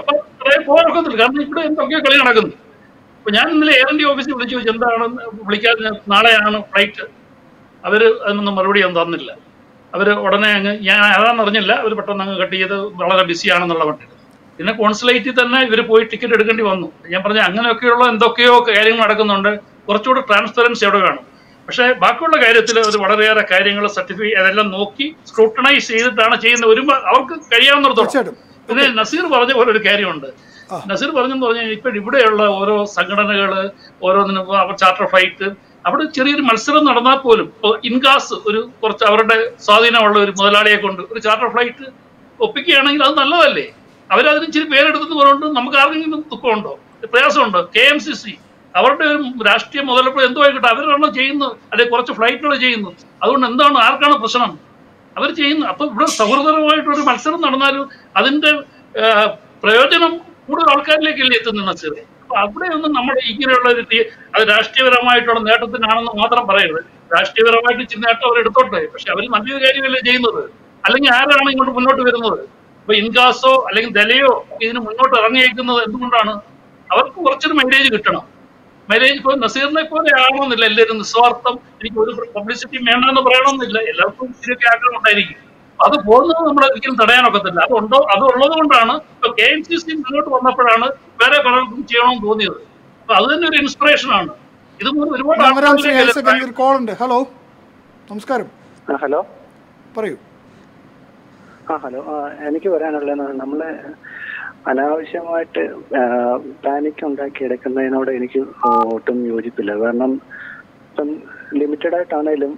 പറയാൻ പോകാനൊക്കത്തില്ല കാരണം ഇവിടെ എന്തൊക്കെയോ കളി നടക്കുന്നു അപ്പൊ ഞാൻ ഇന്നലെ എയർ ഇന്ത്യ ഓഫീസിൽ വിളിച്ചു ചോദിച്ചു എന്താണ് വിളിക്കാതെ ഞാൻ നാളെയാണ് ഫ്ലൈറ്റ് അവര് അതിനൊന്നും മറുപടി ഒന്നും തന്നില്ല അവര് ഉടനെ അങ്ങ് ഞാൻ അതാണെന്ന് അറിഞ്ഞില്ല അവർ പെട്ടെന്ന് അങ്ങ് കട്ട് ചെയ്ത് വളരെ ബിസിയാണെന്നുള്ള മട്ടിൽ പിന്നെ കോൺസുലേറ്റിൽ തന്നെ ഇവർ പോയി ടിക്കറ്റ് എടുക്കേണ്ടി വന്നു ഞാൻ പറഞ്ഞ അങ്ങനെയൊക്കെയുള്ള എന്തൊക്കെയോ കാര്യങ്ങൾ നടക്കുന്നുണ്ട് കുറച്ചുകൂടെ ട്രാൻസ്പെറൻസി അവിടെ വേണം പക്ഷേ ബാക്കിയുള്ള കാര്യത്തിൽ അവർ വളരെയേറെ കാര്യങ്ങൾ സർട്ടിഫൈ അതെല്ലാം നോക്കി സ്ക്രൂട്ടനൈസ് ചെയ്തിട്ടാണ് ചെയ്യുന്നത് ഒരു അവർക്ക് കഴിയാവുന്നിടത്തോളം തീർച്ചയായിട്ടും പിന്നെ നസീർ പറഞ്ഞ പോലെ ഒരു കാര്യമുണ്ട് ആ. നസീർ പറഞ്ഞെന്ന് പറഞ്ഞാൽ ഇപ്പൊ ഇവിടെയുള്ള ഓരോ സംഘടനകള് ഓരോന്നിനും ഇപ്പൊ അവർ ചാർട്ടർ ഫൈറ്റ് അവിടെ ചെറിയൊരു മത്സരം നടന്നാൽ പോലും ഇപ്പൊ ഇൻകാസ് ഒരു കുറച്ച് അവരുടെ സ്വാധീനമുള്ള ഒരു മുതലാളിയെ കൊണ്ട് ഒരു ചാർട്ടർ ഫ്ലൈറ്റ് ഒപ്പിക്കുകയാണെങ്കിൽ അത് നല്ലതല്ലേ അവരതിന് ഇച്ചിരി പേരെടുത്തെന്ന് പറഞ്ഞുകൊണ്ട് നമുക്ക് ആർക്കെങ്കിലും ദുഃഖമുണ്ടോ പ്രയാസമുണ്ടോ കെ എം സി സി അവരുടെ ഒരു രാഷ്ട്രീയ മുതലെടുപ്പ് എന്തോ ആയിക്കോട്ടെ അവരാണോ ചെയ്യുന്നത് അല്ലെങ്കിൽ കുറച്ച് ഫ്ലൈറ്റുകൾ ചെയ്യുന്നു അതുകൊണ്ട് എന്താണ് ആർക്കാണ് പ്രശ്നം അവർ ചെയ്യുന്നു അപ്പൊ ഇവിടെ സൗഹൃദപരമായിട്ടൊരു മത്സരം നടന്നാലും അതിന്റെ ആ, പ്രയോജനം കൂടുതൽ ആൾക്കാരിലേക്കല്ലേ എത്തുന്നത് നസീർ അപ്പൊ അവിടെയൊന്നും നമ്മുടെ ഇങ്ങനെയുള്ള ഒരു തീ- അത് രാഷ്ട്രീയപരമായിട്ടുള്ള നേട്ടത്തിനാണെന്ന് മാത്രം പറയരുത് രാഷ്ട്രീയപരമായിട്ട് ചില നേട്ടം അവർ എടുത്തോട്ടെ പക്ഷെ അവർ നല്ലൊരു കാര്യമല്ലേ ചെയ്യുന്നത് അല്ലെങ്കിൽ ആരാണ് ഇങ്ങോട്ട് മുന്നോട്ട് വരുന്നത് ഇപ്പൊ ഇൻകാസോ അല്ലെങ്കിൽ ദലയോ ഇതിന് മുന്നോട്ട് ഇറങ്ങിയേക്കുന്നത് എന്തുകൊണ്ടാണ് അവർക്ക് കുറച്ചൊരു മൈലേജ് കിട്ടണം മൈലേജ് ഇപ്പോൾ നസീറിനെ പോലെ ആവണമെന്നില്ല എല്ലാവരും നിസ്വാർത്ഥം എനിക്ക് ഒരു പബ്ലിസിറ്റി വേണമെന്ന് പറയണമെന്നില്ല എല്ലാവർക്കും ഇതിലൊക്കെ ആഗ്രഹം ഉണ്ടായിരിക്കും അപ്പൊ അത് പോകുന്നത് നമ്മൾ ഒരിക്കലും തടയാനൊക്കത്തില്ല അതുണ്ടോ അത് ഉള്ളത് കൊണ്ടാണ് ഇപ്പൊ കെ എം സി സി മുന്നോട്ട് വന്നപ്പോഴാണ് വേറെ പലർക്കും ചെയ്യണമെന്ന് തോന്നിയത് അപ്പൊ അത് തന്നെ ഒരു ഇൻസ്പിറേഷൻ ആണ് ഇത് മൂന്ന് ഒരുപാട് ഞാൻ വരാം ശ്രീ ആൾക്കാരിലേക്ക് ഐസക് എനിക്ക് ഒരു കോൾ ഉണ്ട് ഹലോ നമസ്കാരം ഹലോ പറയൂ ആ ഹലോ ആ, എനിക്ക് പറയാനുള്ളത് നമ്മള് അനാവശ്യമായിട്ട് പാനിക് ഉണ്ടാക്കി എടുക്കുന്നതിനോട് എനിക്ക് ഒട്ടും യോജിപ്പില്ല കാരണം ഇപ്പം ലിമിറ്റഡ് ആയിട്ടാണേലും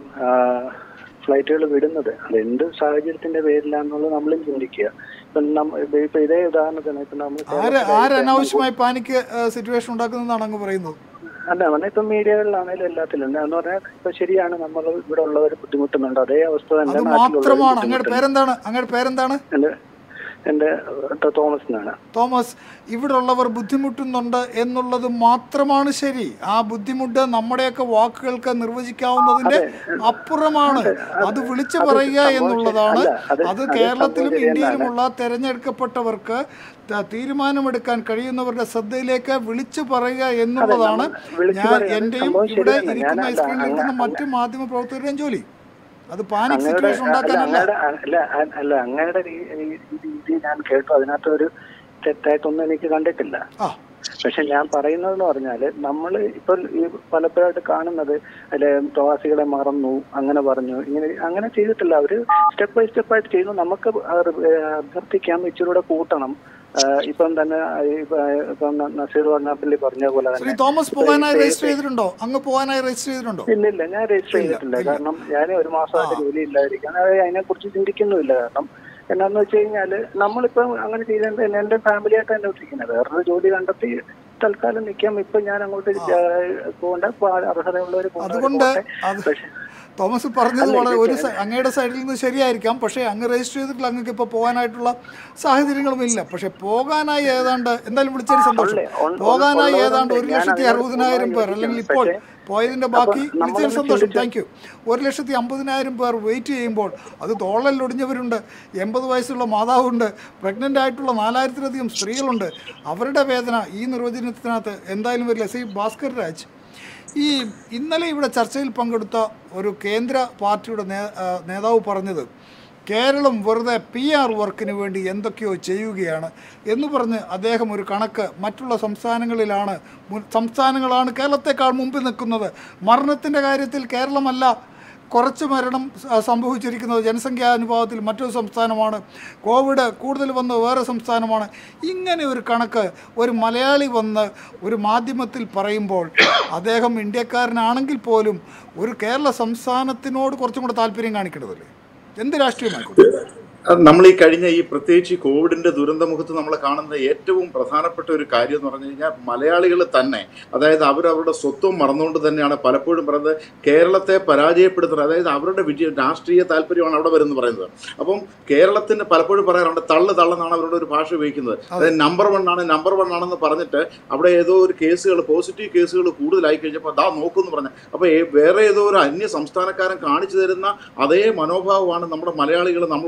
ഫ്ലൈറ്റുകൾ വിടുന്നത് അത് എന്ത് സാഹചര്യത്തിന്റെ പേരിലാണെന്നുള്ളത് നമ്മളും ചിന്തിക്കുക ഇപ്പം നമ്മ ഇപ്പൊ ഇതേ ഉദാഹരണത്തിന് ഇപ്പൊ നമ്മൾ ആര് ആര് അനാവശ്യമായി പാനിക്ക് സിറ്റുവേഷൻ ഉണ്ടാക്കുന്നതാണ് അങ്ങ് പറയുന്നത് അല്ല പറഞ്ഞ ഇപ്പം മീഡിയകളിലാണേലും എല്ലാത്തിലും എന്ന് പറഞ്ഞാൽ ഇപ്പൊ ശരിയാണ് നമ്മൾ ഇവിടെ ഉള്ളവർ ബുദ്ധിമുട്ടുന്നുണ്ട് അതേ അവസ്ഥ അത് തന്നെ മാത്രമാണ് നാട്ടിലുള്ളവർ അങ്ങയുടെ പേരെന്താണ് അങ്ങയുടെ പേരെന്താണ് എന്റെ എന്റെ തോമസ് എന്നാണ് തോമസ് ഇവിടെ ഉള്ളവർ ബുദ്ധിമുട്ടുന്നുണ്ട് എന്നുള്ളത് മാത്രമാണ് ശരി ആ ബുദ്ധിമുട്ട് നമ്മുടെയൊക്കെ വാക്കുകൾക്ക് നിർവചിക്കാവുന്നതിന്റെ അപ്പുറമാണ് അത് വിളിച്ചു പറയുക എന്നുള്ളതാണ് അത് കേരളത്തിലും ഇന്ത്യയിലുമുള്ള തെരഞ്ഞെടുക്കപ്പെട്ടവർക്ക് ത- തീരുമാനമെടുക്കാൻ കഴിയുന്നവരുടെ ശ്രദ്ധയിലേക്ക് വിളിച്ചു പറയുക എന്നുള്ളതാണ് വിളിച്ചു ഞാൻ പറയുന്നത് എന്റെയും സംഭവം ഇവിടെ ശരിയാണ്. ഇരിക്കുന്ന ഞാനല്ല, സ്ക്രീനിൽ ഇരിക്കുന്ന അങ്ങ- മറ്റു മാധ്യമ പ്രവർത്തകരുടെയും ജോലി അത് പാനിക് അങ്ങയുടെ സിറ്റുവേഷൻ അല്ല ഉണ്ടാക്കാനല്ല അങ്ങയുടെ അല്ല അ- അല്ല അങ്ങയുടെ രീ- രീ- രീതി ഞാൻ കേട്ടു അതിനകത്ത് ഒരു തെറ്റായിട്ടൊന്നും എനിക്ക് കണ്ടിട്ടില്ല ആ പക്ഷെ ഞാൻ പറയുന്നതെന്ന് പറഞ്ഞാല് നമ്മൾ ഇപ്പൊ ഈ പലപ്പോഴായിട്ട് കാണുന്നത് അല്ലെ പ്രവാസികളെ മറന്നു അങ്ങനെ പറഞ്ഞു ഇങ്ങനെ അങ്ങനെ ചെയ്തിട്ടില്ല അവര് സ്റ്റെപ്പ് ബൈ സ്റ്റെപ്പ് ആയിട്ട് ചെയ്യുന്നു നമുക്ക് അത് അഭ്യർത്ഥിക്കാം ഇച്ചിരൂടെ കൂട്ടണം ആ, ഇപ്പം തന്നെ ഈ ഇപ്പ- ഇപ്പം ന- നസീർ വർണ്ണാപ്പള്ളി പറഞ്ഞ പോലെ ശ്രീ തന്നെ തോമസ് പോകാനായി രജിസ്റ്റർ ചെയ്തിട്ടുണ്ടോ അങ്ങ് പോകാനായി രജിസ്റ്റർ ചെയ്തിട്ടുണ്ടോ ഇല്ല ഇല്ല ഞാൻ രജിസ്റ്റർ ചെയ്തിട്ടില്ല കാരണം ഞാൻ ഒരു മാസമായിട്ട് ജോലി ഇല്ലാതിരിക്കാൻ അതിനെ കുറിച്ച് ചിന്തിക്കുന്നുമില്ല കാരണം എന്നാന്ന് വെച്ച് കഴിഞ്ഞാല് നമ്മളിപ്പോ അങ്ങനെ ചെയ്തത് എന്റെ ഫാമിലി ആയിട്ട് തന്നെ ഒട്ടിക്കുന്നത് വേറൊരു ജോലി കണ്ടെത്തി തൽക്കാലം നിൽക്കാം ഇപ്പൊ ഞാൻ അങ്ങോട്ട് പോകേണ്ട അർഹതയുള്ളവർ അതുകൊണ്ട് അത് തോമസ് പറഞ്ഞത് വളരെ ഒരു സ- അങ്ങയുടെ സൈഡിൽ നിന്ന് ശരിയായിരിക്കാം പക്ഷേ അങ്ങ് രജിസ്റ്റർ ചെയ്തിട്ടില്ല അങ്ങക്ക് ഇപ്പോൾ പോകാനായിട്ടുള്ള സാഹചര്യങ്ങളും ഇല്ല പക്ഷേ പോകാനായി ഏതാണ്ട് എന്തായാലും വിളിച്ചതിന് സന്തോഷം ഉള്ള- ഉള്ള- പോകാനായി ഉള്ളതുകൊണ്ട് ഏതാണ്ട് ഒരു ഞാൻ ലക്ഷത്തി അങ്ങനെ അറുപതിനായിരം പേർ പോകാൻ അല്ലെങ്കിൽ യോജിക്കുന്നു. ഇപ്പോൾ പക്ഷേ പോയതിന്റെ ബാക്കി അപ്പൊ നമ്മളൊന്ന് വിളിച്ചതിന് സന്തോഷം ചിന്തിച്ച് താങ്ക് യു ഒരു ലക്ഷത്തി അമ്പതിനായിരം പേർ വെയിറ്റ് ചെയ്യുമ്പോൾ അത് തോളലിലൊടിഞ്ഞവരുണ്ട് എൺപത് വയസ്സുള്ള മാതാവുണ്ട് പ്രഗ്നൻ്റ് ആയിട്ടുള്ള നാലായിരത്തിലധികം സ്ത്രീകളുണ്ട് അവരുടെ വേദന ഈ നിർവചനത്തിനകത്ത് എന്തായാലും വരില്ല ശ്രീ ഭാസ്കർ രാജ് ഈ ഇന്നലെ ഇവിടെ ചർച്ചയിൽ പങ്കെടുത്ത ഒരു കേന്ദ്ര പാർട്ടിയുടെ നേ- ആ, നേതാവ് പറഞ്ഞത് കേരളം വെറുതെ പി ആർ വർക്കിന് വേണ്ടി എന്തൊക്കെയോ ചെയ്യുകയാണ് എന്ന് പറഞ്ഞ് അദ്ദേഹം ഒരു കണക്ക് മറ്റുള്ള സംസ്ഥാനങ്ങളിലാണ് മുൻ- സംസ്ഥാനങ്ങളാണ് കേരളത്തെക്കാൾ മുമ്പിൽ നിൽക്കുന്നത് മരണത്തിൻ്റെ കാര്യത്തിൽ കേരളമല്ല കുറച്ച് മരണം സ- സംഭവിച്ചിരിക്കുന്നത് ജനസംഖ്യാനുപാതത്തിൽ മറ്റൊരു സംസ്ഥാനമാണ് കോവിഡ് കൂടുതൽ വന്ന വേറെ സംസ്ഥാനമാണ് ഇങ്ങനെ ഒരു കണക്ക് ഒരു മലയാളി വന്ന് ഒരു മാധ്യമത്തിൽ പറയുമ്പോൾ അദ്ദേഹം ഇന്ത്യക്കാരനാണെങ്കിൽ പോലും ഒരു കേരള സംസ്ഥാനത്തിനോട് കുറച്ചും കൂടെ താല്പര്യം കാണിക്കേണ്ടതല്ലേ എന്ത് രാഷ്ട്രീയമായിക്കോട്ടെ അത് നമ്മൾ ഈ കഴിഞ്ഞ ഈ പ്രത്യേകിച്ച് ഈ കോവിഡിന്റെ ദുരന്തമുഖത്ത് നമ്മൾ കാണുന്ന ഏറ്റവും പ്രധാനപ്പെട്ട ഒരു കാര്യം എന്ന് പറഞ്ഞു കഴിഞ്ഞാൽ മലയാളികൾ തന്നെ അതായത് അവരവരുടെ സ്വത്വം മറന്നുകൊണ്ട് തന്നെയാണ് പലപ്പോഴും പറയുന്നത് കേരളത്തെ പരാജയപ്പെടുത്തുന്നത് അതായത് അവരുടെ വിജയ രാഷ്ട്രീയ താല്പര്യമാണ് അവിടെ വരുന്നത് പറയുന്നത് അപ്പം കേരളത്തിന് പലപ്പോഴും പറയാറുണ്ട് തള്ളു തള്ളെന്നാണ് അവരുടെ ഒരു ഭാഷ ഉപയോഗിക്കുന്നത് അതായത് നമ്പർ വൺ ആണ് നമ്പർ വൺ ആണെന്ന് പറഞ്ഞിട്ട് അവിടെ ഏതോ ഒരു കേസുകൾ പോസിറ്റീവ് കേസുകൾ കൂടുതലായി കഴിഞ്ഞപ്പോൾ ദാ നോക്കുമെന്ന് പറഞ്ഞു അപ്പോൾ വേറെ ഏതോ ഒരു അന്യ സംസ്ഥാനക്കാരൻ കാണിച്ചു തരുന്ന അതേ മനോഭാവമാണ് നമ്മുടെ മലയാളികൾ നമ്മളോട് കാണിക്കുന്നത്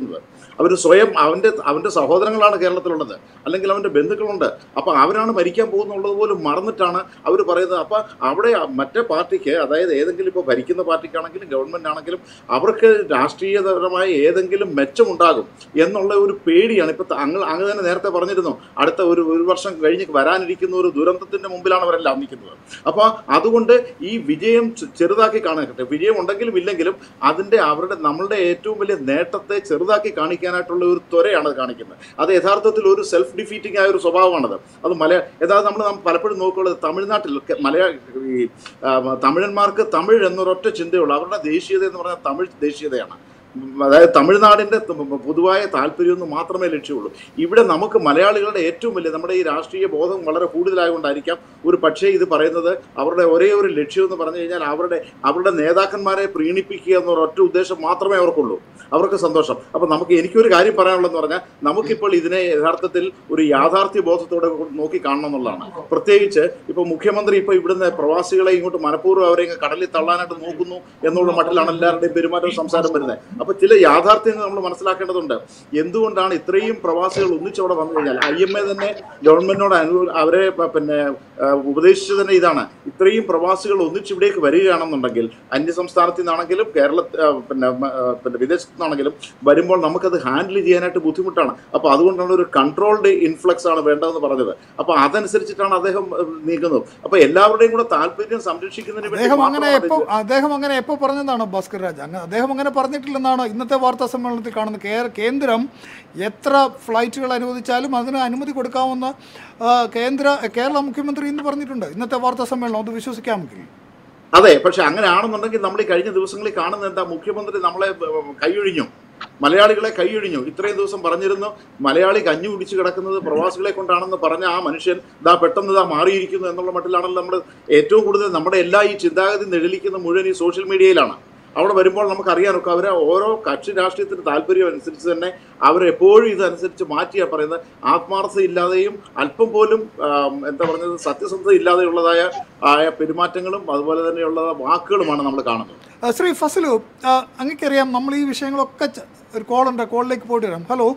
ജീവിക്കുന്നത് അവർ സ്വയം അവൻ്റെ അവൻ്റെ സഹോദരങ്ങളാണ് കേരളത്തിലുള്ളത് അല്ലെങ്കിൽ അവൻ്റെ ബന്ധുക്കളുണ്ട് അപ്പോൾ അവരാണ് മരിക്കാൻ പോകുന്നുള്ളത് പോലും മറന്നിട്ടാണ് അവർ പറയുന്നത് അപ്പോൾ അവിടെ മറ്റേ പാർട്ടിക്ക് അതായത് ഏതെങ്കിലും ഇപ്പോൾ ഭരിക്കുന്ന പാർട്ടിക്കാണെങ്കിലും ഗവൺമെൻറ് ആണെങ്കിലും അവർക്ക് രാഷ്ട്രീയപരമായ ഏതെങ്കിലും മെച്ചമുണ്ടാകും എന്നുള്ള ഒരു പേടിയാണ് ഇപ്പോൾ അങ്ങ് അങ്ങ് തന്നെ നേരത്തെ പറഞ്ഞിരുന്നു അടുത്ത ഒരു ഒരു വർഷം കഴിഞ്ഞ് വരാനിരിക്കുന്ന ഒരു ദുരന്തത്തിൻ്റെ മുമ്പിലാണ് അവരെല്ലാം നിൽക്കുന്നത് അപ്പോൾ അതുകൊണ്ട് ഈ വിജയം ചെ- ചെറുതാക്കി കാണാൻ വിജയം ഉണ്ടെങ്കിലും ഇല്ലെങ്കിലും അതിൻ്റെ അവരുടെ നമ്മളുടെ ഏറ്റവും വലിയ നേട്ടത്തെ ചെറുതാക്കി കാണിക്കാനായിട്ടുള്ള ഒരു ത്വരയാണ് അത് കാണിക്കുന്നത് അത് യഥാർത്ഥത്തിൽ ഒരു സെൽഫ് ഡിഫീറ്റിംഗ് ആയ ഒരു സ്വഭാവമാണത് അത് മല യഥാർത്ഥം നമ്മൾ നാം പലപ്പോഴും നോക്കുള്ളത് തമിഴ്നാട്ടിൽ ഒക്കെ മലയാള ഈ ആ, തമിഴന്മാർക്ക് തമിഴ് എന്നൊരൊറ്റ ചിന്തയുള്ളൂ അവരുടെ ദേശീയത എന്ന് പറഞ്ഞാൽ തമിഴ് ദേശീയതയാണ് ഉം, അതായത് തമിഴ്നാടിൻ്റെ ത- പൊതുവായ താല്പര്യമൊന്നും മാത്രമേ ലക്ഷ്യമുള്ളൂ ഇവിടെ നമുക്ക് മലയാളികളുടെ ഏറ്റവും വലിയ നമ്മുടെ ഈ രാഷ്ട്രീയ ബോധം വളരെ കൂടുതലായതുകൊണ്ടായിരിക്കാം ഒരു പക്ഷേ ഇത് പറയുന്നത് അവരുടെ ഒരേ ഒരു ലക്ഷ്യം എന്ന് പറഞ്ഞു കഴിഞ്ഞാൽ അവരുടെ അവരുടെ നേതാക്കന്മാരെ പ്രീണിപ്പിക്കുക എന്നൊരു ഒറ്റ ഉദ്ദേശം മാത്രമേ അവർക്കുള്ളൂ അവർക്ക് സന്തോഷം അപ്പം നമുക്ക് എനിക്കൊരു കാര്യം പറയാനുള്ളതെന്ന് പറഞ്ഞാൽ നമുക്കിപ്പോൾ ഇതിനെ യഥാർത്ഥത്തിൽ ഒരു യാഥാർത്ഥ്യ ബോധത്തോടെ നോക്കി കാണണം എന്നുള്ളതാണ് പ്രത്യേകിച്ച് ഇപ്പോൾ മുഖ്യമന്ത്രി ഇപ്പോൾ ഇവിടുന്ന് പ്രവാസികളെ ഇങ്ങോട്ട് മനഃപൂർവ്വം അവരെ ഇങ്ങ് കടലിൽ തള്ളാനായിട്ട് നോക്കുന്നു എന്നുള്ള മട്ടിലാണ് എല്ലാവരുടെയും പെരുമാറ്റവും സംസാരം വരുന്നത് അപ്പോൾ ചില യാഥാർത്ഥ്യങ്ങൾ നമ്മൾ മനസ്സിലാക്കേണ്ടതുണ്ട് എന്തുകൊണ്ടാണ് ഇത്രയും പ്രവാസികൾ ഒന്നിച്ചവിടെ വന്നു കഴിഞ്ഞാൽ ഐ എം എ തന്നെ ഗവൺമെന്റിനോട് അനു അവരെ പ- പിന്നെ ആ, ഉപദേശിച്ചത് തന്നെ ഇതാണ് ഇത്രയും പ്രവാസികൾ ഒന്നിച്ച് ഇവിടേക്ക് വരികയാണെന്നുണ്ടെങ്കിൽ അന്യ സംസ്ഥാനത്തിൽ നിന്നാണെങ്കിലും കേരള ആ, പിന്നെ മ- ആ, പിന്നെ വിദേശത്തു നിന്നാണെങ്കിലും വരുമ്പോൾ നമുക്കത് ഹാൻഡിൽ ചെയ്യാനായിട്ട് ബുദ്ധിമുട്ടാണ് അപ്പോൾ അതുകൊണ്ടാണ് ഒരു കൺട്രോൾഡ് ഇൻഫ്ലക്സ് ആണ് വേണ്ടതെന്ന് പറഞ്ഞത് അപ്പോൾ അതനുസരിച്ചിട്ടാണ് അദ്ദേഹം ആ, നീങ്ങുന്നത് അപ്പോൾ എല്ലാവരുടെയും കൂടെ താല്പര്യം സംരക്ഷിക്കുന്നതിന് വേണ്ടി അദ്ദേഹം അങ്ങനെ മാത്രമാണ് എപ്പോ ഇത് അദ്ദേഹം അങ്ങനെ എപ്പോൾ പറഞ്ഞതാണ് ഭാസ്കർ രാജ് അങ്ങ് അദ്ദേഹം അങ്ങനെ പറഞ്ഞിട്ടില്ലെന്നാണ് ഇന്നത്തെ വാർത്താ സമ്മേളനത്തിൽ കാണുന്നത് കേ- കേന്ദ്രം എത്ര ഫ്ലൈറ്റുകൾ അനുവദിച്ചാലും അതിന് അനുമതി കൊടുക്കാമെന്ന് ആ, കേന്ദ്ര കേരള മുഖ്യമന്ത്രി ഇന്ന് പറഞ്ഞിട്ടുണ്ട് ഇന്നത്തെ വാർത്താ സമ്മേളനം അത് വിശ്വസിക്കാമെങ്കിൽ അതെ പക്ഷെ അങ്ങനെ ആണെന്നുണ്ടെങ്കിൽ നമ്മൾ ഈ കഴിഞ്ഞ ദിവസങ്ങളിൽ കാണുന്ന എന്താ മുഖ്യമന്ത്രി നമ്മളെ ഉം, കൈയൊഴിഞ്ഞു മലയാളികളെ കൈയൊഴിഞ്ഞു ഇത്രയും ദിവസം പറഞ്ഞിരുന്നു മലയാളി കഞ്ഞു കുടിച്ച് കിടക്കുന്നത് പ്രവാസികളെ കൊണ്ടാണെന്ന് പറഞ്ഞ ആ മനുഷ്യൻ ഇതാ പെട്ടെന്ന് ഇതാ മാറിയിരിക്കുന്നു എന്നുള്ള മട്ടിലാണല്ലോ നമ്മൾ ഏറ്റവും കൂടുതൽ നമ്മുടെ എല്ലാ ഈ ചിന്താഗതി നിഴലിക്കുന്ന മുഴുവൻ ഈ സോഷ്യൽ മീഡിയയിലാണ് അവിടെ വരുമ്പോൾ നമുക്കറിയാനൊക്കെ അവരെ ഓരോ കക്ഷി രാഷ്ട്രീയത്തിന് താല്പര്യം അനുസരിച്ച് തന്നെ അവരെപ്പോഴും ഇതനുസരിച്ച് മാറ്റിയാണ് പറയുന്നത് ആത്മാർത്ഥത ഇല്ലാതെയും അല്പം പോലും ആം, എന്താ പറഞ്ഞത് സത്യസന്ധത ഇല്ലാതെയുള്ളതായ ആയ പെരുമാറ്റങ്ങളും അതുപോലെ തന്നെയുള്ള വാക്കുകളുമാണ് നമ്മൾ കാണുന്നത് ആ, ശ്രീ ഫസലു ആ, അങ്ങക്കറിയാം നമ്മൾ ഈ വിഷയങ്ങളൊക്കെ ച- ഒരു കോളുണ്ട് കോളിലേക്ക് പോയിട്ട് വരാം ഹലോ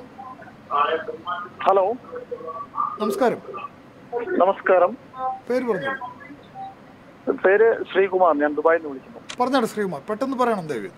ഹലോ നമസ്കാരം നമസ്കാരം പേര് പറഞ്ഞു പേര് ശ്രീകുമാർ ഞാൻ ദുബായിൽ നിന്ന് വിളിക്കുന്നു പറഞ്ഞാട് ശ്രീകുമാർ പെട്ടെന്ന് പറയണം ദയവ്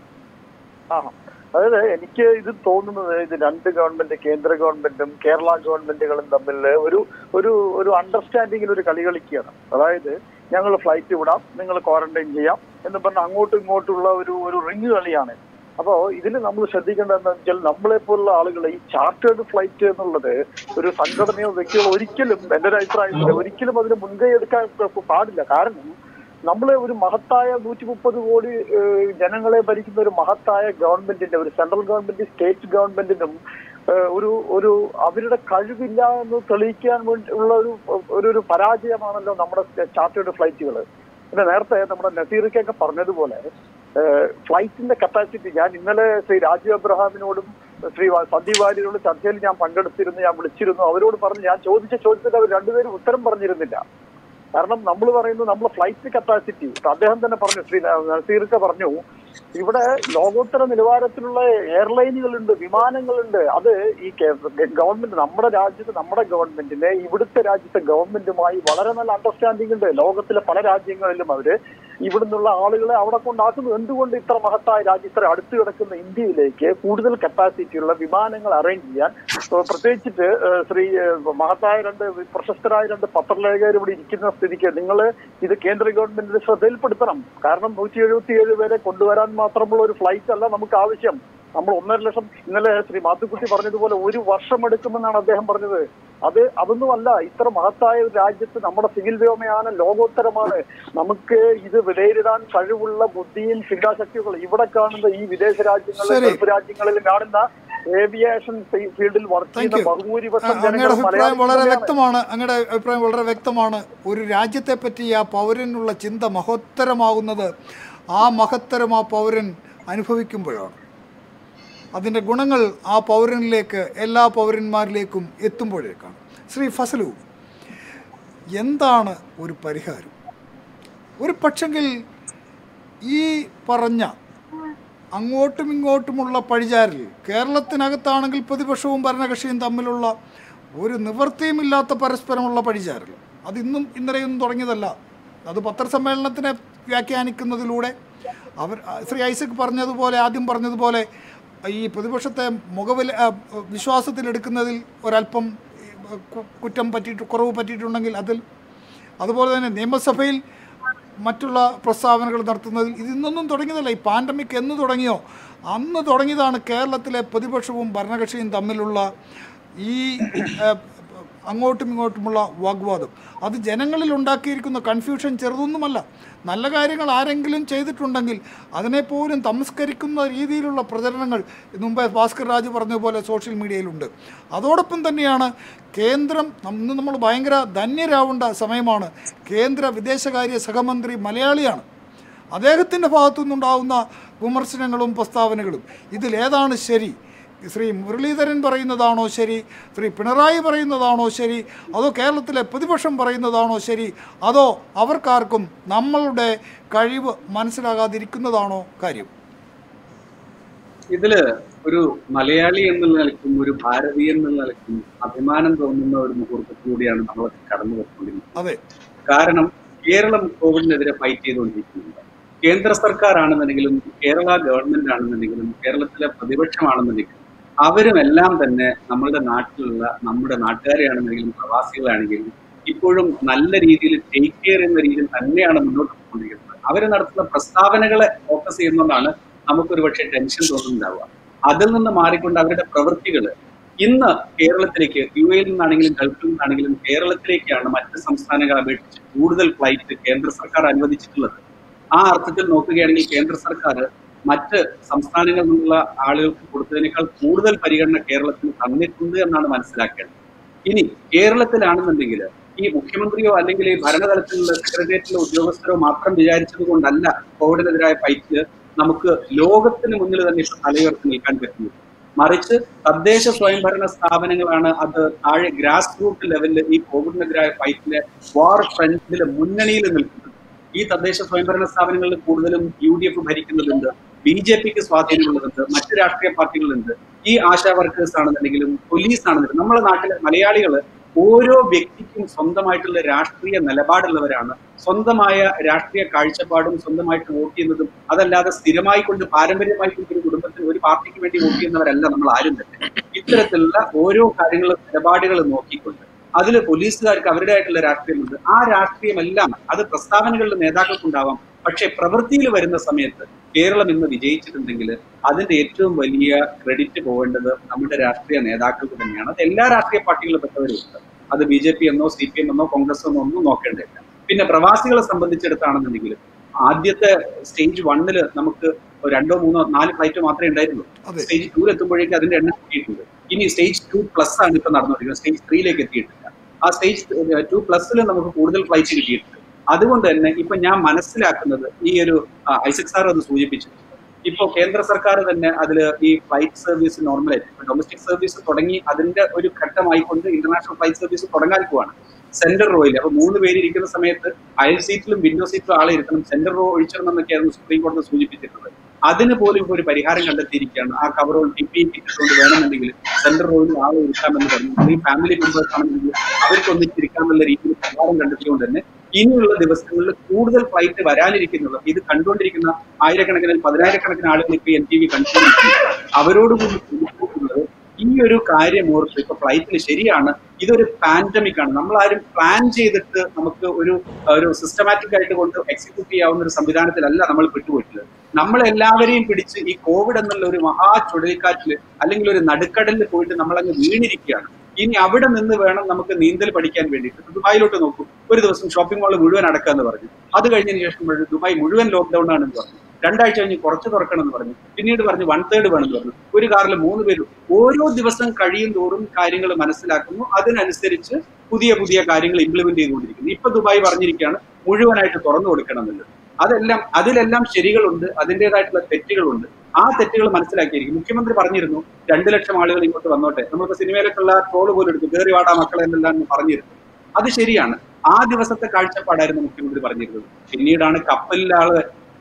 ആ അതായത് എനിക്ക് ഇത് തോന്നുന്നത് ഇത് രണ്ട് ഗവൺമെന്റ് കേന്ദ്ര ഗവൺമെന്റും കേരള ഗവൺമെന്റുകളും തമ്മിൽ ഒരു ഒരു ഒരു അണ്ടർസ്റ്റാൻഡിങ്ങിൽ ഒരു കളി കളിക്കുകയാണ് അതായത് ഞങ്ങൾ ഫ്ലൈറ്റ് വിടാം നിങ്ങൾ ക്വാറന്റൈൻ ചെയ്യാം എന്ന് പറഞ്ഞ് അങ്ങോട്ടും ഇങ്ങോട്ടുള്ള ഒരു ഒരു റിങ് കളിയാണ് അപ്പോൾ ഇതിൽ നമ്മൾ ശ്രദ്ധിക്കേണ്ടത് എന്താണെന്ന് വെച്ചാൽ നമ്മളെ പോലുള്ള ആളുകൾ ഈ ചാർട്ടേഡ് ഫ്ലൈറ്റ് എന്നുള്ളത് ഒരു സംഘടനയോ വ്യക്തികളോ ഒരിക്കലും എൻ്റെ ഒരു അഭിപ്രായത്തിൽ ഒരിക്കലും അതിന് മുൻകൈ എടുക്കാൻ പാടില്ല കാരണം നമ്മളെ ഒരു മഹത്തായ നൂറ്റി മുപ്പത് കോടി ഏഹ്, ജനങ്ങളെ ഭരിക്കുന്ന ഒരു മഹത്തായ ഗവൺമെന്റിന്റെ ഒരു സെൻട്രൽ ഗവൺമെന്റ് സ്റ്റേറ്റ് ഗവൺമെന്റിനും ഏഹ്, ഒരു ഒരു അവരുടെ കഴിവില്ല എന്ന് തെളിയിക്കാൻ വേണ്ടി ഉള്ള ഒരു ഒരു ഒരു പരാജയമാണല്ലോ നമ്മുടെ ചാർട്ടേഡ് ഫ്ലൈറ്റുകൾ പിന്നെ നേരത്തെ നമ്മുടെ നസീറിക്കൊക്കെ പറഞ്ഞതുപോലെ ഏഹ്, ഫ്ലൈറ്റിന്റെ കപ്പാസിറ്റി ഞാൻ ഇന്നലെ ശ്രീ രാജീവ് അബ്രഹാമിനോടും ശ്രീ വ- സന്ദീപ് വാര്യരോട് ചർച്ചയിൽ ഞാൻ പങ്കെടുത്തിരുന്നു ഞാൻ വിളിച്ചിരുന്നു അവരോട് പറഞ്ഞു ഞാൻ ചോദിച്ച ചോദ്യത്തിന് അവർ രണ്ടുപേരും ഉത്തരം പറഞ്ഞിരുന്നില്ല കാരണം നമ്മൾ പറയുന്നു നമ്മൾ ഫ്ലൈറ്റ് കപ്പാസിറ്റി അദ്ദേഹം തന്നെ പറഞ്ഞു ശ്രീ നസീർക്ക പറഞ്ഞു ഇവിടെ ലോകോത്തര നിലവാരത്തിലുള്ള എയർലൈനുകളുണ്ട് വിമാനങ്ങളുണ്ട് അത് ഈ ഗവൺമെന്റ് നമ്മുടെ രാജ്യത്ത് നമ്മുടെ ഗവൺമെന്റിന് ഇവിടുത്തെ രാജ്യത്തെ ഗവൺമെന്റുമായി വളരെ നല്ല അണ്ടർസ്റ്റാൻഡിംഗ് ഉണ്ട് ലോകത്തിലെ പല രാജ്യങ്ങളിലും അവര് ഇവിടുന്നുള്ള ആളുകളെ അവിടെ കൊണ്ടാക്കുന്നു എന്തുകൊണ്ട് ഇത്ര മഹത്തായ രാജ്യം ഇത്ര അടുത്ത് കിടക്കുന്ന ഇന്ത്യയിലേക്ക് കൂടുതൽ കപ്പാസിറ്റി ഉള്ള വിമാനങ്ങൾ അറേഞ്ച് ചെയ്യാൻ ഏഹ് പ്രത്യേകിച്ചിട്ട് ഏഹ് ശ്രീ ഏഹ് മഹത്തായ രണ്ട് പ്രശസ്തരായ രണ്ട് പത്രലേഖകർ ഇവിടെ ഇരിക്കുന്ന സ്ഥിതിക്ക് നിങ്ങൾ ഇത് കേന്ദ്ര ഗവൺമെന്റിന്റെ ശ്രദ്ധയിൽപ്പെടുത്തണം കാരണം നൂറ്റി എഴുപത്തിയേഴ് പേരെ കൊണ്ടുവരാൻ മാത്രമുള്ള ഒരു ഫ്ലൈറ്റ് അല്ല നമുക്ക് ആവശ്യം നമ്മൾ ഒന്നര ലക്ഷം ഇന്നലെ ശ്രീ മാത്തുക്കുട്ടി പറഞ്ഞതുപോലെ ഒരു വർഷം എടുക്കുമെന്നാണ് അദ്ദേഹം പറഞ്ഞത് അത് അതൊന്നുമല്ല ഇത്ര മഹത്തായ ഒരു രാജ്യത്ത് നമ്മുടെ സിവിൽ വ്യോമയാനം ലോകോത്തരമാണ് നമുക്ക് ഇത് വിലയിരുത്താൻ കഴിവുള്ള ബുദ്ധിയും ചിന്താശക്തികളും ഇവിടെ കാണുന്ന ഈ വിദേശ രാജ്യങ്ങളിലും ശരി. ഗൾഫ് രാജ്യങ്ങളിലും കാണുന്ന ഏവിയേഷൻ ഫീൽഡിൽ വർക്ക് താങ്ക് ചെയ്യുന്ന യു ബഹുഭൂരിപക്ഷം അങ്ങയുടെ ജനങ്ങൾ അഭിപ്രായം വളരെ മലയാളികളാണ്. വ്യക്തമാണ് അങ്ങയുടെ അഭിപ്രായം വളരെ വ്യക്തമാണ് ഒരു രാജ്യത്തെ പറ്റി ആ പൗരനുള്ള ചിന്ത മഹോത്തരമാകുന്നത് ആ മഹത്തരം ആ പൗരൻ അനുഭവിക്കുമ്പോഴാണ് അതിൻ്റെ ഗുണങ്ങൾ ആ പൗരനിലേക്ക് എല്ലാ പൗരന്മാരിലേക്കും എത്തുമ്പോഴേക്കാണ് ശ്രീ ഫസലു എന്താണ് ഒരു പരിഹാരം ഒരു പക്ഷെങ്കിൽ ഈ പറഞ്ഞ അങ്ങോട്ടും ഇങ്ങോട്ടുമുള്ള പഴിചാരൽ കേരളത്തിനകത്താണെങ്കിൽ പ്രതിപക്ഷവും ഭരണകക്ഷിയും തമ്മിലുള്ള ഒരു നിവൃത്തിയുമില്ലാത്ത പരസ്പരമുള്ള പഴിചാരൽ അത് ഇന്നും ഇന്നലെയൊന്നും തുടങ്ങിയതല്ല അത് പത്രസമ്മേളനത്തിനെ വ്യാഖ്യാനിക്കുന്നതിലൂടെ അവർ ശ്രീ ഐസക് പറഞ്ഞതുപോലെ ആദ്യം പറഞ്ഞതുപോലെ ഈ പ്രതിപക്ഷത്തെ മുഖവില ആ, വിശ്വാസത്തിലെടുക്കുന്നതിൽ ഒരല്പം ഈ, കു- കുറ്റം പറ്റിയിട്ട് കുറവ് പറ്റിയിട്ടുണ്ടെങ്കിൽ അതിൽ അതുപോലെ തന്നെ നിയമസഭയിൽ മറ്റുള്ള പ്രസ്താവനകൾ നടത്തുന്നതിൽ ഇതിന്നൊന്നും തുടങ്ങിയതല്ല ഈ പാൻഡമിക് എന്ന് തുടങ്ങിയോ അന്ന് തുടങ്ങിയതാണ് കേരളത്തിലെ പ്രതിപക്ഷവും ഭരണകക്ഷിയും തമ്മിലുള്ള ഈ ഏഹ്, അങ്ങോട്ടും ഇങ്ങോട്ടുമുള്ള വാഗ്വാദം അത് ജനങ്ങളിൽ ഉണ്ടാക്കിയിരിക്കുന്ന കൺഫ്യൂഷൻ ചെറുതൊന്നുമല്ല നല്ല കാര്യങ്ങൾ ആരെങ്കിലും ചെയ്തിട്ടുണ്ടെങ്കിൽ അതിനെപ്പോലും തമസ്കരിക്കുന്ന രീതിയിലുള്ള പ്രചരണങ്ങൾ മുമ്പേ ഭാസ്കർ രാജ് പറഞ്ഞതുപോലെ സോഷ്യൽ മീഡിയയിലുണ്ട് അതോടൊപ്പം തന്നെയാണ് കേന്ദ്രം ഇന്ന് നമ്മൾ ഭയങ്കര ധന്യരാവേണ്ട സമയമാണ് കേന്ദ്ര വിദേശകാര്യ സഹമന്ത്രി മലയാളിയാണ് അദ്ദേഹത്തിൻ്റെ ഭാഗത്തു നിന്നുണ്ടാകുന്ന വിമർശനങ്ങളും പ്രസ്താവനകളും ഇതിലേതാണ് ശരി ശ്രീ മുരളീധരൻ പറയുന്നതാണോ ശരി ശ്രീ പിണറായി പറയുന്നതാണോ ശരി അതോ കേരളത്തിലെ പ്രതിപക്ഷം പറയുന്നതാണോ ശരി അതോ അവർക്കാർക്കും നമ്മളുടെ കഴിവ് മനസ്സിലാകാതിരിക്കുന്നതാണോ കാര്യം ഇതില് ഒരു മലയാളി എന്നുള്ള നിലയ്ക്കും ഒരു ഭാരതീയ എന്നുള്ള നിലയ്ക്കും അഭിമാനം തോന്നുന്ന ഒരു മുഹൂർത്തത്തിലൂടെയാണ് നമ്മൾ കടന്നു പോയിക്കൊണ്ടിരിക്കുന്നത് അതെ കാരണം കേരളം കോവിഡിനെതിരെ ഫൈറ്റ് ചെയ്തുകൊണ്ടിരിക്കുന്നുണ്ട് കേന്ദ്ര സർക്കാരാണെന്നുണ്ടെങ്കിലും കേരള ഗവൺമെന്റ് ആണെന്നുണ്ടെങ്കിലും കേരളത്തിലെ പ്രതിപക്ഷമാണെന്നുണ്ടെങ്കിലും അവരും എല്ലാം തന്നെ നമ്മളുടെ നാട്ടിലുള്ള നമ്മുടെ നാട്ടുകാരെയാണെന്നെങ്കിലും പ്രവാസികളാണെങ്കിലും ഇപ്പോഴും നല്ല രീതിയിൽ ടേക്ക് കെയർ എന്ന രീതിയിൽ തന്നെയാണ് മുന്നോട്ട് പോയിക്കൊണ്ടിരിക്കുന്നത് അവർ നടത്തുന്ന പ്രസ്താവനകളെ ഫോക്കസ് ചെയ്യുന്നതുകൊണ്ടാണ് നമുക്കൊരു പക്ഷേ ടെൻഷൻ തോന്നുന്നുണ്ടാവുക അതിൽ നിന്ന് മാറിക്കൊണ്ട് അവരുടെ പ്രവൃത്തികൾ ഇന്ന് കേരളത്തിലേക്ക് യു എയിൽ നിന്നാണെങ്കിലും ഗൾഫിൽ നിന്നാണെങ്കിലും കേരളത്തിലേക്കാണ് മറ്റ് സംസ്ഥാനങ്ങളെ അപേക്ഷിച്ച് കൂടുതൽ ഫ്ലൈറ്റ് കേന്ദ്ര സർക്കാർ അനുവദിച്ചിട്ടുള്ളത് ആ അർത്ഥത്തിൽ നോക്കുകയാണെങ്കിൽ കേന്ദ്ര സർക്കാർ മറ്റ് സംസ്ഥാനങ്ങളിൽ നിന്നുള്ള ആളുകൾക്ക് കൊടുത്തതിനേക്കാൾ കൂടുതൽ പരിഗണന കേരളത്തിന് തന്നിട്ടുണ്ട് എന്നാണ് മനസ്സിലാക്കേണ്ടത് ഇനി കേരളത്തിലാണെന്നുണ്ടെങ്കിൽ ഈ മുഖ്യമന്ത്രിയോ അല്ലെങ്കിൽ ഈ ഭരണതലത്തിലുള്ള സെക്രട്ടേറിയറ്റിലെ ഉദ്യോഗസ്ഥരോ മാത്രം വിചാരിച്ചത് കൊണ്ടല്ല കോവിഡിനെതിരായ ഫൈറ്റിൽ നമുക്ക് ലോകത്തിന് മുന്നിൽ തന്നെ ഇപ്പൊ തലയുയർത്തി നിൽക്കാൻ പറ്റുന്നത് മറിച്ച് തദ്ദേശ സ്വയംഭരണ സ്ഥാപനങ്ങളാണ് അത് താഴെ ഗ്രാസ് റൂട്ട് ലെവലിൽ ഈ കോവിഡിനെതിരായ ഫൈറ്റിലെ വാർ ഫ്രണ്ടിലെ മുന്നണിയിൽ നിൽക്കുന്നത് ഈ തദ്ദേശ സ്വയംഭരണ സ്ഥാപനങ്ങളിൽ കൂടുതലും യു ഡി എഫ് ഭരിക്കുന്നതുണ്ട് ബി ജെ പിക്ക് സ്വാധീനമുള്ളതുണ്ട് മറ്റ് രാഷ്ട്രീയ പാർട്ടികളുണ്ട് ഈ ആശാ വർക്കേഴ്സ് ആണെന്നുണ്ടെങ്കിലും പോലീസ് ആണെന്നുണ്ടെങ്കിലും നമ്മുടെ നാട്ടിലെ മലയാളികൾ ഓരോ വ്യക്തിക്കും സ്വന്തമായിട്ടുള്ള രാഷ്ട്രീയ നിലപാടുള്ളവരാണ് സ്വന്തമായ രാഷ്ട്രീയ കാഴ്ചപ്പാടും സ്വന്തമായിട്ട് വോട്ട് ചെയ്യുന്നതും അതല്ലാതെ സ്ഥിരമായി കൊണ്ട് പാരമ്പര്യമായി കൊണ്ട് ഒരു കുടുംബത്തിന് ഒരു പാർട്ടിക്ക് വേണ്ടി വോട്ട് ചെയ്യുന്നവരല്ല നമ്മൾ ആരും തന്നെ ഇത്തരത്തിലുള്ള ഓരോ കാര്യങ്ങളും നിലപാടുകൾ നോക്കിക്കൊണ്ട് അതിൽ പോലീസുകാർക്ക് അവരുടേതായിട്ടുള്ള രാഷ്ട്രീയമുണ്ട് ആ രാഷ്ട്രീയമെല്ലാം അത് പ്രസ്താവനകളുടെ നേതാക്കൾക്കുണ്ടാവാം പക്ഷെ പ്രവൃത്തിയിൽ വരുന്ന സമയത്ത് കേരളം ഇന്ന് വിജയിച്ചിട്ടുണ്ടെങ്കിൽ അതിന്റെ ഏറ്റവും വലിയ ക്രെഡിറ്റ് പോകേണ്ടത് നമ്മുടെ രാഷ്ട്രീയ നേതാക്കൾക്ക് തന്നെയാണ് അത് എല്ലാ രാഷ്ട്രീയ പാർട്ടികളിൽ പെട്ടവരുമുണ്ട് അത് ബി ജെ പി എന്നോ സി പി എം എന്നോ കോൺഗ്രസ് എന്നോ ഒന്നും നോക്കേണ്ടതില്ല പിന്നെ പ്രവാസികളെ സംബന്ധിച്ചിടത്താണെന്നുണ്ടെങ്കിൽ ആദ്യത്തെ സ്റ്റേജ് വണ്ണില് നമുക്ക് രണ്ടോ മൂന്നോ നാല് ഫ്ലൈറ്റ് മാത്രമേ ഉണ്ടായിരുന്നുള്ളൂ അതെ. സ്റ്റേജ് ടൂവിൽ എത്തുമ്പോഴേക്കും അതിന്റെ എണ്ണം കൂട്ടിയിട്ടുണ്ട് ഇനി സ്റ്റേജ് ടു പ്ലസ് ആണ് ഇപ്പൊ നടന്നുകൊണ്ടിരിക്കുന്നത് സ്റ്റേജ് ത്രീയിലേക്ക് എത്തിയിട്ടില്ല ആ സ്റ്റേജ് ടു പ്ലസിൽ നമുക്ക് കൂടുതൽ ഫ്ലൈറ്റ് കിട്ടിയിട്ടുണ്ട് അതുകൊണ്ട് തന്നെ ഇപ്പൊ ഞാൻ മനസ്സിലാക്കുന്നത് ഈ ഒരു ആ, ഐസക് സാർ അത് സൂചിപ്പിച്ചിട്ടുണ്ട് ഇപ്പോ കേന്ദ്ര സർക്കാർ തന്നെ അതിൽ ഈ ഫ്ലൈറ്റ് സർവീസ് നോർമലായിട്ട് ഡൊമസ്റ്റിക് സർവീസ് തുടങ്ങി അതിന്റെ ഒരു ഘട്ടമായിക്കൊണ്ട് ഇന്റർനാഷണൽ ഫ്ലൈറ്റ് സർവീസ് തുടങ്ങാൻ പോവാണ് സെന്റർ റോയിൽ അപ്പൊ മൂന്ന് പേര് ഇരിക്കുന്ന സമയത്ത് അയൽ സീറ്റിലും വിൻഡോ സീറ്റിലും ആളെ ഇരുത്തണം സെന്റർ റോ ഒഴിച്ചിടണം എന്നൊക്കെയായിരുന്നു സുപ്രീം കോടതി സൂചിപ്പിച്ചിട്ടുള്ളത് അതിന് പോലും ഇപ്പോൾ ഒരു പരിഹാരം കണ്ടെത്തിയിരിക്കുകയാണ് ആ കവറോൾ ടി പി കിട്ടിക്കൊണ്ട് വേണമെന്നുണ്ടെങ്കിൽ സെന്റർ റോയിൽ ആളെ ഇരുത്താമെന്ന് പറഞ്ഞു ഈ ഫാമിലി മെമ്പേഴ്സ് ആണെന്നുണ്ടെങ്കിൽ അവർക്ക് ഒന്നിച്ചിരിക്കാമെന്നുള്ള രീതിയിൽ പരിഹാരം കണ്ടെത്തിക്കൊണ്ട് തന്നെ ഇനിയുള്ള ദിവസങ്ങളിൽ കൂടുതൽ ഫ്ലൈറ്റ് വരാനിരിക്കുന്നത് ഇത് കണ്ടുകൊണ്ടിരിക്കുന്ന ആയിരക്കണക്കിന് പതിനായിരക്കണക്കിന് ആളുകൾ ഇപ്പൊ എൻ ടി വി കണ്ടുകൊണ്ടിരിക്കുന്നത് അവരോടുകൂടി സൂചിപ്പിക്കുന്നത് ഈ ഒരു കാര്യം ഓർത്ത് ഇപ്പൊ ഫ്ലൈറ്റിൽ ശരിയാണ് ഇതൊരു പാൻഡമിക് ആണ് നമ്മൾ ആരും പ്ലാൻ ചെയ്തിട്ട് നമുക്ക് ഒരു ഒരു സിസ്റ്റമാറ്റിക് ആയിട്ട് കൊണ്ട് എക്സിക്യൂട്ട് ചെയ്യാവുന്ന ഒരു സംവിധാനത്തിലല്ല നമ്മൾ പെട്ടുപോയിട്ടുള്ളത് നമ്മൾ എല്ലാവരെയും പിടിച്ച് ഈ കോവിഡ് എന്നുള്ള ഒരു മഹാ ചുഴലിക്കാറ്റില് അല്ലെങ്കിൽ ഒരു നടുക്കടലിൽ പോയിട്ട് നമ്മൾ അങ്ങ് വീണിരിക്കുകയാണ് ഇനി അവിടെ നിന്ന് വേണം നമുക്ക് നീന്തൽ പഠിക്കാൻ വേണ്ടിയിട്ട് ദുബായിലോട്ട് നോക്കൂ ഒരു ദിവസം ഷോപ്പിംഗ് മാൾ മുഴുവൻ അടക്കാന്ന് പറഞ്ഞു അത് കഴിഞ്ഞതിന് ശേഷം പറഞ്ഞു ദുബായ് മുഴുവൻ ലോക്ക്ഡൌൺ ആണെന്ന് പറഞ്ഞു രണ്ടാഴ്ച കഴിഞ്ഞ് കുറച്ച് തുറക്കണം എന്ന് പറഞ്ഞു പിന്നീട് പറഞ്ഞു വൺ തേർഡ് വേണമെന്ന് പറഞ്ഞു ഒരു കാറിൽ മൂന്ന് പേരും ഓരോ ദിവസം കഴിയും തോറും കാര്യങ്ങൾ മനസ്സിലാക്കുന്നു അതിനനുസരിച്ച് പുതിയ പുതിയ കാര്യങ്ങൾ ഇംപ്ലിമെന്റ് ചെയ്തുകൊണ്ടിരിക്കുന്നു ഇപ്പൊ ദുബായ് പറഞ്ഞിരിക്കുകയാണ് മുഴുവനായിട്ട് തുറന്നു കൊടുക്കണം എന്നുള്ളത് അതെല്ലാം അതിലെല്ലാം ശരികളുണ്ട് അതിൻ്റെതായിട്ടുള്ള തെറ്റുകളുണ്ട് ആ തെറ്റുകൾ മനസ്സിലാക്കിയിരിക്കും മുഖ്യമന്ത്രി പറഞ്ഞിരുന്നു രണ്ടു ലക്ഷം ആളുകൾ ഇങ്ങോട്ട് വന്നോട്ടെ നമുക്ക് സിനിമയിലൊക്കെയുള്ള ട്രോള് പോലും എടുത്തു കയറി വാടാ മക്കളെ എന്നെല്ലാം പറഞ്ഞിരുന്നു അത് ശരിയാണ് ആ ദിവസത്തെ കാഴ്ചപ്പാടായിരുന്നു മുഖ്യമന്ത്രി പറഞ്ഞിരുന്നത് പിന്നീടാണ് കപ്പലിലെ ആള്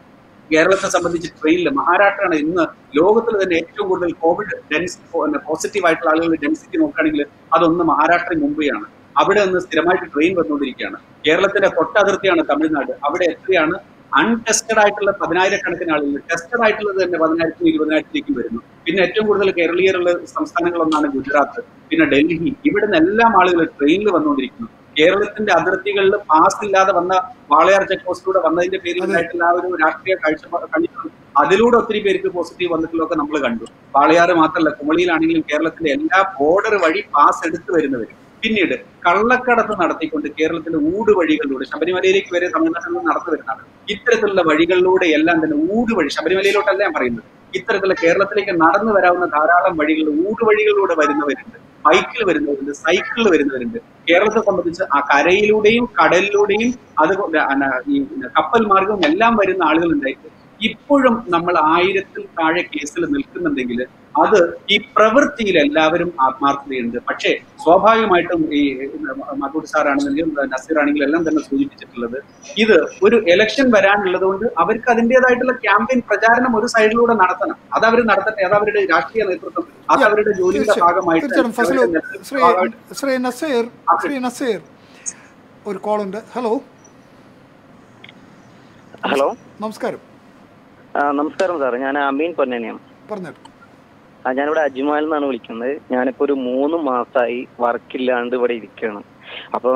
കേരളത്തെ സംബന്ധിച്ച് ട്രെയിനിൽ മഹാരാഷ്ട്രയാണ് ഇന്ന് ലോകത്തിൽ തന്നെ ഏറ്റവും കൂടുതൽ കോവിഡ് ഡെൻസിറ്റി പോസിറ്റീവ് ആയിട്ടുള്ള ആളുകളുടെ ഡെൻസിറ്റി നോക്കുകയാണെങ്കിൽ അതൊന്ന് മഹാരാഷ്ട്ര മുംബൈയാണ് അവിടെ നിന്ന് സ്ഥിരമായിട്ട് ട്രെയിൻ വന്നുകൊണ്ടിരിക്കുകയാണ് കേരളത്തിന്റെ തൊട്ടതിർത്തിയാണ് തമിഴ്നാട് അവിടെ എത്രയാണ് അൺടെസ്റ്റഡ് ആയിട്ടുള്ള പതിനായിരക്കണക്കിന് ആളുകൾ ടെസ്റ്റഡ് ആയിട്ടുള്ളത് തന്നെ പതിനായിരത്തിനും ഇരുപതിനായിരത്തിലേക്കും വരുന്നു പിന്നെ ഏറ്റവും കൂടുതൽ കേരളീയരുള്ള സംസ്ഥാനങ്ങളൊന്നാണ് ഗുജറാത്ത് പിന്നെ ഡൽഹി ഇവിടെ നിന്ന് എല്ലാം ആളുകൾ ട്രെയിനിൽ വന്നുകൊണ്ടിരിക്കുന്നു കേരളത്തിന്റെ അതിർത്തികളിൽ പാസ് ഇല്ലാതെ വന്ന വാളയാർ ചെക്ക് പോസ്റ്റിലൂടെ വന്നതിന്റെ പേരിൽ ഉണ്ടായിട്ടുള്ള ആ ഒരു രാഷ്ട്രീയ കാഴ്ചപ്പാട് കണ്ടിട്ടുണ്ട് അതിലൂടെ ഒത്തിരി പേർക്ക് പോസിറ്റീവ് വന്നിട്ടുള്ളതൊക്കെ നമ്മൾ കണ്ടു വാളയാർ മാത്രമല്ല കുമളിയിലാണെങ്കിലും കേരളത്തിന്റെ എല്ലാ ബോർഡർ വഴി പാസ് എടുത്തു വരുന്നവർ പിന്നീട് കള്ളക്കടത്ത് നടത്തിക്കൊണ്ട് കേരളത്തിന്റെ ഊടുവഴികളിലൂടെ ശബരിമലയിലേക്ക് വരെ തമിഴ്നാട്ടിൽ നിന്ന് നടന്നു വരുന്നതാണ് ഇത്തരത്തിലുള്ള വഴികളിലൂടെ എല്ലാം തന്നെ ഊടുവഴി ശബരിമലയിലോട്ടല്ല ഞാൻ പറയുന്നത് ഇത്തരത്തിലുള്ള കേരളത്തിലേക്ക് നടന്നു വരാവുന്ന ധാരാളം വഴികൾ ഊടുവഴികളിലൂടെ വരുന്നവരുണ്ട് ബൈക്കിൽ വരുന്നവരുണ്ട് സൈക്കിളിൽ വരുന്നവരുണ്ട് കേരളത്തെ സംബന്ധിച്ച് ആ കരയിലൂടെയും കടലിലൂടെയും അത് ഈ കപ്പൽ മാർഗവും എല്ലാം വരുന്ന ആളുകൾ ഉണ്ടായിട്ട് ഇപ്പോഴും നമ്മൾ ആയിരത്തിൽ താഴെ കേസിൽ നിൽക്കുന്നുണ്ടെങ്കിൽ അത് ഈ പ്രവൃത്തിയിൽ എല്ലാവരും ആത്മാർത്ഥതയുണ്ട് പക്ഷേ സ്വാഭാവികമായിട്ടും ഈ മധൂർ സാറാണെങ്കിലും നസീർ ആണെങ്കിലും എല്ലാം തന്നെ സൂചിപ്പിച്ചിട്ടുള്ളത് ഇത് ഒരു ഇലക്ഷൻ വരാനുള്ളത് കൊണ്ട് അവർക്ക് അതിൻ്റെതായിട്ടുള്ള ക്യാമ്പയിൻ പ്രചാരണം ഒരു സൈഡിലൂടെ നടത്തണം അത് അവർ നടത്തട്ടെ അത് അവരുടെ രാഷ്ട്രീയ നേതൃത്വം അത് അവരുടെ ജോലിയുടെ ഭാഗമായിട്ട് തീർച്ചയായും ഫസലു അവരുടെ ശ്രീ ഭാഗമായിട്ട് ശ്രീ നസീർ ശ്രീ നസീർ ഒരു കോളുണ്ട് ഹലോ ഹലോ നമസ്കാരം ആ, നമസ്കാരം സാർ ഞാൻ അമീൻ പൊന്നനെയാണ് പറഞ്ഞോളൂ ആ ഞാനിവിടെ അജ്മാലിൽ നിന്നാണ് വിളിക്കുന്നത് ഞാനിപ്പോ ഒരു മൂന്ന് മാസമായി വർക്കില്ലാണ്ട് ഇവിടെ ഇരിക്കുകയാണ് അപ്പോൾ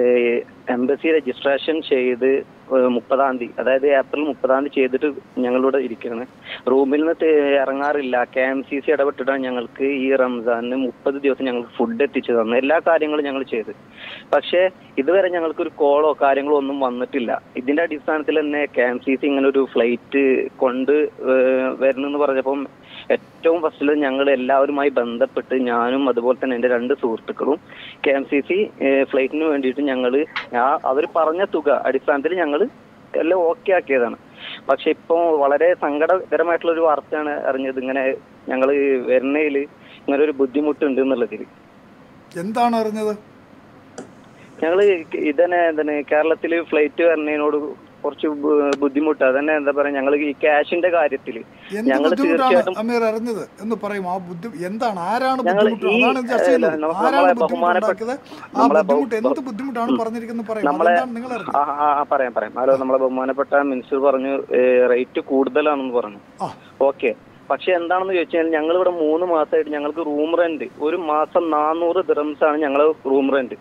എംബസി രജിസ്ട്രേഷൻ ചെയ്ത് ഏഹ് മുപ്പതാം തീയതി അതായത് ഏപ്രിൽ മുപ്പതാം തീയതി ചെയ്തിട്ട് ഞങ്ങളിവിടെ ഇരിക്കുകയാണ് റൂമിൽ നിന്ന് തെ- ഇറങ്ങാറില്ല കെ എം സി സി ഇടപെട്ടിട്ടാണ് ഞങ്ങൾക്ക് ഈ റംസാനിന് മുപ്പത് ദിവസം ഞങ്ങൾക്ക് ഫുഡ് എത്തിച്ചു തന്നത് എല്ലാ കാര്യങ്ങളും ഞങ്ങൾ ചെയ്ത് പക്ഷേ ഇതുവരെ ഞങ്ങൾക്ക് ഒരു കോളോ കാര്യങ്ങളോ ഒന്നും വന്നിട്ടില്ല ഇതിന്റെ അടിസ്ഥാനത്തിൽ തന്നെ കെ എം സി സി ഇങ്ങനെ ഒരു ഫ്ലൈറ്റ് കൊണ്ട് ഏഹ് വരുന്നെന്ന് പറഞ്ഞപ്പം ഏറ്റവും ഫസ്റ്റിൽ ഞങ്ങൾ എല്ലാവരുമായി ബന്ധപ്പെട്ട് ഞാനും അതുപോലെ തന്നെ എൻ്റെ രണ്ട് സുഹൃത്തുക്കളും കെ എം സി സി ഫ്ലൈറ്റിന് വേണ്ടിയിട്ട് ഞങ്ങൾ ആ അവർ പറഞ്ഞ തുക അടിസ്ഥാനത്തിൽ ഞങ്ങൾ എല്ലാം ഓക്കെ ആക്കിയതാണ് പക്ഷെ ഇപ്പോൾ വളരെ സങ്കടകരമായിട്ടുള്ള ഒരു വാർത്തയാണ് അറിഞ്ഞത് ഇങ്ങനെ ഞങ്ങൾ വരുന്നതിൽ ഇങ്ങനെ ഒരു ബുദ്ധിമുട്ടുണ്ട് എന്നുള്ളതിൽ എന്താണ് അറിഞ്ഞത് ഞങ്ങൾ ഇതന്നെ എന്താണ് കേരളത്തിൽ ഫ്ലൈറ്റ് വരുന്നതിനോട് കുറച്ച് ബു- ബുദ്ധിമുട്ട് അതന്നെ എന്താ പറയാ ഞങ്ങൾ ഈ ക്യാഷിന്റെ കാര്യത്തിൽ എന്ത് ഞങ്ങൾ ബുദ്ധിമുട്ടാണ് തീർച്ചയായിട്ടും അമീർ അറിഞ്ഞത് എന്ന് പറയും ആ ബുദ്ധി എന്താണ് ആരാണ് ഞങ്ങൾ ബുദ്ധിമുട്ട് ഈ, അതാണ് ചർച്ച ഏഹ്, ചെയ്യുന്നത് നമുക്ക് ആരാണ് നമ്മളെ ബുദ്ധിമുട്ട് ബഹുമാനപ്പെട്ട- ഉണ്ടാക്കിയത് ആ നമ്മളെ ബഹു- ബുദ്ധിമുട്ട് എന്ത് ബുദ്ധിമുട്ടാണ് പറഞ്ഞിരിക്കുന്നത് പറയും നമ്മളെ അതെന്താണ് നിങ്ങൾ അറിഞ്ഞത് ആ ആ, ആ, പറയാം പറയാം ഹലോ നമ്മളെ ബഹുമാനപ്പെട്ട മിനിസ്റ്റർ പറഞ്ഞു റേറ്റ് കൂടുതലാണെന്ന് പറഞ്ഞു ആ. ഓക്കെ പക്ഷെ എന്താണെന്ന് ചോദിച്ചു കഴിഞ്ഞാൽ ഞങ്ങൾ ഇവിടെ മൂന്ന് മാസമായിട്ട് ഞങ്ങൾക്ക് റൂം റെന്റ് ഒരു മാസം നാനൂറ് ദിറംസ് ആണ് ഞങ്ങളെ റൂം റെന്റ്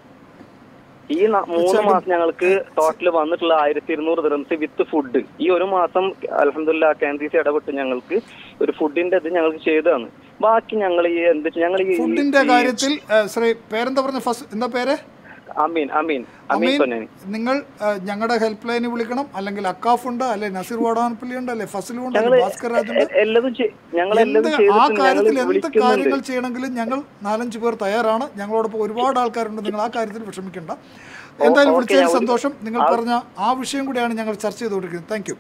ഈ ന- മൂന്ന് തീർച്ചയായിട്ടും. മാസം ഞങ്ങൾക്ക് ടോട്ടൽ വന്നിട്ടുള്ള ആയിരത്തി ഇരുന്നൂറ് ദിറംസ് വിത്ത് ഫുഡ് ഈ ഒരു മാസം അലഹമില്ല കാൻഡീസ് ഇടപെട്ട് ഞങ്ങൾക്ക് ഒരു ഫുഡിന്റെ ഇത് ഞങ്ങൾക്ക് ചെയ്തതാണ് ബാക്കി ഞങ്ങൾ ഈ എന്ത് ഞങ്ങൾ ഈ ഫുഡിന്റെ ഈ- കാര്യത്തിൽ ഏഹ്, ശ്രീ പേരെന്താ പറഞ്ഞ ഫസ്റ്റ് എന്താ പേര് അമീൻ അമീൻ അമീൻ അമീൻ പൊന്നാനി നിങ്ങൾ ഏഹ്, ഞങ്ങളുടെ ഹെൽപ്പ് ലൈനിൽ വിളിക്കണം അല്ലെങ്കിൽ അക്കാഫ് ഉണ്ട് അല്ലെ നസീർ വാടാനപ്പള്ളി ഉണ്ട് അല്ലെ ഫസലും ഉണ്ട് ഞങ്ങള് അല്ലെ ഭാസ്കർ രാജ് ഉണ്ട് എ- എല്ലതും ചെയ്- ഞങ്ങൾ എന്ത് എല്ലതും ആ ചെയ്തിട്ട് കാര്യത്തിൽ ഞങ്ങൾ എന്ത് വിളിക്കുന്നുണ്ട് കാര്യങ്ങൾ ചെയ്യണമെങ്കിലും ഞങ്ങൾ നാലഞ്ച് പേർ തയ്യാറാണ് ഞങ്ങളോടൊപ്പം ഒരുപാട് ആൾക്കാരുണ്ട് നിങ്ങൾ ആ കാര്യത്തിൽ വിഷമിക്കേണ്ട എന്തായാലും ഓക്കേ, വിളിച്ചതിൽ ഞാൻ ഒരു- സന്തോഷം നിങ്ങൾ ആ- പറഞ്ഞ ആ വിഷയം കൂടിയാണ് ഞങ്ങൾ ചർച്ച ചെയ്തുകൊണ്ടിരിക്കുന്നത് താങ്ക് യു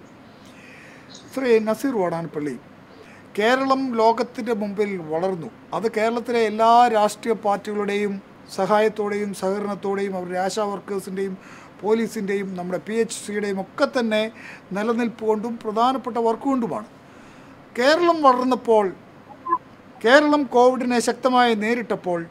ശ്രീ നസീർ വാടാനപ്പള്ളി കേരളം ലോകത്തിൻ്റെ മുമ്പിൽ വളർന്നു അത് കേരളത്തിലെ എല്ലാ രാഷ്ട്രീയ പാർട്ടികളുടെയും സഹായത്തോടെയും സഹകരണത്തോടെയും അവരുടെ ആശാ വർക്കേഴ്സിൻ്റെയും പോലീസിൻ്റെയും നമ്മുടെ പി എച്ച് സിയുടെയും ഒക്കെ തന്നെ നിലനിൽപ്പ് കൊണ്ടും പ്രധാനപ്പെട്ട വർക്ക് കൊണ്ടുമാണ് കേരളം വളർന്നപ്പോൾ കേരളം കോവിഡിനെ ശക്തമായി നേരിട്ടപ്പോൾ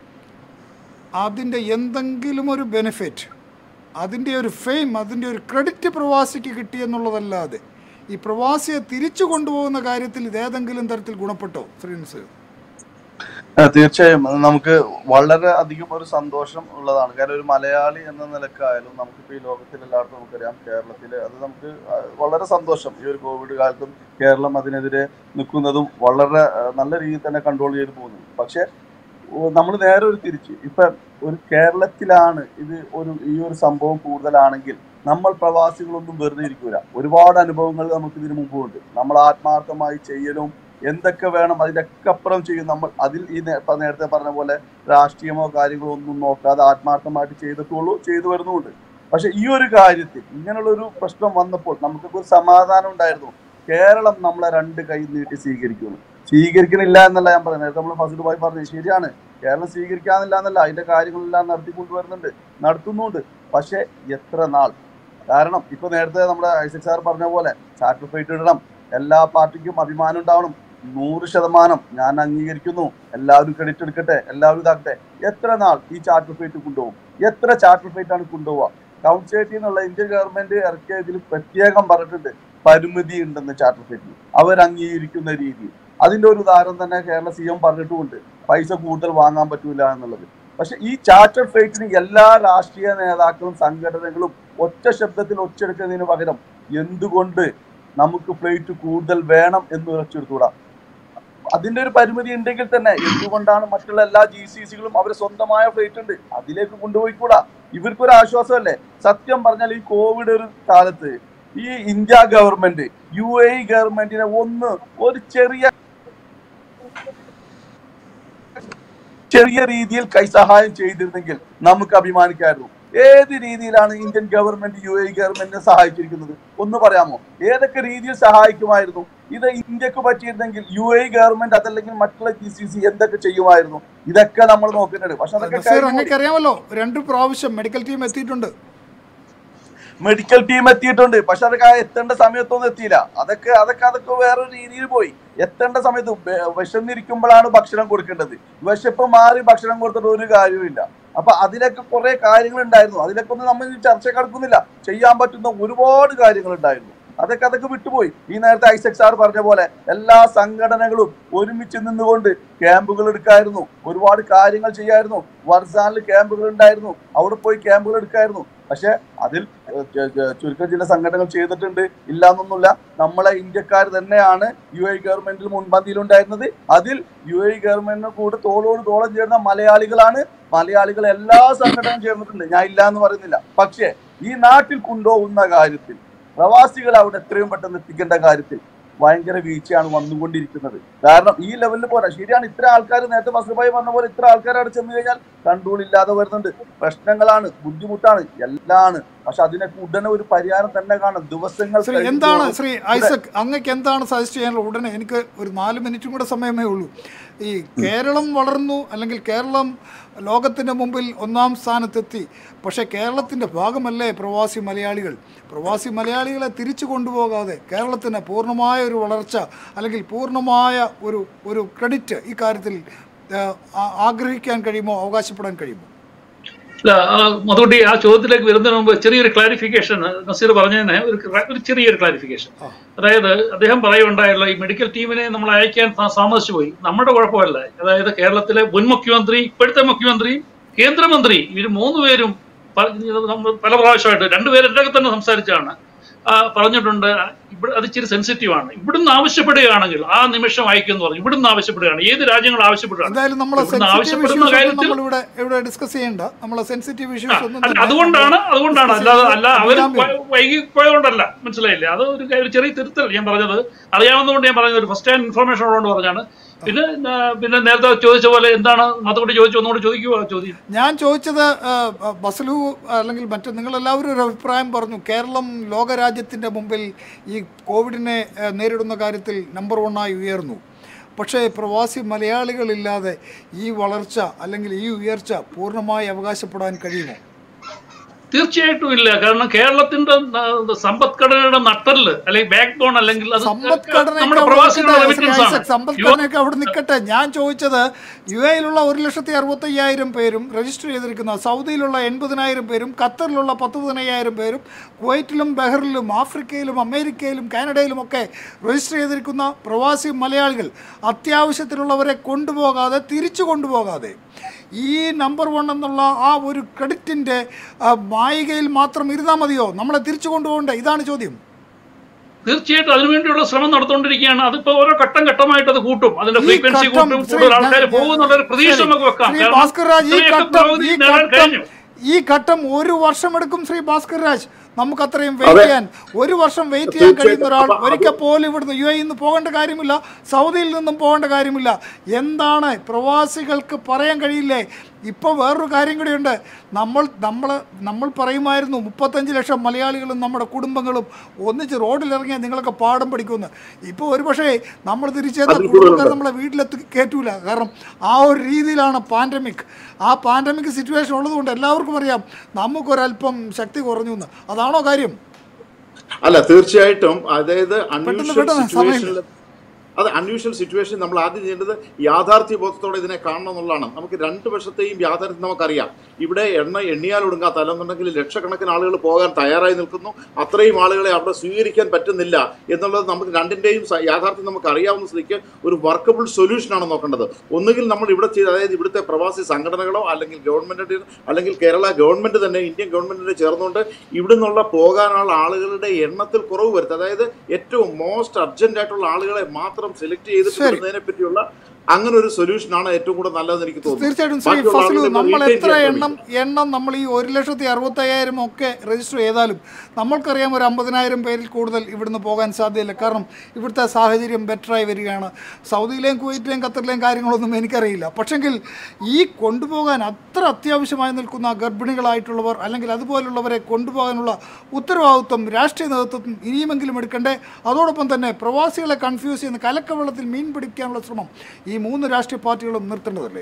അതിൻ്റെ എന്തെങ്കിലും ഒരു ബെനിഫിറ്റ് അതിൻ്റെ ഒരു ഫെയിം അതിൻ്റെ ഒരു ക്രെഡിറ്റ് പ്രവാസിക്ക് കിട്ടിയെന്നുള്ളതല്ലാതെ ഈ പ്രവാസിയെ തിരിച്ചു കൊണ്ടുപോകുന്ന കാര്യത്തിൽ ഇതേതെങ്കിലും തരത്തിൽ ഗുണപ്പെട്ടോ ശ്രീനിസ് ആ, തീർച്ചയായും അത് നമുക്ക് വളരെ അധികം ഒരു സന്തോഷം ഉള്ളതാണ് കാരണം ഒരു മലയാളി എന്ന നിലക്കായാലും നമുക്കിപ്പോൾ ഈ ലോകത്തിൽ എല്ലാവർക്കും നമുക്കറിയാം കേരളത്തിൽ അത് നമുക്ക് ആ, വളരെ സന്തോഷം ഈ ഒരു കോവിഡ് കാലത്തും കേരളം അതിനെതിരെ നിൽക്കുന്നതും വളരെ ആ, നല്ല രീതിയിൽ തന്നെ കൺട്രോൾ ചെയ്ത് പോകുന്നു പക്ഷേ നമ്മൾ നേരെ ഒരു തിരിച്ച് ഇപ്പം ഒരു കേരളത്തിലാണ് ഇത് ഒരു ഈ ഒരു സംഭവം കൂടുതലാണെങ്കിൽ നമ്മൾ പ്രവാസികളൊന്നും വെറുതെ ഇരിക്കൂല ഒരുപാട് അനുഭവങ്ങൾ നമുക്ക് ഇതിനു മുമ്പുണ്ട് നമ്മൾ ആത്മാർത്ഥമായി ചെയ്യലും എന്തൊക്കെ വേണം അതിനൊക്കെ അപ്പുറം ചെയ്യും നമ്മൾ അതിൽ ഈ നേ- ഇപ്പൊ നേരത്തെ പറഞ്ഞ പോലെ രാഷ്ട്രീയമോ കാര്യങ്ങളോ ഒന്നും നോക്കാതെ ആത്മാർത്ഥമായിട്ട് ചെയ്തിട്ടുള്ളൂ ചെയ്തു വരുന്നുമുണ്ട് പക്ഷെ ഈ ഒരു കാര്യത്തിൽ ഇങ്ങനെയുള്ള ഒരു പ്രശ്നം വന്നപ്പോൾ നമുക്കൊക്കെ ഒരു സമാധാനം ഉണ്ടായിരുന്നു കേരളം നമ്മളെ രണ്ട് കൈ നീട്ടി സ്വീകരിക്കുന്നു സ്വീകരിക്കണില്ല എന്നല്ല ഞാൻ പറയുന്നത് നേരത്തെ നമ്മൾ ഫസിലുമായി പറഞ്ഞു ശരിയാണ് കേരളം സ്വീകരിക്കാന്നില്ല എന്നല്ല അതിന്റെ കാര്യങ്ങളെല്ലാം നടത്തിക്കൊണ്ടുവരുന്നുണ്ട് നടത്തുന്നുണ്ട് പക്ഷെ എത്ര നാൾ കാരണം ഇപ്പൊ നേരത്തെ നമ്മുടെ ഐസക് സാർ പറഞ്ഞ പോലെ ചാർട്ടർ ഫ്ലൈറ്റ് ഇടണം എല്ലാ പാർട്ടിക്കും അഭിമാനം ഉണ്ടാവണം നൂറ് ശതമാനം ഞാൻ അംഗീകരിക്കുന്നു എല്ലാവരും ക്രെഡിറ്റ് എടുക്കട്ടെ എല്ലാവരും ഇതാക്കട്ടെ എത്ര നാൾ ഈ ചാർട്ടർ ഫ്ലൈറ്റ് കൊണ്ടുപോകും എത്ര ചാർട്ടർ ഫ്ലൈറ്റ് ആണ് കൊണ്ടുപോവുക കൗൺസിലേറ്റിൽ നിന്നുള്ള ഇന്ത്യൻ ഗവൺമെന്റ് ഇറക്കിയ ഇതിൽ പ്രത്യേകം പറഞ്ഞിട്ടുണ്ട് പരിമിതി ഉണ്ടെന്ന് ചാർട്ടർ ഫ്ലൈറ്റിൽ അവർ അംഗീകരിക്കുന്ന രീതി അതിന്റെ ഒരു ഉദാഹരണം തന്നെ കേരള സി എം പറഞ്ഞിട്ടുമുണ്ട് പൈസ കൂടുതൽ വാങ്ങാൻ പറ്റൂല എന്നുള്ളത് പക്ഷെ ഈ ചാർട്ടർ ഫ്ലൈറ്റിന് എല്ലാ രാഷ്ട്രീയ നേതാക്കളും സംഘടനകളും ഒറ്റ ശബ്ദത്തിൽ ഒച്ചെടുക്കുന്നതിന് പകരം എന്തുകൊണ്ട് നമുക്ക് ഫ്ലൈറ്റ് കൂടുതൽ വേണം എന്ന് ഉറച്ചെടുത്തുകൂടാ അതിന്റെ ഒരു പരിമിതി ഉണ്ടെങ്കിൽ തന്നെ എന്തുകൊണ്ടാണ് മറ്റുള്ള എല്ലാ ജി സി സികളും അവർ സ്വന്തമായ ഫ്ലൈറ്റ് ഉണ്ട് അതിലേക്ക് കൊണ്ടുപോയിക്കൂടാ ഇവർക്കൊരു ആശ്വാസമല്ലേ സത്യം പറഞ്ഞാൽ ഈ കോവിഡ് ഒരു കാലത്ത് ഈ ഇന്ത്യ ഗവൺമെന്റ് യു എ ഗവൺമെന്റിനെ ഒന്ന് ഒരു ചെറിയ ചെറിയ രീതിയിൽ കൈസഹായം ചെയ്തിരുന്നെങ്കിൽ നമുക്ക് അഭിമാനിക്കായിരുന്നു ഏത് രീതിയിലാണ് ഇന്ത്യൻ ഗവൺമെന്റ് യു എ ഗവൺമെന്റിനെ സഹായിച്ചിരിക്കുന്നത് ഒന്ന് പറയാമോ ഏതൊക്കെ രീതിയിൽ സഹായിക്കുമായിരുന്നു ഇത് ഇന്ത്യക്ക് പറ്റിയിരുന്നെങ്കിൽ യു എ ഗവൺമെന്റ് അതല്ലെങ്കിൽ മറ്റുള്ള ജി സി സി എന്തൊക്കെ ചെയ്യുമായിരുന്നു ഇതൊക്കെ നമ്മൾ നോക്കുന്നുണ്ട് പക്ഷെ അതൊക്കെ നസീർ കഴിഞ്ഞു പോയി. അങ്ങേക്ക് അറിയാമല്ലോ രണ്ട് പ്രാവശ്യം മെഡിക്കൽ ടീം എത്തിയിട്ടുണ്ട് മെഡിക്കൽ ടീം എത്തിയിട്ടുണ്ട് പക്ഷെ അതൊക്കെ ആ എത്തേണ്ട സമയത്തൊന്നും എത്തിയില്ല അതൊക്കെ അതൊക്കെ അതൊക്കെ വേറൊരു രീതിയിൽ പോയി എത്തേണ്ട സമയത്ത് വെ- വിശന്നിരിക്കുമ്പോഴാണ് ഭക്ഷണം കൊടുക്കേണ്ടത് വിശപ്പ് മാറി ഭക്ഷണം കൊടുത്തിട്ട് ഒരു കാര്യവുമില്ല അപ്പൊ അതിലൊക്കെ കുറെ കാര്യങ്ങൾ ഉണ്ടായിരുന്നു അതിലൊക്കെ ഒന്നും നമ്മൾ ഈ ചർച്ച കടക്കുന്നില്ല ചെയ്യാൻ പറ്റുന്ന ഒരുപാട് കാര്യങ്ങൾ ഉണ്ടായിരുന്നു അതൊക്കെ അതൊക്കെ വിട്ടുപോയി ഈ നേരത്തെ ഐസക് സാർ പറഞ്ഞ പോലെ എല്ലാ സംഘടനകളും ഒരുമിച്ച് നിന്നുകൊണ്ട് ക്യാമ്പുകൾ എടുക്കായിരുന്നു ഒരുപാട് കാര്യങ്ങൾ ചെയ്യായിരുന്നു വർസാനിൽ ക്യാമ്പുകൾ ഉണ്ടായിരുന്നു അവിടെ പോയി ക്യാമ്പുകൾ എടുക്കായിരുന്നു പക്ഷെ അതിൽ ഏഹ്, ചെ- ചെ- ചുരുക്കം ചില സംഘടനകൾ ചെയ്തിട്ടുണ്ട് ഇല്ല എന്നൊന്നുമില്ല നമ്മളെ ഇന്ത്യക്കാർ തന്നെയാണ് യു എ ഗവൺമെന്റിൽ മുൻപന്തിയിലുണ്ടായിരുന്നത് അതിൽ യു എ ഗവൺമെന്റിന് കൂടെ തോളോട് തോളം ചേർന്ന മലയാളികളാണ് മലയാളികൾ എല്ലാ സംഘടനയും ചേർന്നിട്ടുണ്ട് ഞാൻ ഇല്ല എന്ന് പറയുന്നില്ല പക്ഷേ ഈ നാട്ടിൽ കൊണ്ടുപോകുന്ന കാര്യത്തിൽ പ്രവാസികൾ അവിടെ എത്രയും പെട്ടെന്ന് എത്തിക്കേണ്ട കാര്യത്തിൽ ഭയങ്കര വീഴ്ചയാണ് വന്നുകൊണ്ടിരിക്കുന്നത് കാരണം ഈ ലെവലിൽ പോരാ ശരിയാണ് ഇത്ര ആൾക്കാർ നേരത്തെ ഫസ്ലുഭായി പറഞ്ഞ പോലെ ഇത്ര ആൾക്കാർ അവിടെ ചെന്ന് കഴിഞ്ഞാൽ കൺട്രോൾ ഇല്ലാതെ വരുന്നുണ്ട് പ്രശ്നങ്ങളാണ് ബുദ്ധിമുട്ടാണ് എല്ലാമാണ് പക്ഷെ അതിനൊക്കെ ഉടനെ ഒരു പരിഹാരം തന്നെ കാണും ദിവസങ്ങൾ ശ്രീ കഴിയുമ്പോൾ എന്താണ് ശ്രീ ഇവിടെ- ഐസക് അങ്ങക്ക് എന്താണ് സജസ്റ്റ് ചെയ്യാനുള്ളത് ഉടനെ എനിക്ക് ഒരു നാല് മിനിറ്റും കൂടെ സമയമേ ഉള്ളൂ ഈ കേരളം വളർന്നു അല്ലെങ്കിൽ കേരളം ലോകത്തിൻ്റെ മുമ്പിൽ ഒന്നാം സ്ഥാനത്തെത്തി പക്ഷേ കേരളത്തിൻ്റെ ഭാഗമല്ലേ പ്രവാസി മലയാളികൾ പ്രവാസി മലയാളികളെ തിരിച്ചു കൊണ്ടുപോകാതെ കേരളത്തിന് പൂർണ്ണമായ ഒരു വളർച്ച അല്ലെങ്കിൽ പൂർണ്ണമായ ഒരു ഒരു ക്രെഡിറ്റ് ഈ കാര്യത്തിൽ ആ, ആ- ആഗ്രഹിക്കാൻ കഴിയുമോ അവകാശപ്പെടാൻ കഴിയുമോ അല്ല ആ, മധുട്ടി ആ ചോദ്യത്തിലേക്ക് വരുന്നതിന് മുമ്പ് ചെറിയൊരു ക്ലാരിഫിക്കേഷൻ നസീർ പറഞ്ഞതിന് ഒരു ക്ല- ഒരു ചെറിയൊരു ക്ലാരിഫിക്കേഷൻ ആ. അതായത് അദ്ദേഹം പറയുണ്ടായല്ലോ ഈ മെഡിക്കൽ ടീമിനെ നമ്മൾ അയക്കാൻ സ- സമ്മതിച്ചു പോയി നമ്മുടെ കുഴപ്പമല്ല അതായത് കേരളത്തിലെ മുൻ മുഖ്യമന്ത്രി ഇപ്പോഴത്തെ മുഖ്യമന്ത്രി കേന്ദ്രമന്ത്രി ഇവർ മൂന്ന് പേരും പ- നമ്മൾ പല പ്രാവശ്യമായിട്ട് രണ്ടുപേരും എൻ്റെ തന്നെ സംസാരിച്ചാണ് ആ, പറഞ്ഞിട്ടുണ്ട് ഇവിടെ അത് ഇച്ചിരി സെൻസിറ്റീവ് ആണ് ഇവിടുന്ന് ആവശ്യപ്പെടുകയാണെങ്കിൽ ആ നിമിഷം അയക്കുമെന്ന് പറഞ്ഞു ഇവിടുന്ന് ആവശ്യപ്പെടുകയാണ് ഏത് രാജ്യങ്ങൾ ആവശ്യപ്പെടുകയാണ് എന്തായാലും നമ്മൾ ഇവിടുന്ന് സെൻസിറ്റീവ് ആവശ്യപ്പെടുന്ന ഇഷ്യൂസ് ഒന്നും കാര്യത്തിൽ നമ്മൾ ഇവിടെ ഇവിടെ ഡിസ്കസ് ചെയ്യണ്ട നമ്മൾ സെൻസിറ്റീവ് ആ, ഇഷ്യൂസ് ഒന്നും അല്ല, തന്നെ അതുകൊണ്ടാണ് നമ്മൾ അതുകൊണ്ടാണ് discuss അല്ലാതെ ചെയ്യുന്നത് അല്ല അവർ അഭിരാമി. വൈകി പോയതുകൊണ്ടല്ല മനസ്സിലായില്ലേ അത് ഒരു ഒരു ചെറിയ തിരുത്തൽ ഞാൻ പറഞ്ഞത് അറിയാവുന്നതുകൊണ്ട് ഞാൻ പറഞ്ഞത് ഒരു ഫസ്റ്റ് ഹാൻഡ് ഇൻഫർമേഷൻ ഉള്ളതുകൊണ്ട് പറഞ്ഞാണ് പിന്നെ ആ, പിന്നെ നേരത്തെ ചോദിച്ച പോലെ എന്താണ് മതക്കൂടി ചോദിച്ചു ഒന്നുകൂടി ചോദിക്കുമോ ആ ചോദ്യം ഞാൻ ചോദിച്ചത് ആ, ആ, ബസലു അല്ലെങ്കിൽ മറ്റ് നിങ്ങളെല്ലാവരും ഒരു അഭിപ്രായം പറഞ്ഞു കേരളം ലോകരാജ്യത്തിൻ്റെ മുമ്പിൽ ഈ കോവിഡിനെ ആ, നേരിടുന്ന കാര്യത്തിൽ നമ്പർ വണ്ണായി ഉയർന്നു പക്ഷേ പ്രവാസി മലയാളികളില്ലാതെ ഈ വളർച്ച അല്ലെങ്കിൽ ഈ ഉയർച്ച പൂർണ്ണമായി അവകാശപ്പെടാൻ കഴിയുമോ തീർച്ചയായിട്ടും ഇല്ല കാരണം കേരളത്തിന്റെ ആ, സമ്പദ്ഘടനയുടെ നട്ടല് അല്ലെങ്കിൽ ബാക്ക് ബോൺ അല്ലെങ്കിൽ അത് സമ്പദ്ഘടനയൊക്കെ നമ്മുടെ അവിടെ പ്രവാസികളുടെ നിൽക്കട്ടെ, ശ്രീ റെമിറ്റൻസ് ആണ് ഐസക്, സമ്പദ്ഘടനയൊക്കെ അവിടെ നിൽക്കട്ടെ ഞാൻ ചോദിച്ചത് യു എയിലുള്ള ഒരു ലക്ഷത്തി അറുപത്തയ്യായിരം പേരും രജിസ്റ്റർ ചെയ്തിരിക്കുന്ന സൗദിയിലുള്ള എൺപതിനായിരം പേരും ഖത്തറിലുള്ള പത്ത് പതിനയ്യായിരം പേരും കുവൈറ്റിലും ബഹ്റിലും ആഫ്രിക്കയിലും അമേരിക്കയിലും കാനഡയിലും ഒക്കെ രജിസ്റ്റർ ചെയ്തിരിക്കുന്ന പ്രവാസി മലയാളികൾ അത്യാവശ്യത്തിലുള്ളവരെ കൊണ്ടുപോകാതെ തിരിച്ചു കൊണ്ടുപോകാതെ ഈ നമ്പർ വൺ എന്നുള്ള ആ ഒരു ക്രെഡിറ്റിൻ്റെ മായികയിൽ മാത്രം ഇരുന്നാൽ മതിയോ നമ്മളെ തിരിച്ചു കൊണ്ടുപോകണ്ടേ ഇതാണ് ചോദ്യം തീർച്ചയായിട്ടും അതിനുവേണ്ടിയുള്ള ശ്രമം നടത്തുകൊണ്ടിരിക്കുകയാണ് അതിപ്പോ ഓരോ ഘട്ടം ഘട്ടമായിട്ട് അത് കൂട്ടും അതിന്റെ ഈ ഫ്രീക്വൻസി ഘട്ടം കൂട്ടും ശ്രീ കൂടുതൽ ആൾക്കാർ ഞാൻ- പോകുന്നുള്ള ഒരു പ്രതീക്ഷ ശരി. നമുക്ക് വെക്കാം ശ്രീ കാരണം ഭാസ്കർ രാജ് ഈ ഇത്രയൊക്കെ ഘട്ടം പുരോഗതി ഈ നേടാൻ ഘട്ടം കഴിഞ്ഞു ഈ ഘട്ടം ഒരു വർഷം എടുക്കും ശ്രീ ഭാസ്കർ രാജ് നമുക്ക് അത്രയും വെയിറ്റ് ചെയ്യാൻ ഒരു വർഷം വെയിറ്റ് ചെയ്യാൻ കഴിയുന്ന ഒരാൾ തീർച്ചയായിട്ടും. ഒരിക്കൽ പോലും ഇവിടുന്ന് യു നിന്ന് പോകേണ്ട കാര്യമില്ല സൗദിയിൽ നിന്നും പോകേണ്ട കാര്യമില്ല എന്താണ് പ്രവാസികൾക്ക് പറയാൻ കഴിയില്ലേ ഇപ്പോൾ വേറൊരു കാര്യം കൂടിയുണ്ട് നമ്മൾ നമ്മൾ നമ്മൾ പറയുമായിരുന്നു മുപ്പത്തഞ്ച് ലക്ഷം മലയാളികളും നമ്മുടെ കുടുംബങ്ങളും ഒന്നിച്ച് റോഡിലിറങ്ങിയാൽ നിങ്ങളൊക്കെ പാഠം പഠിക്കുമെന്ന് ഇപ്പോൾ ഒരുപക്ഷേ നമ്മൾ തിരിച്ചെന്ന അതിൽ കുടുംബക്കാർ കൂടുതലുണ്ട്. നമ്മളെ വീട്ടിലെത്തി കയറ്റൂല കാരണം ആ ഒരു രീതിയിലാണ് പാൻഡമിക് ആ പാൻഡമിക് സിറ്റുവേഷൻ ഉള്ളതുകൊണ്ട് എല്ലാവർക്കും അറിയാം നമുക്കൊരല്പം ശക്തി കുറഞ്ഞു എന്ന് അതാണോ കാര്യം അല്ല തീർച്ചയായിട്ടും അതായത് അൺയൂഷ്വൽ പെട്ടെന്ന് സമയമില്ല. സിറ്റുവേഷനിൽ അത് അൺയൂഷ്വൽ സിറ്റുവേഷൻ നമ്മൾ ആദ്യം ചെയ്യേണ്ടത് യാഥാർത്ഥ്യ ബോധത്തോടെ ഇതിനെ കാണണം എന്നുള്ളതാണ് നമുക്ക് രണ്ട് വശത്തെയും യാഥാർത്ഥ്യം നമുക്കറിയാം ഇവിടെ എണ്ണ എണ്ണിയാൽ ഒടുങ്ങാത്ത അല്ലെന്നുണ്ടെങ്കിൽ ലക്ഷക്കണക്കിന് ആളുകൾ പോകാൻ തയ്യാറായി നിൽക്കുന്നു അത്രയും ആളുകളെ അവിടെ സ്വീകരിക്കാൻ പറ്റുന്നില്ല എന്നുള്ളത് നമുക്ക് രണ്ടിൻ്റെയും സ- യാഥാർത്ഥ്യം നമുക്ക് അറിയാവുന്ന സ്ഥിതിക്ക് ഒരു വർക്കബിൾ സൊല്യൂഷനാണ് നോക്കേണ്ടത് ഒന്നുകിൽ നമ്മൾ ഇവിടെ ചെയ്ത് അതായത് ഇവിടുത്തെ പ്രവാസി സംഘടനകളോ അല്ലെങ്കിൽ ഗവൺമെൻറ് അല്ലെങ്കിൽ കേരള ഗവൺമെൻറ് തന്നെ ഇന്ത്യൻ ഗവൺമെൻറ്റിനെ ചേർന്നുകൊണ്ട് ഇവിടെ നിന്നുള്ള പോകാനുള്ള ആളുകളുടെ എണ്ണത്തിൽ കുറവ് വരുത്തുക അതായത് ഏറ്റവും മോസ്റ്റ് അർജന്റ് ആയിട്ടുള്ള ആളുകളെ മാത്രം സെലക്ട് ചെയ്തിട്ട് ശരി. വിടുന്നതിനെ പറ്റിയുള്ള അങ്ങനെ ഒരു സൊല്യൂഷനാണ് ഏറ്റവും കൂടുതൽ നല്ലതെന്ന് എനിക്ക് തോന്നുന്നു തീർച്ചയായിട്ടും ശ്രീ ബാക്കിയുള്ള ഫസലു ആളുകളെ നമ്മൾ retain എത്ര ചെയ്യാൻ എണ്ണം എണ്ണം നമ്മൾ ഈ ഒരു ലക്ഷത്തി അറുപത്തയ്യായിരം ഒക്കെ രജിസ്റ്റർ ചെയ്താലും നമ്മൾക്കറിയാം ഒരു അമ്പതിനായിരം പേരിൽ കൂടുതൽ ഇവിടുന്ന് പോകാൻ സാധ്യതയില്ല കാരണം ഇവിടുത്തെ സാഹചര്യം ബെറ്ററായി വരികയാണ് സൗദിയിലെയും കുവൈറ്റിലെയും ഖത്തറിലെയും കാര്യങ്ങളൊന്നും എനിക്കറിയില്ല പക്ഷെങ്കിൽ ഈ കൊണ്ടുപോകാൻ അത്ര അത്യാവശ്യമായി നിൽക്കുന്ന ഗർഭിണികളായിട്ടുള്ളവർ അല്ലെങ്കിൽ അതുപോലുള്ളവരെ കൊണ്ടുപോകാനുള്ള ഉത്തരവാദിത്വം രാഷ്ട്രീയ നേതൃത്വം ഇനിയുമെങ്കിലും എടുക്കണ്ടേ അതോടൊപ്പം തന്നെ പ്രവാസികളെ കൺഫ്യൂസ് ചെയ്യുന്ന കലക്കവെള്ളത്തിൽ മീൻ പിടിക്കാനുള്ള ശ്രമം ഈ മൂന്ന് രാഷ്ട്രീയ പാർട്ടികളും നിർത്തേണ്ടതല്ലേ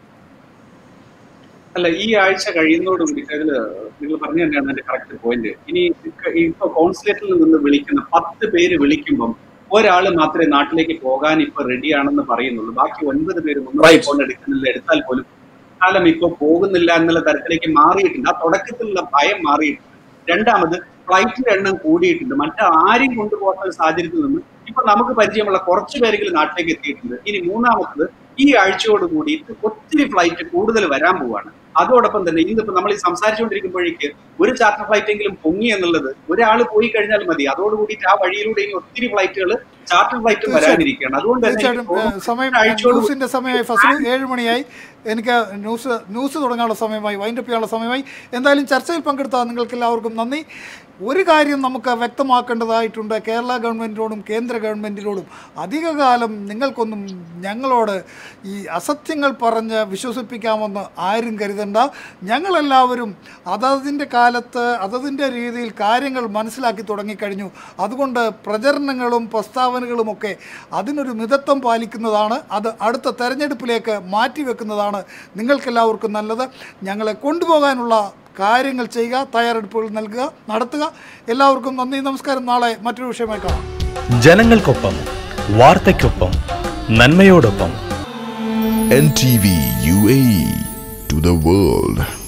അല്ല ഈ ആഴ്ച കഴിയുന്നതോടുകൂടി അതിൽ നിങ്ങൾ പറഞ്ഞു തന്നെയാണ് എന്റെ കറക്റ്റ് പോയിന്റ് ഇനി ഇക്ക- ഇപ്പൊ കോൺസുലേറ്റിൽ നിന്ന് വിളിക്കുന്ന പത്ത് പേര് വിളിക്കുമ്പം ഒരാൾ മാത്രമേ നാട്ടിലേക്ക് പോകാൻ ഇപ്പൊ റെഡിയാണെന്ന് പറയുന്നുള്ളൂ ബാക്കി ഒൻപത് പേര് ഒന്നും Right. ഫോൺ എടുക്കുന്നില്ല എടുത്താൽ പോലും കാലം ഇപ്പൊ പോകുന്നില്ല എന്നുള്ള തരത്തിലേക്ക് മാറിയിട്ടുണ്ട് ആ തുടക്കത്തിലുള്ള ഭയം മാറിയിട്ടുണ്ട് രണ്ടാമത് ഫ്ലൈറ്റിന്റെ എണ്ണം കൂടിയിട്ടുണ്ട് മറ്റാരും കൊണ്ടുപോകാത്ത ഒരു സാഹചര്യത്തിൽ നിന്ന് ഇപ്പൊ നമുക്ക് പരിചയമുള്ള കുറച്ച് പേരെങ്കിലും നാട്ടിലേക്ക് എത്തിയിട്ടുണ്ട് ഇനി മൂന്നാമത്തത് ഈ ആഴ്ചയോട് കൂടിയിട്ട് ഒത്തിരി ഫ്ലൈറ്റ് കൂടുതൽ വരാൻ പോവാണ് അതോടൊപ്പം തന്നെ ഇന്നിപ്പോ നമ്മൾ ഈ സംസാരിച്ചുകൊണ്ടിരിക്കുമ്പോഴേക്ക് ഒരു ചാർട്ടർ ഫ്ലൈറ്റ് എങ്കിലും പൊങ്ങി എന്നുള്ളത് ഒരാൾ പോയി കഴിഞ്ഞാൽ മതി അതോടുകൂടിയിട്ട് ആ വഴിയിലൂടെ ഇനി ഒത്തിരി ഫ്ലൈറ്റുകൾ ചാർട്ടർ ഫ്ലൈറ്റ് വരാനിരിക്കുകയാണ് അതുകൊണ്ട് തന്നെ എനിക്ക് തീർച്ചയായിട്ടും ഏഹ്, തോന്നുന്നു സമയം ആഴ്ചയോട് കൂടി- ന്യൂസിന്റെ സമയമായി ഫസ്റ്റ് ഏഴ് മണിയായി എനിക്ക് ന്യൂസ് ന്യൂസ് തുടങ്ങാനുള്ള സമയമായി വൈൻഡപ്പ് ചെയ്യാനുള്ള സമയമായി എന്തായാലും ചർച്ചയിൽ പങ്കെടുത്ത നിങ്ങൾക്ക് എല്ലാവർക്കും നന്ദി ഒരു കാര്യം നമുക്ക് വ്യക്തമാക്കേണ്ടതായിട്ടുണ്ട് കേരള ഗവൺമെൻറ്റിനോടും കേന്ദ്ര ഗവൺമെൻറ്റിനോടും അധികകാലം നിങ്ങൾക്കൊന്നും ഞങ്ങളോട് ഈ അസത്യങ്ങൾ പറഞ്ഞ് വിശ്വസിപ്പിക്കാമെന്ന് ആരും കരുതണ്ട ഞങ്ങളെല്ലാവരും അതതിൻ്റെ കാലത്ത് അതതിൻ്റെ രീതിയിൽ കാര്യങ്ങൾ മനസ്സിലാക്കി തുടങ്ങിക്കഴിഞ്ഞു അതുകൊണ്ട് പ്രചരണങ്ങളും പ്രസ്താവനകളുമൊക്കെ അതിനൊരു മിതത്വം പാലിക്കുന്നതാണ് അത് അടുത്ത തെരഞ്ഞെടുപ്പിലേക്ക് മാറ്റിവെക്കുന്നതാണ് നിങ്ങൾക്കെല്ലാവർക്കും നല്ലത് ഞങ്ങളെ കൊണ്ടുപോകാനുള്ള കാര്യങ്ങൾ ചെയ്യുക തയ്യാറെടുപ്പുകൾ നൽകുക നടത്തുക എല്ലാവർക്കും നന്ദി നമസ്കാരം നാളെ മറ്റൊരു വിഷയമായി കാണാം ജനങ്ങൾക്കൊപ്പം വാർത്തയ്ക്കൊപ്പം നന്മയോടൊപ്പം NTV UAE to the world.